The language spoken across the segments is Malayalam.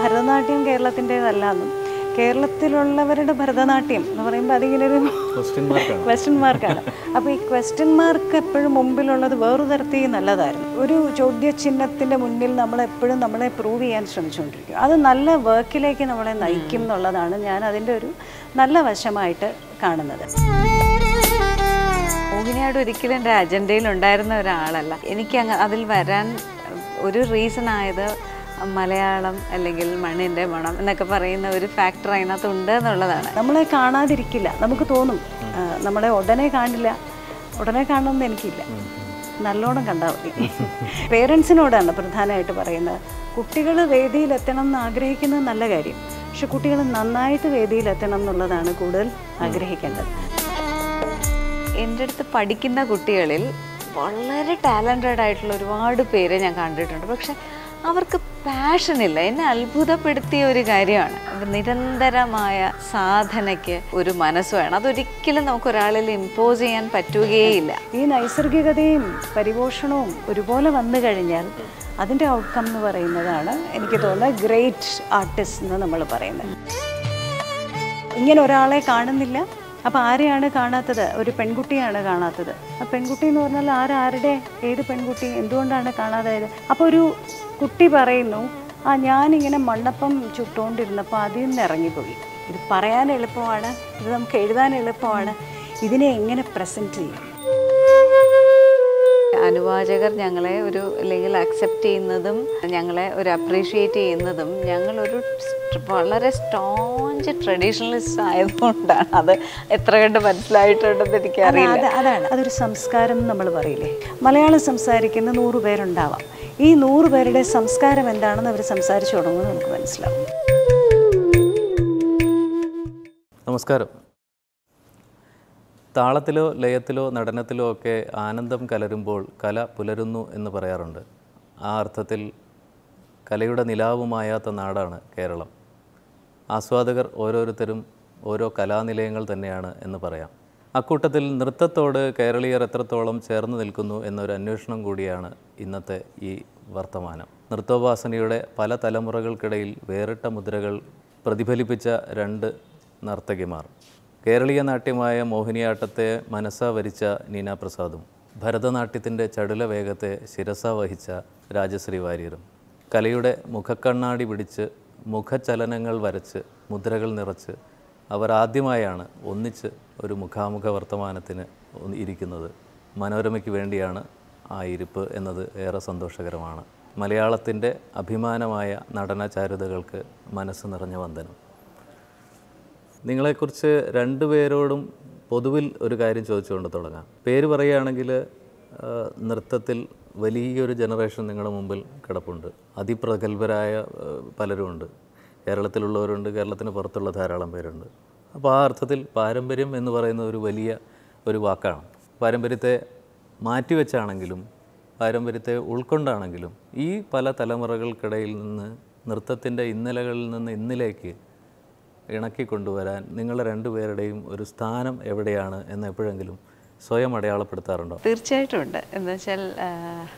ഭരതനാട്യം കേരളത്തിൻ്റെതല്ല എന്നും കേരളത്തിലുള്ളവരുടെ ഭരതനാട്യം എന്ന് പറയുമ്പോൾ അതിങ്ങനെ ഒരു ക്വസ്റ്റ്യൻ മാർക്കാണ് ക്വസ്റ്റ്യൻ മാർക്കാണ് അപ്പോൾ ഈ ക്വസ്റ്റ്യൻ മാർക്ക് എപ്പോഴും മുമ്പിലുള്ളത് വേറൊരു തരത്തിൽ നല്ലതായിരുന്നു ഒരു ചോദ്യചിഹ്നത്തിൻ്റെ മുന്നിൽ നമ്മൾ എപ്പോഴും നമ്മളെ പ്രൂവ് ചെയ്യാൻ ശ്രമിച്ചുകൊണ്ടിരിക്കും അത് നല്ല വർക്കിലേക്ക് നമ്മളെ നയിക്കും എന്നുള്ളതാണ് ഞാൻ അതിൻ്റെ ഒരു നല്ല വശമായിട്ട് കാണുന്നത് മോഹിനിയാട് ഒരിക്കലും എൻ്റെ അജണ്ടയിൽ ഉണ്ടായിരുന്ന ഒരാളല്ല എനിക്ക് അങ്ങ് അതിൽ വരാൻ ഒരു റീസൺ ആയത് മലയാളം അല്ലെങ്കിൽ മണ്ണിൻ്റെ മണം എന്നൊക്കെ പറയുന്ന ഒരു ഫാക്ടർ അതിനകത്ത് ഉണ്ട് എന്നുള്ളതാണ് നമ്മളെ കാണാതിരിക്കില്ല നമുക്ക് തോന്നും ആ, നമ്മളെ ഉടനെ കാണില്ല ഉടനെ കാണണമെന്ന് എനിക്കില്ല നല്ലോണം കണ്ടാൽ മതി പേരൻസിനോടാണ് പ്രധാനമായിട്ട് പറയുന്നത് കുട്ടികൾ വേദിയിലെത്തണം എന്ന് ആഗ്രഹിക്കുന്നത് നല്ല കാര്യം പക്ഷെ കുട്ടികൾ നന്നായിട്ട് വേദിയിലെത്തണം എന്നുള്ളതാണ് കൂടുതൽ ആഗ്രഹിക്കേണ്ടത് എൻ്റെ അടുത്ത് പഠിക്കുന്ന കുട്ടികളിൽ വളരെ ടാലൻറ്റഡ് ആയിട്ടുള്ള ഒരുപാട് പേരെ ഞാൻ കണ്ടിട്ടുണ്ട് പക്ഷെ അവർക്ക് പാഷനില്ല എന്നെ അത്ഭുതപ്പെടുത്തിയ ഒരു കാര്യമാണ് അപ്പൊ നിരന്തരമായ സാധനയ്ക്ക് ഒരു മനസ്സ് വേണം അതൊരിക്കലും നമുക്ക് ഒരാളിൽ ഇമ്പോസ് ചെയ്യാൻ പറ്റുകയില്ല ഈ നൈസർഗികതയും പരിപോഷണവും ഒരുപോലെ വന്നു കഴിഞ്ഞാൽ അതിൻ്റെ ഔട്ട്കം എന്ന് പറയുന്നതാണ് എനിക്ക് തോന്നുന്നത് ഗ്രേറ്റ് ആർട്ടിസ്റ്റ് എന്ന് നമ്മൾ പറയുന്നത് ഇങ്ങനെ ഒരാളെ കാണുന്നില്ല അപ്പോൾ ആരെയാണ് കാണാത്തത് ഒരു പെൺകുട്ടിയാണ് കാണാത്തത് ആ പെൺകുട്ടി എന്ന് പറഞ്ഞാൽ ആരാരുടെ ഏത് പെൺകുട്ടി എന്തുകൊണ്ടാണ് കാണാതായത് അപ്പോൾ ഒരു കുട്ടി പറയുന്നു ആ ഞാനിങ്ങനെ മണ്ണപ്പം ചുട്ടുകൊണ്ടിരുന്നപ്പോൾ അതിൽ നിന്ന് ഇറങ്ങിപ്പോയി ഇത് പറയാൻ എളുപ്പമാണ് ഇത് നമുക്ക് എഴുതാൻ എളുപ്പമാണ് ഇതിനെ എങ്ങനെ പ്രസൻറ്റ് ചെയ്യും അനുവാചകർ ഞങ്ങളെ ഒരു അല്ലെങ്കിൽ അക്സെപ്റ്റ് ചെയ്യുന്നതും ഞങ്ങളെ ഒരു അപ്രീഷിയേറ്റ് ചെയ്യുന്നതും ഞങ്ങളൊരു സ്റ്റ് വളരെ സ്ട്രോഞ്ച് ട്രഡീഷണലിസ്റ്റ് ആയതുകൊണ്ടാണ് അത് എത്ര കണ്ട് മനസ്സിലായിട്ടുണ്ടെന്ന് എനിക്കറിയില്ല അത് അതാണ് അതൊരു സംസ്കാരം നമ്മൾ പറയില്ലേ മലയാളം സംസാരിക്കുന്ന നൂറ് പേരുണ്ടാവാം ഈ നൂറ് പേരുടെ സംസ്കാരം എന്താണെന്ന് അവർ സംസാരിച്ചു തുടങ്ങുമ്പോൾ നമുക്ക് മനസ്സിലാവും നമസ്കാരം താളത്തിലോ ലയത്തിലോ നടനത്തിലോ ഒക്കെ ആനന്ദം കലരുമ്പോൾ കല പുലരുന്നു എന്ന് പറയാറുണ്ട് ആ അർത്ഥത്തിൽ കലയുടെ നിലാവുമായാത്ത നാടാണ് കേരളം ആസ്വാദകർ ഓരോരുത്തരും ഓരോ കലാനിലയങ്ങൾ തന്നെയാണ് എന്ന് പറയാം അക്കൂട്ടത്തിൽ നൃത്തത്തോട് കേരളീയർ എത്രത്തോളം ചേർന്ന് നിൽക്കുന്നു എന്നൊരു അന്വേഷണം കൂടിയാണ് ഇന്നത്തെ ഈ വർത്തമാനം നൃത്തോപാസനയുടെ പല തലമുറകൾക്കിടയിൽ വേറിട്ട മുദ്രകൾ പ്രതിഫലിപ്പിച്ച രണ്ട് നർത്തകിമാർ കേരളീയ നാട്യമായ മോഹിനിയാട്ടത്തെ മനസ്സാ വരിച്ച നീന പ്രസാദും ഭരതനാട്യത്തിൻ്റെ ചടുല വേഗത്തെ ശിരസ വഹിച്ച രാജശ്രീ വാര്യരും കലയുടെ മുഖക്കണ്ണാടി പിടിച്ച് മുഖചലനങ്ങൾ വരച്ച് മുദ്രകൾ നിറച്ച് അവർ ആദ്യമായാണ് ഒന്നിച്ച് ഒരു മുഖാമുഖ വർത്തമാനത്തിന് ഒന്ന് ഇരിക്കുന്നത് മനോരമയ്ക്ക് വേണ്ടിയാണ് ആ ഇരിപ്പ് എന്നത് ഏറെ സന്തോഷകരമാണ് മലയാളത്തിൻ്റെ അഭിമാനമായ നടനചാരുതകൾക്ക് മനസ്സ് നിറഞ്ഞ വന്ദനം നിങ്ങളെക്കുറിച്ച് രണ്ടുപേരോടും പൊതുവിൽ ഒരു കാര്യം ചോദിച്ചുകൊണ്ട് തുടങ്ങാം പേര് പറയുകയാണെങ്കിൽ ആ, നൃത്തത്തിൽ വലിയൊരു ജനറേഷൻ നിങ്ങളുടെ മുമ്പിൽ കിടപ്പുണ്ട് അതിപ്രഗത്ഭരായ ആ, പലരുമുണ്ട് കേരളത്തിലുള്ളവരുണ്ട് കേരളത്തിന് പുറത്തുള്ള ധാരാളം പേരുണ്ട് അപ്പോൾ ആ അർത്ഥത്തിൽ പാരമ്പര്യം എന്ന് പറയുന്ന ഒരു വലിയ ഒരു വാക്കാണ് പാരമ്പര്യത്തെ മാറ്റിവെച്ചാണെങ്കിലും പാരമ്പര്യത്തെ ഉൾക്കൊണ്ടാണെങ്കിലും ഈ പല തലമുറകൾക്കിടയിൽ നിന്ന് നൃത്തത്തിൻ്റെ ഇന്നലകളിൽ നിന്ന് ഇന്നിലേക്ക് ഇണക്കി കൊണ്ടുവരാൻ നിങ്ങളുടെ രണ്ടുപേരുടെയും ഒരു സ്ഥാനം എവിടെയാണ് എന്ന് എപ്പോഴെങ്കിലും സ്വയം അടയാളപ്പെടുത്താറുണ്ടോ തീർച്ചയായിട്ടും ഉണ്ട് എന്ന് വെച്ചാൽ ആ,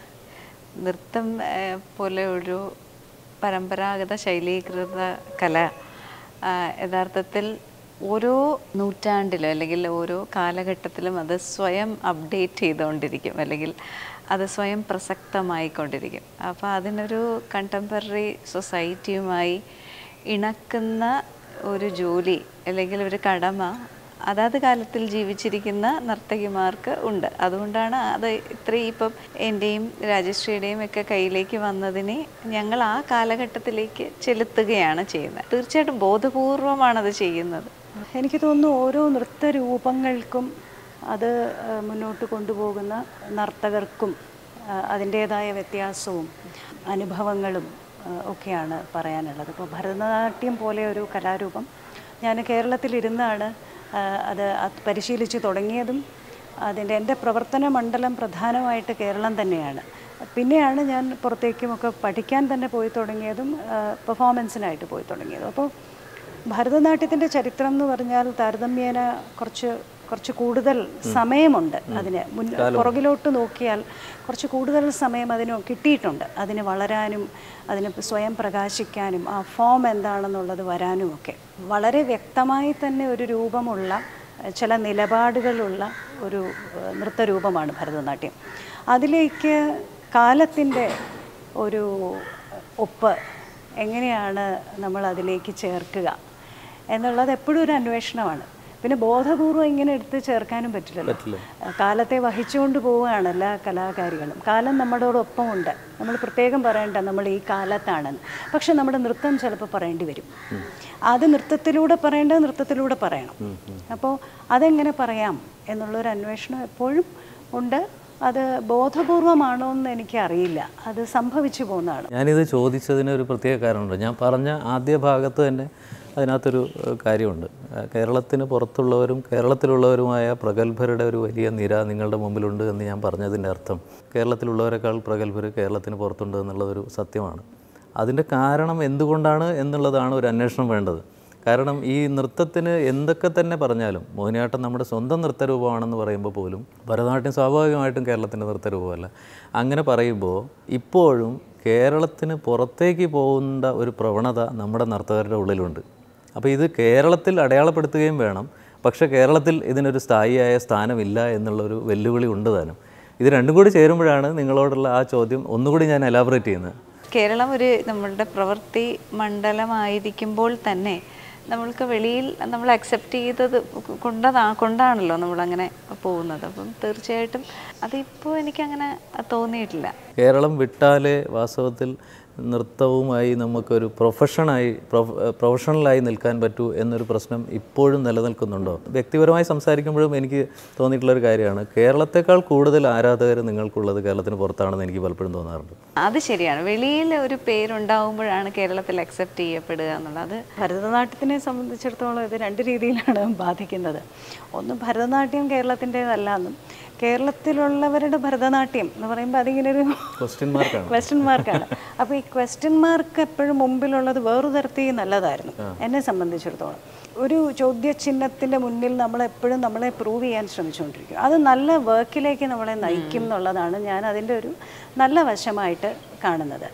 നൃത്തം ആ, പോലെ ഒരു പരമ്പരാഗത ശൈലീകൃത കല ആ, യഥാർത്ഥത്തിൽ ഓരോ നൂറ്റാണ്ടിലും അല്ലെങ്കിൽ ഓരോ കാലഘട്ടത്തിലും അത് സ്വയം അപ്ഡേറ്റ് ചെയ്തുകൊണ്ടിരിക്കും അല്ലെങ്കിൽ അത് സ്വയം പ്രസക്തമായിക്കൊണ്ടിരിക്കും അപ്പോൾ അതിനൊരു കണ്ടംപററി സൊസൈറ്റിയുമായി ഇണക്കുന്ന ഒരു ജോലി അല്ലെങ്കിൽ ഒരു കടമ അതാത് കാലത്തിൽ ജീവിച്ചിരിക്കുന്ന നർത്തകിമാർക്ക് ഉണ്ട് അതുകൊണ്ടാണ് അത് ഇത്രയും ഇപ്പം എൻ്റെയും രാജശ്രീയുടെയും ഒക്കെ കയ്യിലേക്ക് വന്നതിനെ ഞങ്ങൾ ആ കാലഘട്ടത്തിലേക്ക് ചെലുത്തുകയാണ് ചെയ്യുന്നത് തീർച്ചയായിട്ടും ബോധപൂർവമാണ് അത് ചെയ്യുന്നത് എനിക്ക് തോന്നുന്നു ഓരോ നൃത്തരൂപങ്ങൾക്കും അത് ആ, മുന്നോട്ട് കൊണ്ടുപോകുന്ന നർത്തകർക്കും ആ, അതിൻ്റേതായ വ്യത്യാസവും അനുഭവങ്ങളും ആ, ഒക്കെയാണ് പറയാനുള്ളത് ഇപ്പോൾ ഭരതനാട്യം പോലെ ഒരു കലാരൂപം ഞാൻ കേരളത്തിലിരുന്നാണ് ആ, അത് അത് പരിശീലിച്ച് തുടങ്ങിയതും അതിൻ്റെ എൻ്റെ പ്രവർത്തന മണ്ഡലം പ്രധാനമായിട്ട് കേരളം തന്നെയാണ് പിന്നെയാണ് ഞാൻ പുറത്തേക്കുമൊക്കെ പഠിക്കാൻ തന്നെ പോയി തുടങ്ങിയതും പെർഫോമൻസിനായിട്ട് പോയി തുടങ്ങിയതും അപ്പോൾ ഭരതനാട്യത്തിൻ്റെ ചരിത്രം എന്ന് പറഞ്ഞാൽ താരതമ്യേന കുറച്ച് കുറച്ച് കൂടുതൽ സമയമുണ്ട് അതിന് മുൻ പുറകിലോട്ട് നോക്കിയാൽ കുറച്ച് കൂടുതൽ സമയം അതിന് കിട്ടിയിട്ടുണ്ട് അതിന് വളരാനും അതിന് സ്വയം പ്രകാശിക്കാനും ആ ഫോം എന്താണെന്നുള്ളത് വരാനും ഒക്കെ വളരെ വ്യക്തമായി തന്നെ ഒരു രൂപമുള്ള ഏഹ്, ചില നിലപാടുകളുള്ള ഒരു ഏഹ്, നൃത്തരൂപമാണ് ഭരതനാട്യം അതിലേക്ക് കാലത്തിൻ്റെ ഒരു ഒപ്പ് എങ്ങനെയാണ് നമ്മൾ അതിലേക്ക് ചേർക്കുക എന്നുള്ളത് എപ്പോഴും ഒരു അന്വേഷണമാണ് പിന്നെ ബോധപൂർവം ഇങ്ങനെ എടുത്ത് ചേർക്കാനും പറ്റില്ലല്ലോ കാലത്തെ വഹിച്ചുകൊണ്ട് പോവുകയാണ് എല്ലാ കലാകാരികളും കാലം നമ്മളോടൊപ്പം ഉണ്ട് നമ്മൾ പ്രത്യേകം പറയണ്ട നമ്മൾ ഈ കാലത്താണെന്ന് പക്ഷെ നമ്മുടെ നൃത്തം ചിലപ്പോൾ പറയേണ്ടി വരും അത് നൃത്തത്തിലൂടെ പറയേണ്ടത് നൃത്തത്തിലൂടെ പറയണം അപ്പോൾ അതെങ്ങനെ പറയാം എന്നുള്ളൊരു അന്വേഷണം എപ്പോഴും ഉണ്ട് അത് ബോധപൂർവമാണോ എന്ന് എനിക്കറിയില്ല അത് സംഭവിച്ചു പോകുന്നതാണ് ഞാനിത് ചോദിച്ചതിന് ഒരു പ്രത്യേക കാരണമുണ്ട് ഞാൻ പറഞ്ഞ ആദ്യ ഭാഗത്ത് തന്നെ അതിനകത്തൊരു ഏഹ്, കാര്യമുണ്ട് ഏഹ്, കേരളത്തിന് പുറത്തുള്ളവരും കേരളത്തിലുള്ളവരുമായ പ്രഗത്ഭരുടെ ഒരു വലിയ നിര നിങ്ങളുടെ മുമ്പിലുണ്ട് എന്ന് ഞാൻ പറഞ്ഞതിൻ്റെ അർത്ഥം കേരളത്തിലുള്ളവരെക്കാൾ പ്രഗത്ഭർ കേരളത്തിന് പുറത്തുണ്ട് എന്നുള്ളതൊരു സത്യമാണ് അതിൻ്റെ കാരണം എന്തുകൊണ്ടാണ് എന്നുള്ളതാണ് ഒരു അന്വേഷണം വേണ്ടത് കാരണം ഈ നൃത്തത്തിന് എന്തൊക്കെ തന്നെ പറഞ്ഞാലും മോഹിനിയാട്ടം നമ്മുടെ സ്വന്തം നൃത്തരൂപമാണെന്ന് പറയുമ്പോൾ പോലും ഭരതനാട്യം സ്വാഭാവികമായിട്ടും കേരളത്തിൻ്റെ നൃത്തരൂപമല്ല അങ്ങനെ പറയുമ്പോൾ ഇപ്പോഴും കേരളത്തിന് പുറത്തേക്ക് പോകുന്ന ഒരു പ്രവണത നമ്മുടെ നർത്തകരുടെ ഉള്ളിലുണ്ട് അപ്പോൾ ഇത് കേരളത്തിൽ അടയാളപ്പെടുത്തുകയും വേണം പക്ഷേ കേരളത്തിൽ ഇതിനൊരു സ്ഥായിയായ സ്ഥാനമില്ല എന്നുള്ളൊരു വെല്ലുവിളി ഉണ്ട് താനും ഇത് രണ്ടും കൂടി ചേരുമ്പോഴാണ് നിങ്ങളോടുള്ള ആ ചോദ്യം ഒന്നുകൂടി ഞാൻ എലാബറേറ്റ് ചെയ്യുന്നത് കേരളം ഒരു നമ്മളുടെ പ്രവൃത്തി മണ്ഡലമായിരിക്കുമ്പോൾ തന്നെ നമ്മൾക്ക് വെളിയിൽ നമ്മൾ അക്സെപ്റ്റ് ചെയ്തത് കൊണ്ടതാ കൊണ്ടാണല്ലോ നമ്മളങ്ങനെ പോകുന്നത് അപ്പം തീർച്ചയായിട്ടും അതിപ്പോൾ എനിക്കങ്ങനെ തോന്നിയിട്ടില്ല കേരളം വിട്ടാലേ വാസ്തവത്തിൽ നൃത്തവുമായി നമുക്കൊരു പ്രൊഫഷനായി പ്രൊഫ- പ്രൊഫഷണലായി നിൽക്കാൻ പറ്റൂ എന്നൊരു പ്രശ്നം ഇപ്പോഴും നിലനിൽക്കുന്നുണ്ടോ വ്യക്തിപരമായി സംസാരിക്കുമ്പോഴും എനിക്ക് തോന്നിയിട്ടുള്ളൊരു കാര്യമാണ് കേരളത്തെക്കാൾ കൂടുതൽ ആരാധകർ നിങ്ങൾക്കുള്ളത് കേരളത്തിന് പുറത്താണെന്ന് എനിക്ക് പലപ്പോഴും തോന്നാറുണ്ട് അത് ശരിയാണ് വെളിയിൽ ഒരു പേരുണ്ടാവുമ്പോഴാണ് കേരളത്തിൽ അക്സെപ്റ്റ് ചെയ്യപ്പെടുക എന്നുള്ളത് ഭരതനാട്യത്തിനെ സംബന്ധിച്ചിടത്തോളം ഇത് രണ്ട് രീതിയിലാണ് ബാധിക്കുന്നത് ഒന്ന് ഭരതനാട്യം കേരളത്തിൻ്റെതല്ല എന്നും കേരളത്തിലുള്ളവരുടെ ഭരതനാട്യം എന്ന് പറയുമ്പോൾ അതിങ്ങനെ ഒരു ക്വസ്റ്റ്യൻ മാർക്കാണ് ക്വസ്റ്റ്യൻ മാർക്കാണ് അപ്പോൾ ഈ ക്വസ്റ്റ്യൻ മാർക്ക് എപ്പോഴും മുമ്പിലുള്ളത് വേറൊരു തരത്തിൽ നല്ലതായിരുന്നു എന്നെ സംബന്ധിച്ചിടത്തോളം ഒരു ചോദ്യചിഹ്നത്തിൻ്റെ മുന്നിൽ നമ്മൾ എപ്പോഴും നമ്മളെ പ്രൂവ് ചെയ്യാൻ ശ്രമിച്ചുകൊണ്ടിരിക്കും അത് നല്ല വർക്കിലേക്ക് നമ്മളെ നയിക്കും എന്നുള്ളതാണ് ഞാൻ അതിൻ്റെ ഒരു നല്ല വശമായിട്ട് കാണുന്നത്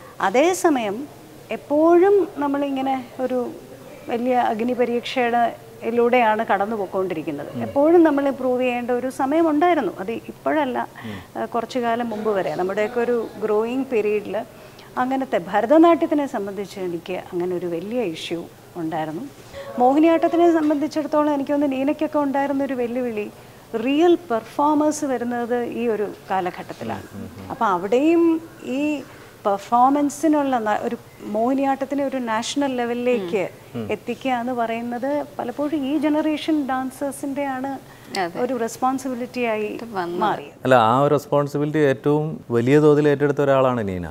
അതേസമയം എപ്പോഴും നമ്മളിങ്ങനെ ഒരു വലിയ അഗ്നിപരീക്ഷയുടെ യിലൂടെയാണ് കടന്നു പോയിക്കൊണ്ടിരിക്കുന്നത് എപ്പോഴും നമ്മൾ പ്രൂവ് ചെയ്യേണ്ട ഒരു സമയമുണ്ടായിരുന്നു അത് ഇപ്പോഴല്ല ആ, കുറച്ചു കാലം മുമ്പ് വരെ നമ്മുടെയൊക്കെ ഒരു ഗ്രോയിങ് പീരീഡിൽ അങ്ങനത്തെ ഭരതനാട്യത്തിനെ സംബന്ധിച്ച് എനിക്ക് അങ്ങനെ ഒരു വലിയ ഇഷ്യൂ ഉണ്ടായിരുന്നു മോഹിനിയാട്ടത്തിനെ സംബന്ധിച്ചിടത്തോളം എനിക്കൊന്ന് നീനയ്ക്കൊക്കെ ഉണ്ടായിരുന്ന ഒരു വെല്ലുവിളി റിയൽ പെർഫോമേഴ്സ് വരുന്നത് ഈ ഒരു കാലഘട്ടത്തിലാണ് അപ്പോൾ അവിടെയും ഈ പെർഫോമൻസിനുള്ള ന- ഒരു മോഹിനിയാട്ടത്തിനെ ഒരു നാഷണൽ ലെവലിലേക്ക് എത്തിക്കുക എന്ന് പറയുന്നത് പലപ്പോഴും ഈ ജനറേഷൻ ഡാൻസേഴ്സിൻ്റെ ആണ് ഒരു റെസ്പോൺസിബിലിറ്റി ആയി മാറിയത് അല്ല ആ ഒരു റെസ്പോൺസിബിലിറ്റി ഏറ്റവും വലിയ തോതിൽ ഏറ്റെടുത്ത ഒരാളാണ് നീന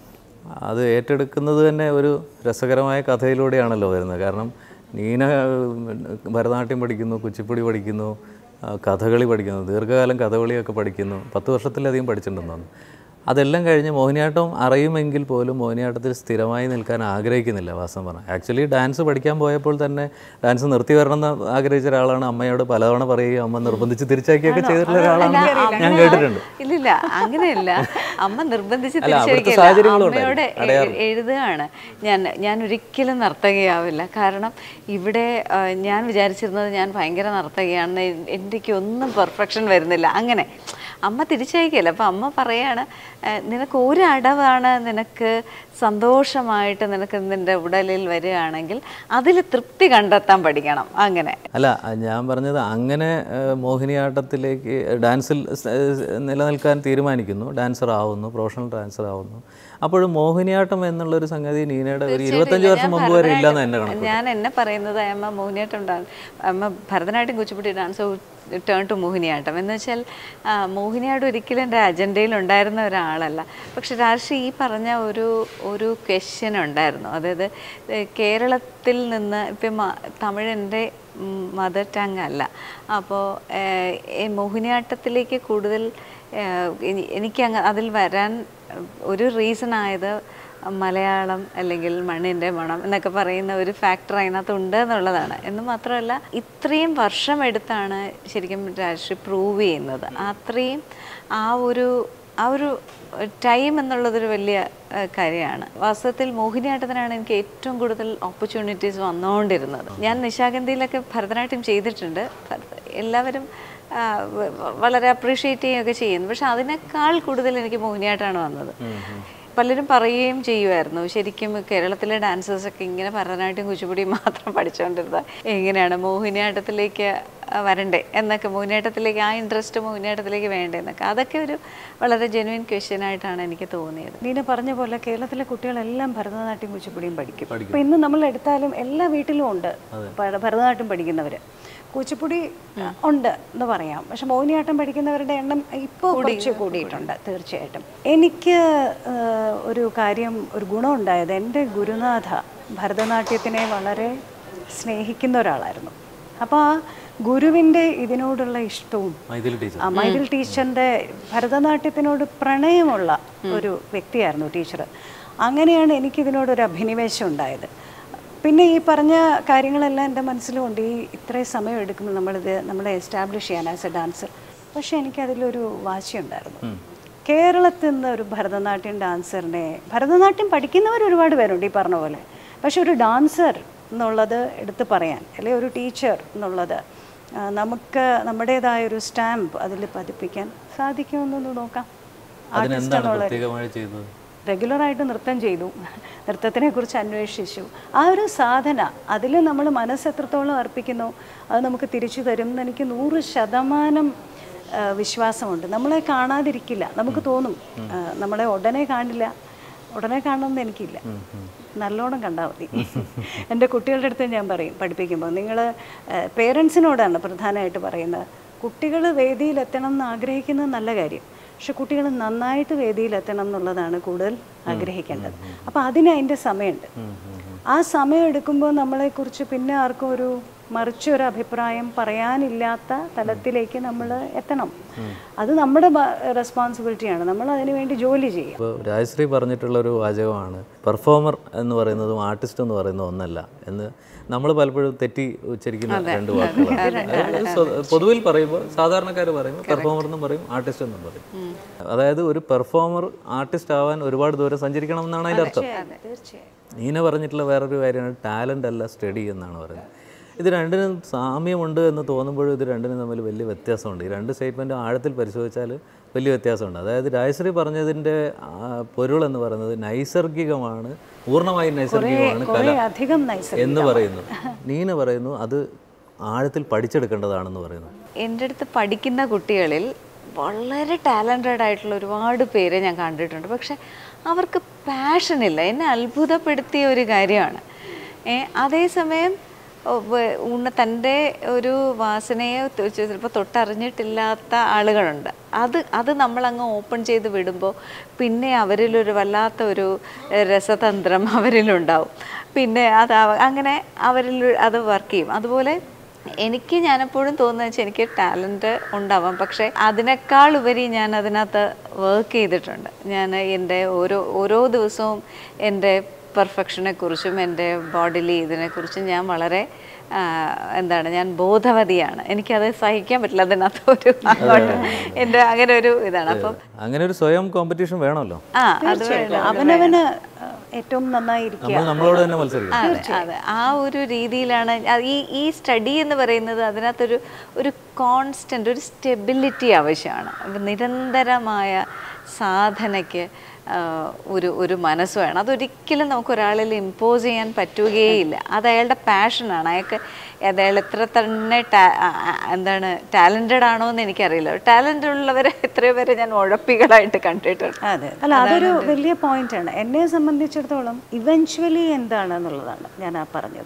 അത് ഏറ്റെടുക്കുന്നത് തന്നെ ഒരു രസകരമായ കഥയിലൂടെയാണല്ലോ വരുന്നത് കാരണം നീന ഉം, ഭരതനാട്യം പഠിക്കുന്നു കുച്ചിപ്പുടി പഠിക്കുന്നു ആ, കഥകളി പഠിക്കുന്നു ദീർഘകാലം കഥകളിയൊക്കെ പഠിക്കുന്നു പത്ത് വർഷത്തിലധികം പഠിച്ചിട്ടുണ്ടെന്ന് തോന്നുന്നു അതെല്ലാം കഴിഞ്ഞ് മോഹിനിയാട്ടം അറിയുമെങ്കിൽ പോലും മോഹിനിയാട്ടത്തിൽ സ്ഥിരമായി നിൽക്കാൻ ആഗ്രഹിക്കുന്നില്ല വാസ്തവം പറഞ്ഞാൽ ആക്ച്വലി ഡാൻസ് പഠിക്കാൻ പോയപ്പോൾ തന്നെ ഡാൻസ് നിർത്തി വരണം എന്ന് ആഗ്രഹിച്ച ഒരാളാണ് അമ്മയോട് പലതവണ പറയുകയും അമ്മ നിർബന്ധിച്ച് തിരിച്ചാക്കിയൊക്കെ ചെയ്തിട്ടുള്ള ഒരാളാണ് ഞാൻ കേട്ടിട്ടുണ്ട് ഇല്ലില്ല അങ്ങനെയല്ല അമ്മ നിർബന്ധിച്ച് അല്ല, അവിടുത്തെ തിരിച്ചയക്കില്ല സാഹചര്യങ്ങളും അമ്മയോട് ഉണ്ടായിരുന്നു. എ- എഴുതുകയാണ് ഞാൻ ഞാൻ ഒരിക്കലും നർത്തകയാവില്ല കാരണം ഇവിടെ ആ, ഞാൻ വിചാരിച്ചിരുന്നത് ഞാൻ ഭയങ്കര നർത്തകയാണെന്ന് എനിക്ക് ഒന്നും പെർഫെക്ഷൻ വരുന്നില്ല അങ്ങനെ അമ്മ തിരിച്ചയക്കില്ല അപ്പം അമ്മ പറയാണ് "ഏ, നിനക്ക് ഒരു അടവാണ് നിനക്ക് സന്തോഷമായിട്ട് നിനക്ക് നിൻ്റെ ഉടലിൽ വരികയാണെങ്കിൽ അതിൽ തൃപ്തി കണ്ടെത്താൻ പഠിക്കണം അങ്ങനെ അല്ല ഞാൻ പറഞ്ഞത് അങ്ങനെ ഏഹ്, മോഹിനിയാട്ടത്തിലേക്ക് ഡാൻസിൽ സ്- ഏഹ്, നിലനിൽക്കാൻ തീരുമാനിക്കുന്നു ഡാൻസർ ആവുന്നു പ്രൊഫഷണൽ ഡാൻസർ ആവുന്നു അപ്പോഴും മോഹിനിയാട്ടം എന്നുള്ളൊരു സംഗതി നീനയുടെ ഒരു ഇരുപത്തഞ്ച് വർഷം മുമ്പ് വരെ ഇല്ലെന്ന് എൻ്റെ കണക്ക് ഞാൻ എന്നെ പറയുന്നത് അമ്മ മോഹിനിയാട്ടം ഡാൻസ് അമ്മ Bharatanatyam Kuchipudi dance turn to Mohiniyattam എന്ന് വെച്ചാൽ ആ, മോഹിനിയാട്ടം ഒരിക്കലും എൻ്റെ അജണ്ടയിൽ ഉണ്ടായിരുന്ന ഒരാളല്ല പക്ഷെ രാഷ്ട്രീയ ഈ പറഞ്ഞ ഒരു ഒരു ക്വസ്റ്റ്യൻ ഉണ്ടായിരുന്നു അതായത് ഏ, കേരളത്തിൽ നിന്ന് ഇപ്പം മ- തമിഴ് എൻ്റെ മദർ ടങ് അല്ല അപ്പോൾ മോഹിനിയാട്ടത്തിലേക്ക് കൂടുതൽ ഏഹ് എനി- എനിക്ക് അങ്ങ് അതിൽ വരാൻ ഒരു റീസൺ ആയത് മലയാളം അല്ലെങ്കിൽ മണ്ണിൻ്റെ മണം എന്നൊക്കെ പറയുന്ന ഒരു ഫാക്ടർ അതിനകത്ത് ഉണ്ട് എന്നുള്ളതാണ് എന്ന് മാത്രമല്ല ഇത്രയും വർഷം എടുത്താണ് ശരിക്കും രാഷ്ട്രീയ പ്രൂവ് ചെയ്യുന്നത് അത്രയും ആ ഒരു ആ ഒരു ടൈം എന്നുള്ളതൊരു വലിയ ഏഹ്, കാര്യമാണ് വാസ്തവത്തിൽ മോഹിനിയാട്ടത്തിനാണ് എനിക്ക് ഏറ്റവും കൂടുതൽ ഓപ്പർച്യൂണിറ്റീസ് വന്നുകൊണ്ടിരുന്നത് ഞാൻ നിശാഗന്ധിയിലൊക്കെ ഭരതനാട്യം ചെയ്തിട്ടുണ്ട് ഭരത- എല്ലാവരും ആ, വ- വ- വളരെ അപ്രീഷിയേറ്റ് ചെയ്യുകയൊക്കെ ചെയ്യുന്നു പക്ഷെ അതിനേക്കാൾ കൂടുതൽ എനിക്ക് മോഹിനിയാട്ടമാണ് വന്നത് പലരും പറയുകയും ചെയ്യുമായിരുന്നു ശരിക്കും കേരളത്തിലെ ഡാൻസേഴ്സൊക്കെ ഇങ്ങനെ ഭരതനാട്യം കുച്ചിപ്പുടി മാത്രം പഠിച്ചുകൊണ്ടിരുന്നത് എങ്ങനെയാണ് മോഹിനിയാട്ടത്തിലേക്ക് ആ, വരണ്ടേ എന്നൊക്കെ മോഹിനിയാട്ടത്തിലേക്ക് ആ ഇൻട്രസ്റ്റ് മോഹിനിയാട്ടത്തിലേക്ക് വേണ്ടേ എന്നൊക്കെ അതൊക്കെ ഒരു വളരെ ജെനുവിൻ ക്വസ്റ്റ്യൻ ആയിട്ടാണ് എനിക്ക് തോന്നിയത് നീന പറഞ്ഞ പോലെ കേരളത്തിലെ കുട്ടികളെല്ലാം ഭരതനാട്യം കുച്ചിപ്പുടിയും പഠിക്കും ഇപ്പൊ ഇന്ന് നമ്മൾ എടുത്താലും എല്ലാ വീട്ടിലും ഉണ്ട് ഭര- ഭരതനാട്യം പഠിക്കുന്നവര് കുച്ചിപ്പുടി ഉണ്ട് എന്ന് പറയാം പക്ഷെ മോഹിനിയാട്ടം പഠിക്കുന്നവരുടെ എണ്ണം ഇപ്പോൾ കുറച്ച് കൂടിയിട്ടുണ്ട് തീർച്ചയായിട്ടും എനിക്ക് ആ, ഒരു കാര്യം ഒരു ഗുണമുണ്ടായത് എൻ്റെ ഗുരുനാഥ ഭരതനാട്യത്തിനെ വളരെ സ്നേഹിക്കുന്ന ഒരാളായിരുന്നു അപ്പോൾ ആ ഗുരുവിൻ്റെ ഇതിനോടുള്ള ഇഷ്ടവും മൈഥിലി ടീച്ചർ ആ മൈഥിൽ ടീച്ചറിൻ്റെ ഭരതനാട്യത്തിനോട് പ്രണയമുള്ള ഒരു വ്യക്തിയായിരുന്നു ടീച്ചർ അങ്ങനെയാണ് എനിക്കിതിനോടൊരു അഭിനിവേശം ഉണ്ടായത് പിന്നെ ഈ പറഞ്ഞ കാര്യങ്ങളെല്ലാം എൻ്റെ മനസ്സിലുണ്ട് ഈ ഇത്രയും സമയം എടുക്കുമ്പോൾ നമ്മളിത് നമ്മളെ എസ്റ്റാബ്ലിഷ് ചെയ്യാൻ ആസ് എ ഡാൻസർ പക്ഷേ എനിക്കതിലൊരു വാശിയുണ്ടായിരുന്നു കേരളത്തിൽ നിന്ന് ഒരു ഭരതനാട്യം ഡാൻസറിനെ ഭരതനാട്യം പഠിക്കുന്നവർ ഒരുപാട് പേരുണ്ട് ഈ പറഞ്ഞ പോലെ പക്ഷെ ഒരു ഡാൻസർ എന്നുള്ളത് എടുത്ത് പറയാൻ അല്ലെങ്കിൽ ഒരു ടീച്ചർ എന്നുള്ളത് ആ, നമുക്ക് നമ്മുടേതായ ഒരു സ്റ്റാമ്പ് അതിൽ പതിപ്പിക്കാൻ സാധിക്കുമെന്നൊന്ന് നോക്കാം ആർട്ടിസ്റ്റ് അതിനെന്താണ് എന്നുള്ള പ്രത്യേകമായി ചെയ്തത് റെഗുലറായിട്ട് നൃത്തം ചെയ്തു നൃത്തത്തിനെ കുറിച്ച് അന്വേഷിച്ചു ആ ഒരു സാധന അതിൽ നമ്മൾ മനസ്സ് എത്രത്തോളം അർപ്പിക്കുന്നു അത് നമുക്ക് തിരിച്ചു തരും എന്ന് എനിക്ക് നൂറ് ശതമാനം ആ, വിശ്വാസമുണ്ട് നമ്മളെ കാണാതിരിക്കില്ല നമുക്ക് തോന്നും ആ, നമ്മളെ ഉടനെ കാണില്ല ഉടനെ കാണണമെന്ന് എനിക്കില്ല നല്ലോണം കണ്ടാൽ മതി എൻ്റെ കുട്ടികളുടെ അടുത്ത് ഞാൻ പറയും പഠിപ്പിക്കുമ്പോൾ നിങ്ങൾ പേരൻസിനോടാണ് പ്രധാനമായിട്ട് പറയുന്നത് കുട്ടികൾ വേദിയിലെത്തണം എന്ന് ആഗ്രഹിക്കുന്നത് നല്ല കാര്യം പക്ഷെ കുട്ടികൾ നന്നായിട്ട് വേദിയിലെത്തണം എന്നുള്ളതാണ് കൂടുതൽ ആഗ്രഹിക്കേണ്ടത് അപ്പോൾ അതിന് അതിൻ്റെ സമയമുണ്ട് ആ സമയം എടുക്കുമ്പോൾ നമ്മളെക്കുറിച്ച് പിന്നെ ആർക്കും ഒരു മറിച്ചൊരു അഭിപ്രായം പറയാനില്ലാത്ത തലത്തിലേക്ക് നമ്മൾ എത്തണം അത് നമ്മുടെ റെസ്പോൺസിബിലിറ്റിയാണ് നമ്മൾ അതിനു വേണ്ടി ജോലി ചെയ്യുക ഇപ്പോൾ രാജശ്രീ പറഞ്ഞിട്ടുള്ള ഒരു വാചകമാണ് പെർഫോമർ എന്ന് പറയുന്നതും ആർട്ടിസ്റ്റ് എന്ന് പറയുന്നതും ഒന്നല്ല എന്ന് നമ്മൾ പലപ്പോഴും തെറ്റി ഉച്ചരിക്കുന്ന രണ്ട് വാക്കുകളാണ് അതായത് സ്വ- പൊതുവിൽ പറയുമ്പോൾ സാധാരണക്കാർ പറയുമ്പോൾ പെർഫോമർ എന്നും പറയും ആർട്ടിസ്റ്റ് എന്നും പറയും അതായത് ഒരു പെർഫോമർ ആർട്ടിസ്റ്റ് ആവാൻ ഒരുപാട് ദൂരം സഞ്ചരിക്കണം എന്നാണ് അതിൻ്റെ അർത്ഥം തീർച്ചയായും നീന പറഞ്ഞിട്ടുള്ള വേറൊരു കാര്യമാണ് ടാലൻ്റ് അല്ല സ്റ്റഡി എന്നാണ് പറയുന്നത് ഇത് രണ്ടിനും സാമ്യമുണ്ട് എന്ന് തോന്നുമ്പോഴും ഇത് രണ്ടിനും തമ്മിൽ വലിയ വ്യത്യാസമുണ്ട് ഈ രണ്ട് സ്റ്റേറ്റ്മെൻറ്റും ആഴത്തിൽ പരിശോധിച്ചാൽ വലിയ വ്യത്യാസമുണ്ട് അതായത് രാജശ്രീ പറഞ്ഞതിൻ്റെ ആ, പൊരുൾ എന്ന് പറയുന്നത് നൈസർഗികമാണ് പൂർണ്ണമായും നൈസർഗികമാണ് കല കുറേ അധികം നൈസർഗികം എന്ന് പറയുന്നു നീന പറയുന്നു അത് ആഴത്തിൽ പഠിച്ചെടുക്കേണ്ടതാണെന്ന് പറയുന്നു എൻ്റെ അടുത്ത് പഠിക്കുന്ന കുട്ടികളിൽ വളരെ ടാലൻറ്റഡ് ആയിട്ടുള്ള ഒരുപാട് പേരെ ഞാൻ കണ്ടിട്ടുണ്ട് പക്ഷെ അവർക്ക് പാഷനില്ല എന്നെ അത്ഭുതപ്പെടുത്തിയ ഒരു കാര്യമാണ് ഏ, അതേസമയം ഓ, വ- ഉണ്ണ തൻ്റെ ഒരു വാസനയെ ത- ചിലപ്പോൾ തൊട്ടറിഞ്ഞിട്ടില്ലാത്ത ആളുകളുണ്ട് അത് അത് നമ്മളങ്ങ് ഓപ്പൺ ചെയ്ത് വിടുമ്പോൾ പിന്നെ അവരിലൊരു വല്ലാത്ത ഒരു എഹ്, രസതന്ത്രം അവരിലുണ്ടാവും പിന്നെ അത് അവ- അങ്ങനെ അവരിൽ അത് വർക്ക് ചെയ്യും അതുപോലെ എനിക്ക് ഞാനെപ്പോഴും തോന്നുന്നത് വെച്ചാൽ എനിക്ക് ടാലൻറ്റ് ഉണ്ടാവാം പക്ഷേ അതിനേക്കാൾ ഉപരി ഞാൻ അതിനകത്ത് വർക്ക് ചെയ്തിട്ടുണ്ട് ഞാൻ എൻ്റെ ഓരോ ഓരോ ദിവസവും എൻ്റെ പെർഫെക്ഷനെക്കുറിച്ചും എൻ്റെ ബോഡിലി ഇതിനെക്കുറിച്ചും ഞാൻ വളരെ ആ, എന്താണ് ഞാൻ ബോധവതിയാണ് എനിക്കത് സഹിക്കാൻ പറ്റില്ല അതിനകത്ത് ഒരു അങ്ങോട്ട് എൻ്റെ അങ്ങനെ ഒരു ഇതാണ് അപ്പം അങ്ങനെ ഒരു സ്വയം കോമ്പറ്റീഷൻ വേണമല്ലോ ആ അത് തീർച്ചയായിട്ടും അവനവന് ഏറ്റവും നന്നായിരിക്കുക നമ്മൾ നമ്മളോട് തന്നെ മത്സരിക്കണം അതെ അതെ ആ ഒരു രീതിയിലാണ് അത് ഈ ഈ സ്റ്റഡി എന്ന് പറയുന്നത് അതിനകത്തൊരു ഒരു കോൺസ്റ്റൻ്റ് ഒരു സ്റ്റെബിലിറ്റി ആവശ്യമാണ് അപ്പൊ നിരന്തരമായ സാധനയ്ക്ക് ആ, ഒരു ഒരു മനസ്സ് വേണം അതൊരിക്കലും നമുക്ക് ഒരാളിൽ ഇമ്പോസ് ചെയ്യാൻ പറ്റുകയില്ല അത് അയാളുടെ പാഷനാണ് അയാൾക്ക് അത് അയാൾ എത്ര തന്നെ ടാ- ആ, ആ, എന്താണ് ടാലൻറ്റഡ് ആണോ എന്ന് എനിക്കറിയില്ല ടാലൻ്റ് ഉള്ളവരെ എത്രയോ പേരെ ഞാൻ ഉഴപ്പികളായിട്ട് കണ്ടിട്ടുണ്ട് അതെ അല്ല അതൊരു വലിയ പോയിന്റാണ് എന്നെ സംബന്ധിച്ചിടത്തോളം ഇവൻച്വലി എന്താണെന്നുള്ളതാണ് ഞാൻ ആ പറഞ്ഞത്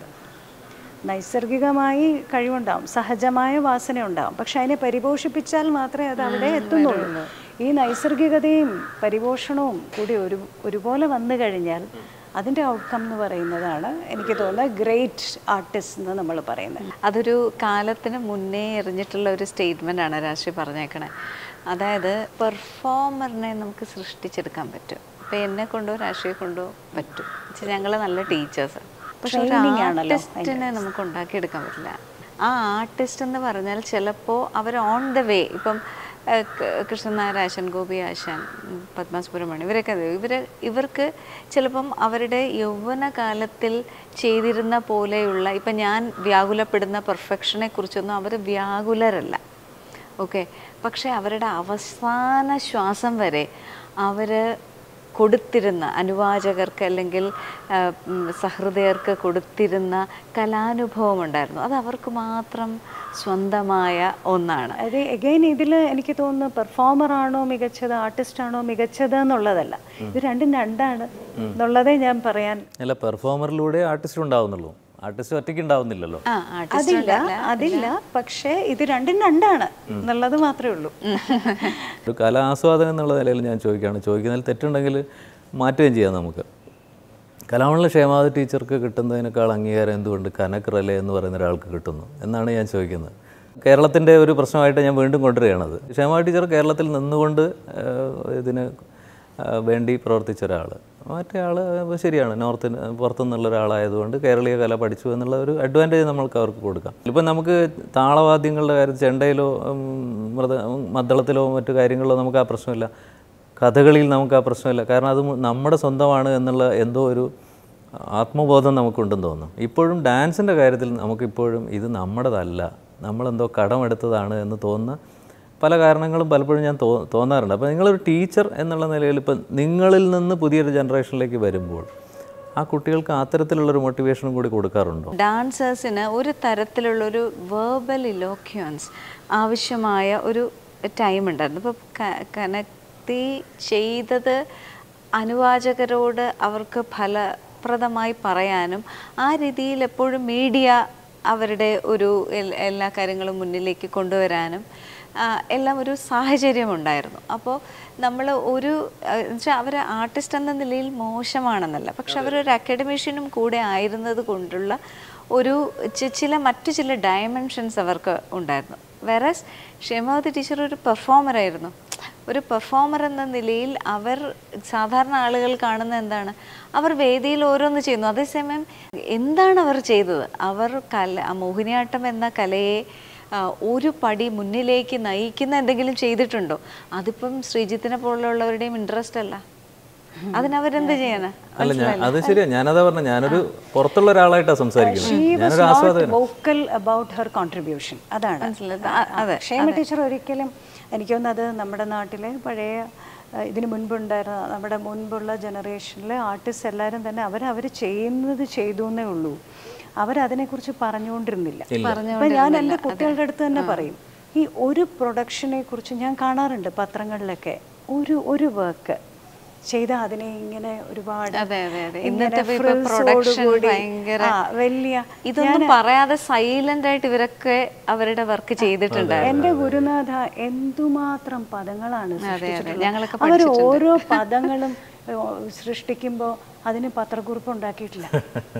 നൈസർഗികമായി കഴിവുണ്ടാവും സഹജമായ വാസന ഉണ്ടാവും പക്ഷെ അതിനെ പരിപോഷിപ്പിച്ചാൽ മാത്രമേ അത് അവിടെ എത്തുന്നുള്ളൂ ഈ നൈസർഗികതയും പരിപോഷണവും കൂടി ഒരു ഒരുപോലെ വന്നു കഴിഞ്ഞാൽ അതിൻ്റെ ഔട്ട്കം എന്ന് പറയുന്നതാണ് എനിക്ക് തോന്നുന്നത് ഗ്രേറ്റ് ആർട്ടിസ്റ്റ് എന്ന് നമ്മൾ പറയുന്നത് അതൊരു കാലത്തിന് മുന്നേ എറിഞ്ഞിട്ടുള്ള ഒരു സ്റ്റേറ്റ്മെൻ്റ് ആണ് രാഷ്ട്രീയ പറഞ്ഞേക്കണേ അതായത് പെർഫോമറിനെ നമുക്ക് സൃഷ്ടിച്ചെടുക്കാൻ പറ്റും ഇപ്പം എന്നെ കൊണ്ടോ രാഷ്ട്രീയെ കൊണ്ടോ പറ്റും ഞങ്ങൾ നല്ല ടീച്ചേഴ്സ് പക്ഷെ ഒരു Training ആണല്ലോ ആർട്ടിസ്റ്റിനെ നമുക്ക് ഉണ്ടാക്കിയെടുക്കാൻ പറ്റില്ല ആ ആർട്ടിസ്റ്റ് എന്ന് പറഞ്ഞാൽ ചിലപ്പോൾ അവർ ഓൺ ദ വേ ഇപ്പം ഏഹ്, ക- കൃഷ്ണൻ നായർ ആശാൻ ഗോപി ആശാൻ ഉം, പത്മ സുബ്രഹ്മണ്യം ഇവരൊക്കെ അതെ. ഇവര് ഇവർക്ക് ചിലപ്പം അവരുടെ യൗവനകാലത്തിൽ ചെയ്തിരുന്ന പോലെയുള്ള ഇപ്പം ഞാൻ വ്യാകുലപ്പെടുന്ന പെർഫെക്ഷനെ കുറിച്ചൊന്നും അവർ വ്യാകുലരല്ല ഓക്കെ പക്ഷേ അവരുടെ അവസാന ശ്വാസം വരെ അവർ കൊടുത്തിരുന്ന അനുവാചകർക്ക് അല്ലെങ്കിൽ ആ, ഉം, സഹൃദയർക്ക് കൊടുത്തിരുന്ന കലാനുഭവം ഉണ്ടായിരുന്നു അത് അവർക്ക് മാത്രം സ്വന്തമായ ഒന്നാണ് അത് എഗൈൻ ഇതിൽ എനിക്ക് തോന്നുന്നു പെർഫോമർ ആണോ മികച്ചത് ആർട്ടിസ്റ്റ് ആണോ മികച്ചത് എന്നുള്ളതല്ല ഇത് രണ്ടും രണ്ടാണ് എന്നുള്ളതേ ഞാൻ പറയാൻ അല്ല പെർഫോമറിലൂടെ ആർട്ടിസ്റ്റ് ഉണ്ടാവുന്നുള്ളൂ ആർട്ടിസ്റ്റ് ഒറ്റയ്ക്ക് ഉണ്ടാവുന്നില്ലല്ലോ ആ ആർട്ടിസ്റ്റ് അതില്ല അതില്ല പക്ഷേ ഇത് രണ്ടും രണ്ടാണ് എന്നുള്ളത് മാത്രമേ ഉള്ളൂ ഒരു കലാ ആസ്വാദനം എന്നുള്ള നിലയിൽ ഞാൻ ചോദിക്കുകയാണ് ചോദിക്കുന്നതിൽ തെറ്റുണ്ടെങ്കിൽ മാറ്റുകയും ചെയ്യാം നമുക്ക് കലാമണ്ഡല ക്ഷേമാവതി ടീച്ചർക്ക് കിട്ടുന്നതിനേക്കാൾ അംഗീകാരം എന്തുകൊണ്ട് കനക് റലെ എന്ന് പറയുന്ന ഒരാൾക്ക് കിട്ടുന്നു എന്നാണ് ഞാൻ ചോദിക്കുന്നത് കേരളത്തിൻ്റെ ഒരു പ്രശ്നമായിട്ട് ഞാൻ വീണ്ടും കൊണ്ടുവരികയാണത് ക്ഷേമാവതി ടീച്ചർ കേരളത്തിൽ നിന്നുകൊണ്ട് ഏഹ്, ഇതിന് ഏഹ്, വേണ്ടി പ്രവർത്തിച്ച ഒരാൾ മറ്റേ ആൾ ശരിയാണ് നോർത്തിന് പുറത്തുനിന്നുള്ള ഒരാളായതുകൊണ്ട് കേരളീയ കല പഠിച്ചു എന്നുള്ള ഒരു അഡ്വാൻറ്റേജ് നമ്മൾക്ക് അവർക്ക് കൊടുക്കാം ഇപ്പം നമുക്ക് താളവാദ്യങ്ങളുടെ കാര്യത്തിൽ ചെണ്ടയിലോ ഉം, മൃദ മദ്ദളത്തിലോ മറ്റു കാര്യങ്ങളിലോ നമുക്ക് ആ പ്രശ്നമില്ല കഥകളിയിൽ നമുക്ക് ആ പ്രശ്നമില്ല കാരണം അത് മു- നമ്മുടെ സ്വന്തമാണ് എന്നുള്ള എന്തോ ഒരു ആത്മബോധം നമുക്കുണ്ടെന്ന് തോന്നുന്നു ഇപ്പോഴും ഡാൻസിൻ്റെ കാര്യത്തിൽ നമുക്കിപ്പോഴും ഇത് നമ്മുടേതല്ല നമ്മളെന്തോ കടമെടുത്തതാണ് എന്ന് തോന്നുന്ന പല കാരണങ്ങളും പലപ്പോഴും ഞാൻ തോ തോന്നാറുണ്ട് അപ്പോൾ നിങ്ങളൊരു ടീച്ചർ എന്നുള്ള നിലയിൽ ഇപ്പം നിങ്ങളിൽ നിന്ന് പുതിയൊരു ജനറേഷനിലേക്ക് വരുമ്പോൾ ആ കുട്ടികൾക്ക് അത്തരത്തിലുള്ളൊരു മോട്ടിവേഷനും കൂടി കൊടുക്കാറുണ്ടോ ഡാൻസേഴ്സിന് ഒരു തരത്തിലുള്ളൊരു വേർബൽ ഇലോക്യുവൻസ് ആവശ്യമായ ഒരു ടൈം ഉണ്ടായിരുന്നു ഇപ്പോൾ കനക്തി ചെയ്തത് അനുവാചകരോട് അവർക്ക് ഫലപ്രദമായി പറയാനും ആ രീതിയിൽ എപ്പോഴും മീഡിയ അവരുടെ ഒരു എൽ- എല്ലാ കാര്യങ്ങളും മുന്നിലേക്ക് കൊണ്ടുവരാനും ആ, എല്ലാം ഒരു സാഹചര്യമുണ്ടായിരുന്നു അപ്പോൾ നമ്മൾ ഒരു വെച്ചാൽ അവർ ആർട്ടിസ്റ്റ് എന്ന നിലയിൽ മോശമാണെന്നല്ല പക്ഷെ അവരൊരു അക്കാഡമിഷ്യനും കൂടെ ആയിരുന്നത് കൊണ്ടുള്ള ഒരു ചി- ചില മറ്റു ചില ഡയമെൻഷൻസ് അവർക്ക് ഉണ്ടായിരുന്നു വേറെ ക്ഷേമാവതി ടീച്ചർ ഒരു പെർഫോമറായിരുന്നു ഒരു പെർഫോമർ എന്ന നിലയിൽ അവർ സാധാരണ ആളുകൾ കാണുന്ന എന്താണ് അവർ വേദിയിൽ ഓരോന്ന് ചെയ്യുന്നു അതേസമയം എന്താണ് അവർ ചെയ്തത് അവർ കല ആ മോഹിനിയാട്ടം എന്ന കലയെ ആ, ഒരു പടി മുന്നിലേക്ക് നയിക്കുന്ന എന്തെങ്കിലും ചെയ്തിട്ടുണ്ടോ അതിപ്പം ശ്രീജിത്തിനെ പോലുള്ളവരുടെയും ഇൻട്രസ്റ്റ് അല്ല അതിനവരെന്ത് ചെയ്യാനാ അല്ല ഞാൻ അത് ശരിയാ ഞാനതാ പറഞ്ഞ ഞാനൊരു പുറത്തുള്ള ഒരാളായിട്ടാണ് സംസാരിക്കുന്നത് ഞാനൊരു ആസ്വാദകൻ വോക്കൽ അബൌട്ട് ഹെർ കോൺട്രിബ്യൂഷൻ അതാണ് മനസ്സിലായത്? ആ, അതെ, ക്ഷേമ ടീച്ചർ ഒരിക്കലും എനിക്ക് തോന്നുന്നു അത് നമ്മുടെ നാട്ടിലെ പഴയ ആ, ഇതിന് മുൻപുണ്ടായിരുന്ന നമ്മുടെ മുൻപുള്ള ജനറേഷനിലെ ആർട്ടിസ്റ്റ് എല്ലാവരും തന്നെ അവർ അവർ ചെയ്യുന്നത് ചെയ്തു എന്നേ ഉള്ളൂ അവരതിനെക്കുറിച്ച് പറഞ്ഞുകൊണ്ടിരുന്നില്ല ഇപ്പം ഞാൻ എൻ്റെ കുട്ടികളുടെ അടുത്ത് തന്നെ പറയും ഈ ഒരു പ്രൊഡക്ഷനെ കുറിച്ച് ഞാൻ കാണാറുണ്ട് പത്രങ്ങളിലൊക്കെ ഒരു ഒരു വർക്ക് ചെയ്ത അതിനെ ഇങ്ങനെ ഒരുപാട് അതെ അതെ അതെ ഇങ്ങനെ ഇന്നത്തെ ഇപ്പൊ frills പ്രൊഡക്ഷൻ ഓടുകൂടി, ഭയങ്കര ആ, വലിയ ഇതൊന്നും പറയാതെ സൈലന്റ് ആയിട്ട് ഇവരൊക്കെ അവരുടെ വർക്ക് ചെയ്തിട്ടുണ്ട് എന്റെ ഗുരുനാഥ എന്തുമാത്രം പദങ്ങളാണ് അതെ, സൃഷ്ടിച്ചിട്ടുള്ളത്. ഞങ്ങളൊക്കെ അവർ ഓരോ പദങ്ങളും ഏ, സൃഷ്ടിക്കുമ്പോൾ അതിന് പത്രക്കുറിപ്പ് ഉണ്ടാക്കിയിട്ടില്ല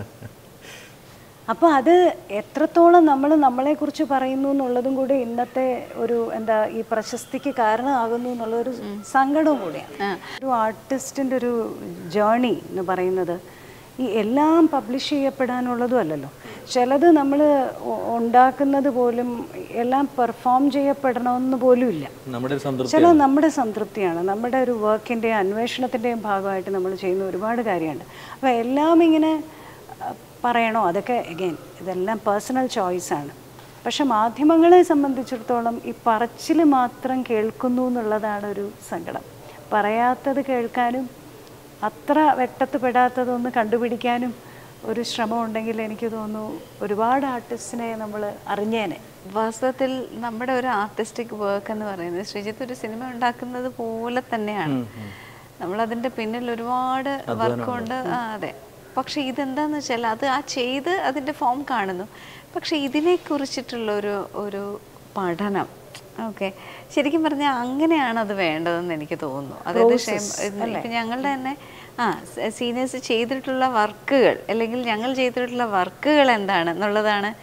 അപ്പോൾ അത് എത്രത്തോളം നമ്മൾ നമ്മളെക്കുറിച്ച് പറയുന്നു എന്നുള്ളതും കൂടി ഇന്നത്തെ ഒരു എന്താ ഈ പ്രശസ്തിക്ക് കാരണമാകുന്നു എന്നുള്ളൊരു സങ്കടവും കൂടിയാണ് ഒരു ആർട്ടിസ്റ്റിൻ്റെ ഒരു ജേണി എന്ന് പറയുന്നത് ഈ എല്ലാം പബ്ലിഷ് ചെയ്യപ്പെടാനുള്ളതും അല്ലല്ലോ ചിലത് നമ്മൾ ഉണ്ടാക്കുന്നത് പോലും എല്ലാം പെർഫോം ചെയ്യപ്പെടണമെന്ന് പോലും ഇല്ല നമ്മുടെ ഒരു സംതൃപ്തി ചില നമ്മുടെ സംതൃപ്തിയാണ് നമ്മുടെ ഒരു വർക്കിൻ്റെയും അന്വേഷണത്തിൻ്റെയും ഭാഗമായിട്ട് നമ്മൾ ചെയ്യുന്ന ഒരുപാട് കാര്യമുണ്ട് അപ്പോൾ എല്ലാം ഇങ്ങനെ അഹ്, പറയണോ അതൊക്കെ എഗെയിൻ ഇതെല്ലാം പേഴ്സണൽ ചോയ്സാണ് പക്ഷെ മാധ്യമങ്ങളെ സംബന്ധിച്ചിടത്തോളം ഈ പറച്ചിൽ മാത്രം കേൾക്കുന്നു എന്നുള്ളതാണ് ഒരു സങ്കടം പറയാത്തത് കേൾക്കാനും അത്ര വെട്ടത്ത് പെടാത്തതൊന്ന് കണ്ടുപിടിക്കാനും ഒരു ശ്രമം ഉണ്ടെങ്കിൽ എനിക്ക് തോന്നുന്നു ഒരുപാട് ആർട്ടിസ്റ്റിനെ നമ്മൾ അറിഞ്ഞേനെ വാസ്തവത്തിൽ നമ്മുടെ ഒരു ആർട്ടിസ്റ്റിക് വർക്ക് എന്ന് പറയുന്നത് ശ്രീജിത്ത് ഒരു സിനിമ ഉണ്ടാക്കുന്നത് പോലെ തന്നെയാണ് നമ്മൾ അതിന്റെ പിന്നിൽ ഒരുപാട് വർക്കുണ്ട് ആ അതെ പക്ഷെ ഇതെന്താന്ന് വെച്ചാൽ അത് ആ ചെയ്ത് അതിന്റെ ഫോം കാണുന്നു പക്ഷെ ഇതിനെ കുറിച്ചിട്ടുള്ള ഒരു ഒരു പഠനം ഓക്കെ ശരിക്കും പറഞ്ഞാൽ അങ്ങനെയാണ് അത് വേണ്ടതെന്ന് എനിക്ക് തോന്നുന്നു അതായത് ക്ഷേമ- ഇപ്പം ഞങ്ങളുടെ തന്നെ ആ സീനിയേഴ്സ് ചെയ്തിട്ടുള്ള വർക്കുകൾ അല്ലെങ്കിൽ ഞങ്ങൾ ചെയ്തിട്ടുള്ള വർക്കുകൾ എന്താണ് എന്നുള്ളതാണ്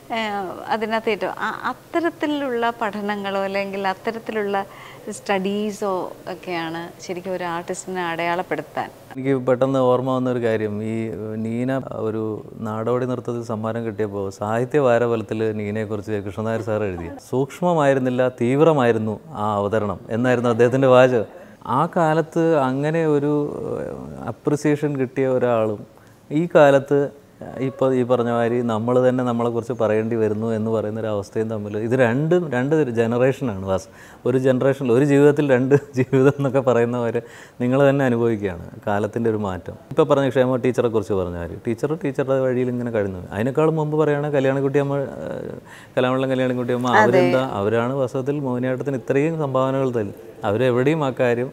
ഏഹ് അതിനകത്ത് ഏറ്റവും അ- അത്തരത്തിലുള്ള പഠനങ്ങളോ അല്ലെങ്കിൽ അത്തരത്തിലുള്ള സ്റ്റഡീസോ ഒക്കെയാണ് ശരിക്കും ഒരു ആർട്ടിസ്റ്റിനെ അടയാളപ്പെടുത്താൻ എനിക്ക് പെട്ടെന്ന് ഓർമ്മ വന്ന ഒരു കാര്യം ഈ നീന ഒരു നാടോടി നൃത്തത്തിൽ സമ്മാനം കിട്ടിയപ്പോൾ സാഹിത്യ വാരഫലത്തിൽ നീനയെക്കുറിച്ച് കൃഷ്ണനായർ സാർ എഴുതി സൂക്ഷ്മമായിരുന്നില്ല തീവ്രമായിരുന്നു ആ അവതരണം എന്നായിരുന്നു അദ്ദേഹത്തിൻ്റെ വാചകം ആ കാലത്ത് അങ്ങനെ ഒരു അപ്രിസിയേഷൻ കിട്ടിയ ഒരാളും ഈ കാലത്ത് ഇപ്പോൾ ഈ പറഞ്ഞ മാതിരി നമ്മൾ തന്നെ നമ്മളെക്കുറിച്ച് പറയേണ്ടി വരുന്നു എന്ന് പറയുന്ന ഒരു അവസ്ഥയും തമ്മിൽ ഇത് രണ്ടും രണ്ട് ജനറേഷനാണ് വാസ് ഒരു ജനറേഷനിൽ ഒരു ജീവിതത്തിൽ രണ്ട് ജീവിതം എന്നൊക്കെ പറയുന്ന പോലെ നിങ്ങൾ തന്നെ അനുഭവിക്കുകയാണ് കാലത്തിൻ്റെ ഒരു മാറ്റം ഇപ്പോൾ പറഞ്ഞ ക്ഷേമ ടീച്ചറെ കുറിച്ച് പറഞ്ഞ കാര്യം ടീച്ചർ ടീച്ചറുടെ വഴിയിൽ ഇങ്ങനെ കഴിഞ്ഞു അതിനേക്കാളും മുമ്പ് പറയുകയാണെങ്കിൽ കല്യാണിക്കുട്ടിയമ്മ ഏഹ്, കലാമണ്ഡലം കല്യാണിക്കുട്ടിയമ്മ അവരെന്താ അവരാണ് വാസ്തവത്തിൽ മോഹിനിയാട്ടത്തിന് ഇത്രയും സംഭാവനകൾ തരും അവരെവിടെയും ആ കാര്യം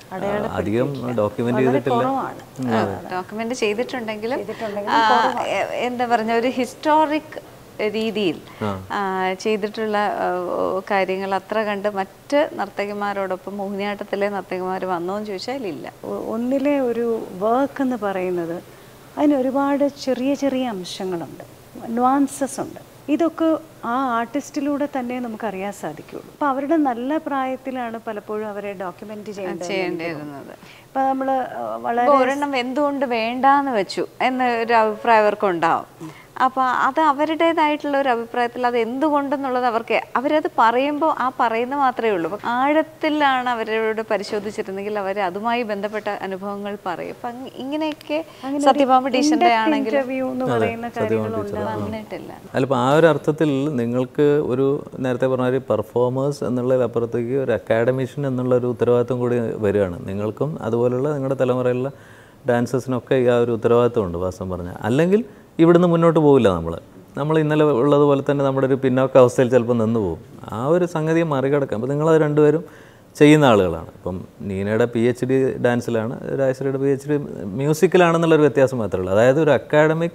അധികം ഡോക്യുമെൻ്റ് ചെയ്തിട്ടില്ല ഡോക്യുമെന്റ് ചെയ്തിട്ടുണ്ടെങ്കിലും ആ, എ- എന്താ പറഞ്ഞ ഒരു ഹിസ്റ്റോറിക് രീതിയിൽ ആ, ചെയ്തിട്ടുള്ള ആ, കാര്യങ്ങൾ അത്ര കണ്ട് മറ്റ് നർത്തകിമാരോടൊപ്പം മോഹിനിയാട്ടത്തിലെ നർത്തകിമാർ വന്നോ എന്ന് ചോദിച്ചാൽ ഇല്ല ഒ- ഒന്നിലെ ഒരു വർക്ക് എന്ന് പറയുന്നത് അതിന് ഒരുപാട് ചെറിയ ചെറിയ അംശങ്ങളുണ്ട് നുവാൻസസ് ഉണ്ട് ഇതൊക്കെ ആ ആർട്ടിസ്റ്റിലൂടെ തന്നെ നമുക്ക് അറിയാൻ സാധിക്കുള്ളൂ അപ്പോൾ അവരുടെ നല്ല പ്രായത്തിലാണ് പലപ്പോഴും അവരെ ഡോക്യുമെന്റ് ചെയ്യേണ്ടത് ചെയ്യേണ്ടിയിരുന്നത് ഇപ്പം നമ്മൾ വളരെ ഇപ്പൊ ഒരെണ്ണം എന്തുകൊണ്ട് വേണ്ടാന്ന് വെച്ചു എന്ന ഒരു അഭിപ്രായം അവർക്ക് ഉണ്ടാവും അപ്പൊ അത് അവരുടേതായിട്ടുള്ള ഒരു അഭിപ്രായത്തിൽ അത് എന്തുകൊണ്ടെന്നുള്ളത് അവർക്ക് അവരത് പറയുമ്പോൾ ആ പറയുന്ന മാത്രമേ ഉള്ളൂ അപ്പൊ ആഴത്തിലാണ് അവരോട് പരിശോധിച്ചിരുന്നെങ്കിൽ അവർ അതുമായി ബന്ധപ്പെട്ട അനുഭവങ്ങൾ പറയും അപ്പൊ അങ്ങ- ഇങ്ങനെയൊക്കെ സത്യഭാമ ടീച്ചറിന്റെ ആണെങ്കിൽ ഇന്റർവ്യൂ എന്ന് പറയുന്ന കാര്യങ്ങളുണ്ട് വന്നിട്ടില്ല അല്ലപ്പോൾ ആ ഒരു അർത്ഥത്തിൽ നിങ്ങൾക്ക് ഒരു നേരത്തെ പറഞ്ഞ ഒരു പെർഫോമേഴ്സ് എന്നുള്ളതിലപ്പുറത്തേക്ക് ഒരു അക്കാഡമിഷ്യൻ എന്നുള്ള ഒരു ഉത്തരവാദിത്വം കൂടി വരികയാണ് നിങ്ങൾക്കും അതുപോലുള്ള നിങ്ങളുടെ തലമുറയിലുള്ള ഡാൻസേഴ്സിനൊക്കെ ഈ ആ ഒരു ഉത്തരവാദിത്വമുണ്ട് വാസ്തവം പറഞ്ഞാൽ അല്ലെങ്കിൽ ഇവിടുന്ന് മുന്നോട്ട് പോകില്ല നമ്മൾ നമ്മൾ ഇന്നലെ ഉള്ളതുപോലെ തന്നെ നമ്മുടെ ഒരു പിന്നോക്ക അവസ്ഥയിൽ ചിലപ്പോൾ നിന്ന് പോകും ആ ഒരു സംഗതിയെ മറികടക്കാം അപ്പോൾ നിങ്ങളത് രണ്ടുപേരും ചെയ്യുന്ന ആളുകളാണ് ഇപ്പം നീനയുടെ പി എച്ച് ഡി ഡാൻസിലാണ് രാജശ്രീയുടെ പി എച്ച് ഡി മ്യൂസിക്കിലാണെന്നുള്ളൊരു വ്യത്യാസം മാത്രമേ ഉള്ളൂ അതായത് ഒരു അക്കാഡമിക്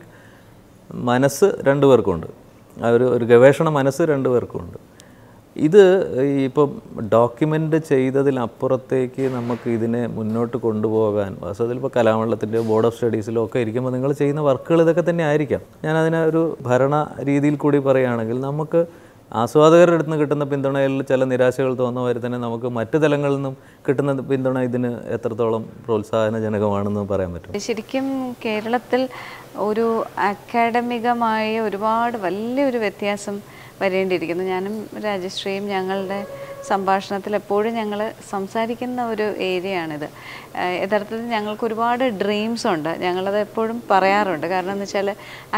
മനസ്സ് രണ്ടു പേർക്കുണ്ട് ആ ഒരു ഒരു ഗവേഷണ മനസ്സ് രണ്ടു പേർക്കുണ്ട് ഇത് ഈ ഇപ്പം ഡോക്യുമെൻ്റ് ചെയ്തതിലപ്പുറത്തേക്ക് നമുക്ക് ഇതിനെ മുന്നോട്ട് കൊണ്ടുപോകാൻ വാസ്തവത്തിൽ ഇപ്പോൾ കലാമണ്ഡലത്തിൻ്റെ ബോർഡ് ഓഫ് സ്റ്റഡീസിലോ ഒക്കെ ഇരിക്കുമ്പോൾ നിങ്ങൾ ചെയ്യുന്ന വർക്കുകൾ ഇതൊക്കെ തന്നെ ആയിരിക്കാം ഞാൻ അതിനെ ഒരു ഭരണ രീതിയിൽ കൂടി പറയുകയാണെങ്കിൽ നമുക്ക് ആസ്വാദകരുടെ അടുത്ത് നിന്ന് കിട്ടുന്ന പിന്തുണയിൽ ചില നിരാശകൾ തോന്നുന്ന പോലെ തന്നെ നമുക്ക് മറ്റു തലങ്ങളിൽ നിന്നും കിട്ടുന്ന പിന്തുണ ഇതിന് എത്രത്തോളം പ്രോത്സാഹനജനകമാണെന്ന് പറയാൻ പറ്റും ശരിക്കും കേരളത്തിൽ ഒരു അക്കാഡമികമായ ഒരുപാട് വലിയൊരു വ്യത്യാസം വരേണ്ടിയിരിക്കുന്നു ഞാനും രാജശ്രീയും ഞങ്ങളുടെ സംഭാഷണത്തിൽ എപ്പോഴും ഞങ്ങൾ സംസാരിക്കുന്ന ഒരു ഏരിയയാണിത് ഏഹ് യഥാർത്ഥത്തിൽ ഞങ്ങൾക്ക് ഒരുപാട് ഡ്രീംസ് ഉണ്ട് ഞങ്ങളത് എപ്പോഴും പറയാറുണ്ട് കാരണം എന്ന് വെച്ചാൽ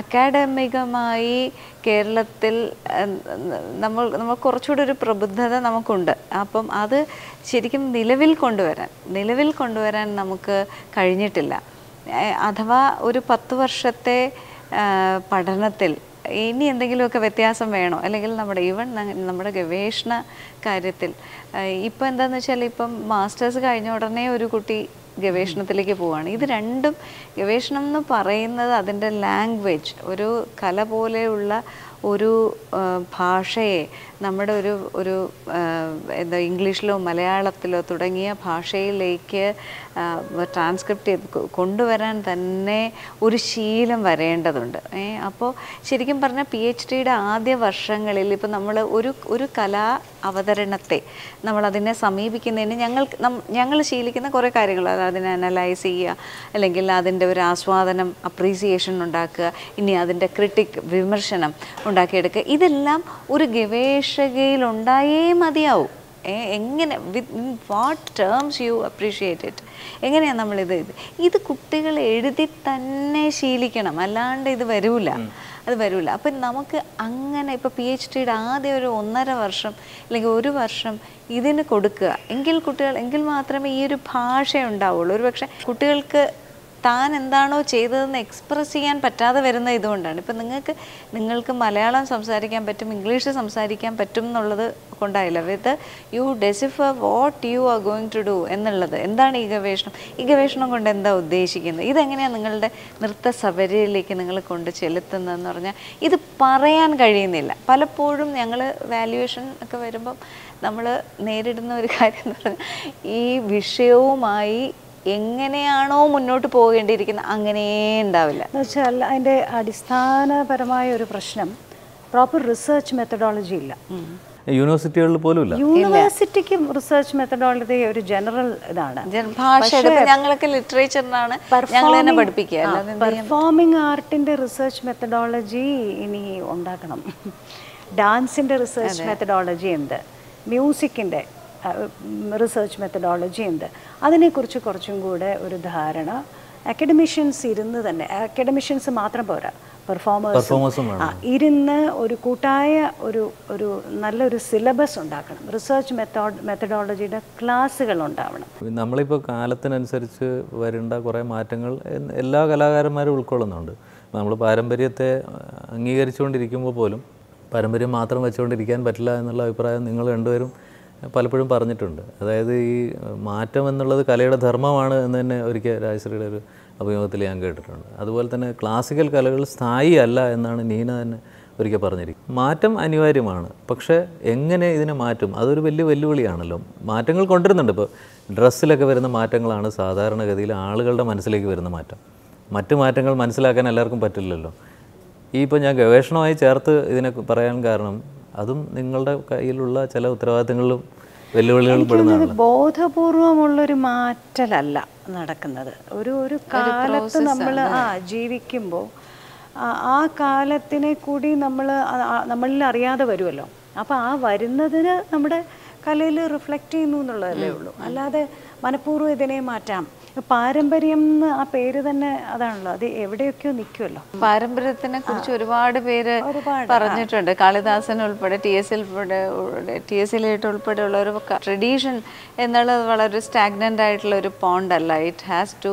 അക്കാഡമികമായി കേരളത്തിൽ ഏഹ് നമ്മൾ നമ്മൾ കുറച്ചുകൂടി ഒരു പ്രബുദ്ധത നമുക്കുണ്ട് അപ്പം അത് ശരിക്കും നിലവിൽ കൊണ്ടുവരാൻ നിലവിൽ കൊണ്ടുവരാൻ നമുക്ക് കഴിഞ്ഞിട്ടില്ല ഏഹ് അഥവാ ഒരു പത്ത് വർഷത്തെ ആഹ് പഠനത്തിൽ ഇനി എന്തെങ്കിലുമൊക്കെ വ്യത്യാസം വേണോ അല്ലെങ്കിൽ നമ്മുടെ ഈവൻ നമ്മുടെ ഗവേഷണ കാര്യത്തിൽ ഇപ്പം എന്താണെന്ന് വെച്ചാൽ ഇപ്പം മാസ്റ്റേഴ്സ് കഴിഞ്ഞ ഉടനെ ഒരു കുട്ടി ഗവേഷണത്തിലേക്ക് പോവുകയാണ് ഇത് രണ്ടും ഗവേഷണം എന്ന് പറയുന്നത് അതിൻ്റെ ലാംഗ്വേജ് ഒരു കല പോലെയുള്ള ഒരു ആ, ഭാഷയെ നമ്മുടെ ഒരു ഒരു ആ, എന്താ ഇംഗ്ലീഷിലോ മലയാളത്തിലോ തുടങ്ങിയ ഭാഷയിലേക്ക് ട്രാൻസ്ക്രിപ്റ്റ് ചെയ്ത് കൊ- കൊണ്ടുവരാൻ തന്നെ ഒരു ശീലം വരേണ്ടതുണ്ട് ഏ അപ്പോൾ ശരിക്കും പറഞ്ഞാൽ പി എച്ച് ഡിയുടെ ആദ്യ വർഷങ്ങളിൽ ഇപ്പം നമ്മൾ ഒരു ഒരു കലാ അവതരണത്തെ നമ്മൾ അതിനെ സമീപിക്കുന്നതിന് ഞങ്ങൾ ഞങ്ങൾ ശീലിക്കുന്ന കുറേ കാര്യങ്ങൾ അതായത് അതിനെ അനലൈസ് ചെയ്യുക അല്ലെങ്കിൽ അതിൻ്റെ ഒരു ആസ്വാദനം അപ്രീസിയേഷൻ ഉണ്ടാക്കുക ഇനി അതിൻ്റെ ക്രിട്ടിക് വിമർശനം ഉണ്ടാക്കിയെടുക്കുക ഇതെല്ലാം ഒരു ഗവേഷകയിൽ ഉണ്ടായേ മതിയാവും ഏ, എങ്ങനെ with what terms you appreciate it എങ്ങനെയാണ് നമ്മളിത് ഇത് ഇത് കുട്ടികൾ എഴുതി തന്നെ ശീലിക്കണം അല്ലാണ്ട് ഇത് വരൂല അത് വരൂല അപ്പം നമുക്ക് അങ്ങനെ ഇപ്പോൾ പി എച്ച് ഡിയുടെ ആദ്യം ഒരു ഒന്നര വർഷം അല്ലെങ്കിൽ ഒരു വർഷം ഇതിന് കൊടുക്കുക എങ്കിൽ കുട്ടികൾ എങ്കിൽ മാത്രമേ ഈ ഒരു ഭാഷ ഉണ്ടാവുള്ളൂ ഒരു പക്ഷേ കുട്ടികൾക്ക് താൻ എന്താണോ ചെയ്തതെന്ന് എക്സ്പ്രസ് ചെയ്യാൻ പറ്റാതെ വരുന്ന ഇതുകൊണ്ടാണ് ഇപ്പം നിങ്ങൾക്ക് നിങ്ങൾക്ക് മലയാളം സംസാരിക്കാൻ പറ്റും ഇംഗ്ലീഷ് സംസാരിക്കാൻ പറ്റും എന്നുള്ളത് കൊണ്ടായില്ല with you decipher what you are going to do എന്നുള്ളത് എന്താണ് ഈ ഗവേഷണം ഈ ഗവേഷണം കൊണ്ട് എന്താ ഉദ്ദേശിക്കുന്നത് ഇതെങ്ങനെയാണ് നിങ്ങളുടെ നൃത്ത സബരിയിലേക്ക് നിങ്ങൾ കൊണ്ട് ചെലുത്തുന്നതെന്ന് പറഞ്ഞാൽ ഇത് പറയാൻ കഴിയുന്നില്ല പലപ്പോഴും ഞങ്ങൾ വാല്യുവേഷൻ ഒക്കെ വരുമ്പം നമ്മൾ നേരിടുന്ന ഒരു കാര്യം എന്ന് പറഞ്ഞാൽ ഈ വിഷയവുമായി എങ്ങനെയാണോ മുന്നോട്ട് പോകേണ്ടിയിരിക്കുന്നത് അങ്ങനെ ഉണ്ടാവില്ല എന്ന് വെച്ചാൽ അതിൻ്റെ അടിസ്ഥാനപരമായ ഒരു പ്രശ്നം പ്രോപ്പർ റിസർച്ച് മെത്തഡോളജി ഇല്ല യൂണിവേഴ്സിറ്റികളിൽ പോലും ഇല്ല യൂണിവേഴ്സിറ്റിക്ക് റിസർച്ച് മെത്തഡോളജി ഒരു ജനറൽ ഇതാണ് ജൻ- ഭാഷയുടെ ഇപ്പൊ ഞങ്ങളൊക്കെ ലിറ്ററേച്ചറിനാണ് ഞങ്ങൾ തന്നെ പഠിപ്പിക്കുക അല്ലാതെ പെർഫോമിംഗ് ആർട്ടിന്റെ റിസർച്ച് മെത്തഡോളജി ഇനി ഉണ്ടാക്കണം ഡാൻസിന്റെ റിസർച്ച് മെത്തഡോളജി ഉണ്ട് മ്യൂസിക്കിന്റെ റിസർച്ച് മെത്തഡോളജി ഉണ്ട് അതിനെക്കുറിച്ച് കുറച്ചും കൂടെ ഒരു ധാരണ അക്കഡമിഷ്യൻസ് ഇരുന്ന് തന്നെ അക്കഡമിഷ്യൻസ് മാത്രം പോരാ പെർഫോമേഴ്സ് പെർഫോമൻസും വേണം ആ ഇരുന്ന് ഒരു കൂട്ടായ ഒരു ഒരു നല്ലൊരു സിലബസ് ഉണ്ടാക്കണം റിസർച്ച് മെത്തോഡ് മെത്തഡോളജിയുടെ ക്ലാസ്സുകൾ ഉണ്ടാവണം നമ്മളിപ്പോൾ കാലത്തിനനുസരിച്ച് വരേണ്ട കുറേ മാറ്റങ്ങൾ എൻ- എല്ലാ കലാകാരന്മാരും ഉൾക്കൊള്ളുന്നുണ്ട് നമ്മൾ പാരമ്പര്യത്തെ അംഗീകരിച്ചുകൊണ്ടിരിക്കുമ്പോൾ പോലും പാരമ്പര്യം മാത്രം വെച്ചുകൊണ്ടിരിക്കാൻ പറ്റില്ല എന്നുള്ള അഭിപ്രായം നിങ്ങൾ രണ്ടുപേരും പലപ്പോഴും പറഞ്ഞിട്ടുണ്ട് അതായത് ഈ മാറ്റം എന്നുള്ളത് കലയുടെ ധർമ്മമാണ് എന്ന് തന്നെ ഒരിക്കൽ രാജശ്രീയുടെ ഒരു അഭിമുഖത്തിൽ ഞാൻ കേട്ടിട്ടുണ്ട് അതുപോലെ തന്നെ ക്ലാസിക്കൽ കലകൾ സ്ഥായി അല്ല എന്നാണ് നീന തന്നെ ഒരിക്കൽ പറഞ്ഞിരിക്കും മാറ്റം അനിവാര്യമാണ് പക്ഷേ എങ്ങനെ ഇതിനെ മാറ്റും അതൊരു വലിയ വെല്ലുവിളിയാണല്ലോ മാറ്റങ്ങൾ കൊണ്ടുവരുന്നുണ്ട് ഇപ്പോൾ ഡ്രസ്സിലൊക്കെ വരുന്ന മാറ്റങ്ങളാണ് സാധാരണഗതിയിൽ ആളുകളുടെ മനസ്സിലേക്ക് വരുന്ന മാറ്റം മറ്റു മാറ്റങ്ങൾ മനസ്സിലാക്കാൻ എല്ലാവർക്കും പറ്റില്ലല്ലോ ഈ ഇപ്പോൾ ഞാൻ ഗവേഷണമായി ചേർത്ത് ഇതിനെ പറയാൻ കാരണം അതും നിങ്ങളുടെ കയ്യിലുള്ള ചില ഉത്തരവാദിത്തങ്ങളിലും വെല്ലുവിളികളും പെടുന്നതാണ് ബോധപൂർവമുള്ളൊരു മാറ്റലല്ല നടക്കുന്നത് ഒരു ഒരു കാലത്ത് നമ്മൾ ആ ജീവിക്കുമ്പോൾ ആ കാലത്തിനെ കൂടി നമ്മൾ നമ്മളിൽ അറിയാതെ വരുമല്ലോ അപ്പോൾ ആ വരുന്നതിന് നമ്മുടെ കലയിൽ റിഫ്ലക്റ്റ് ചെയ്യുന്നു എന്നുള്ളതല്ലേ ഉള്ളൂ അല്ലാതെ മനഃപൂർവ്വം ഇതിനെ മാറ്റാം പാരമ്പര്യം എന്ന് ആ പേര് തന്നെ അതാണല്ലോ അത് എവിടെയൊക്കെയോ നിൽക്കുമല്ലോ പാരമ്പര്യത്തിനെ കുറിച്ച് ഒരുപാട് പേര് പറഞ്ഞിട്ടുണ്ട് കാളിദാസൻ ഉൾപ്പെടെ ടി എസ് ഉൾപ്പെടെ ടി എസ് എല്ലിട്ട് ഉൾപ്പെടെയുള്ള ഒരു ട്രഡീഷൻ എന്നുള്ളത് വളരെ സ്റ്റാഗ്നൻ്റ് ആയിട്ടുള്ള ഒരു പോണ്ട് അല്ല ഇറ്റ് ഹാസ് ടു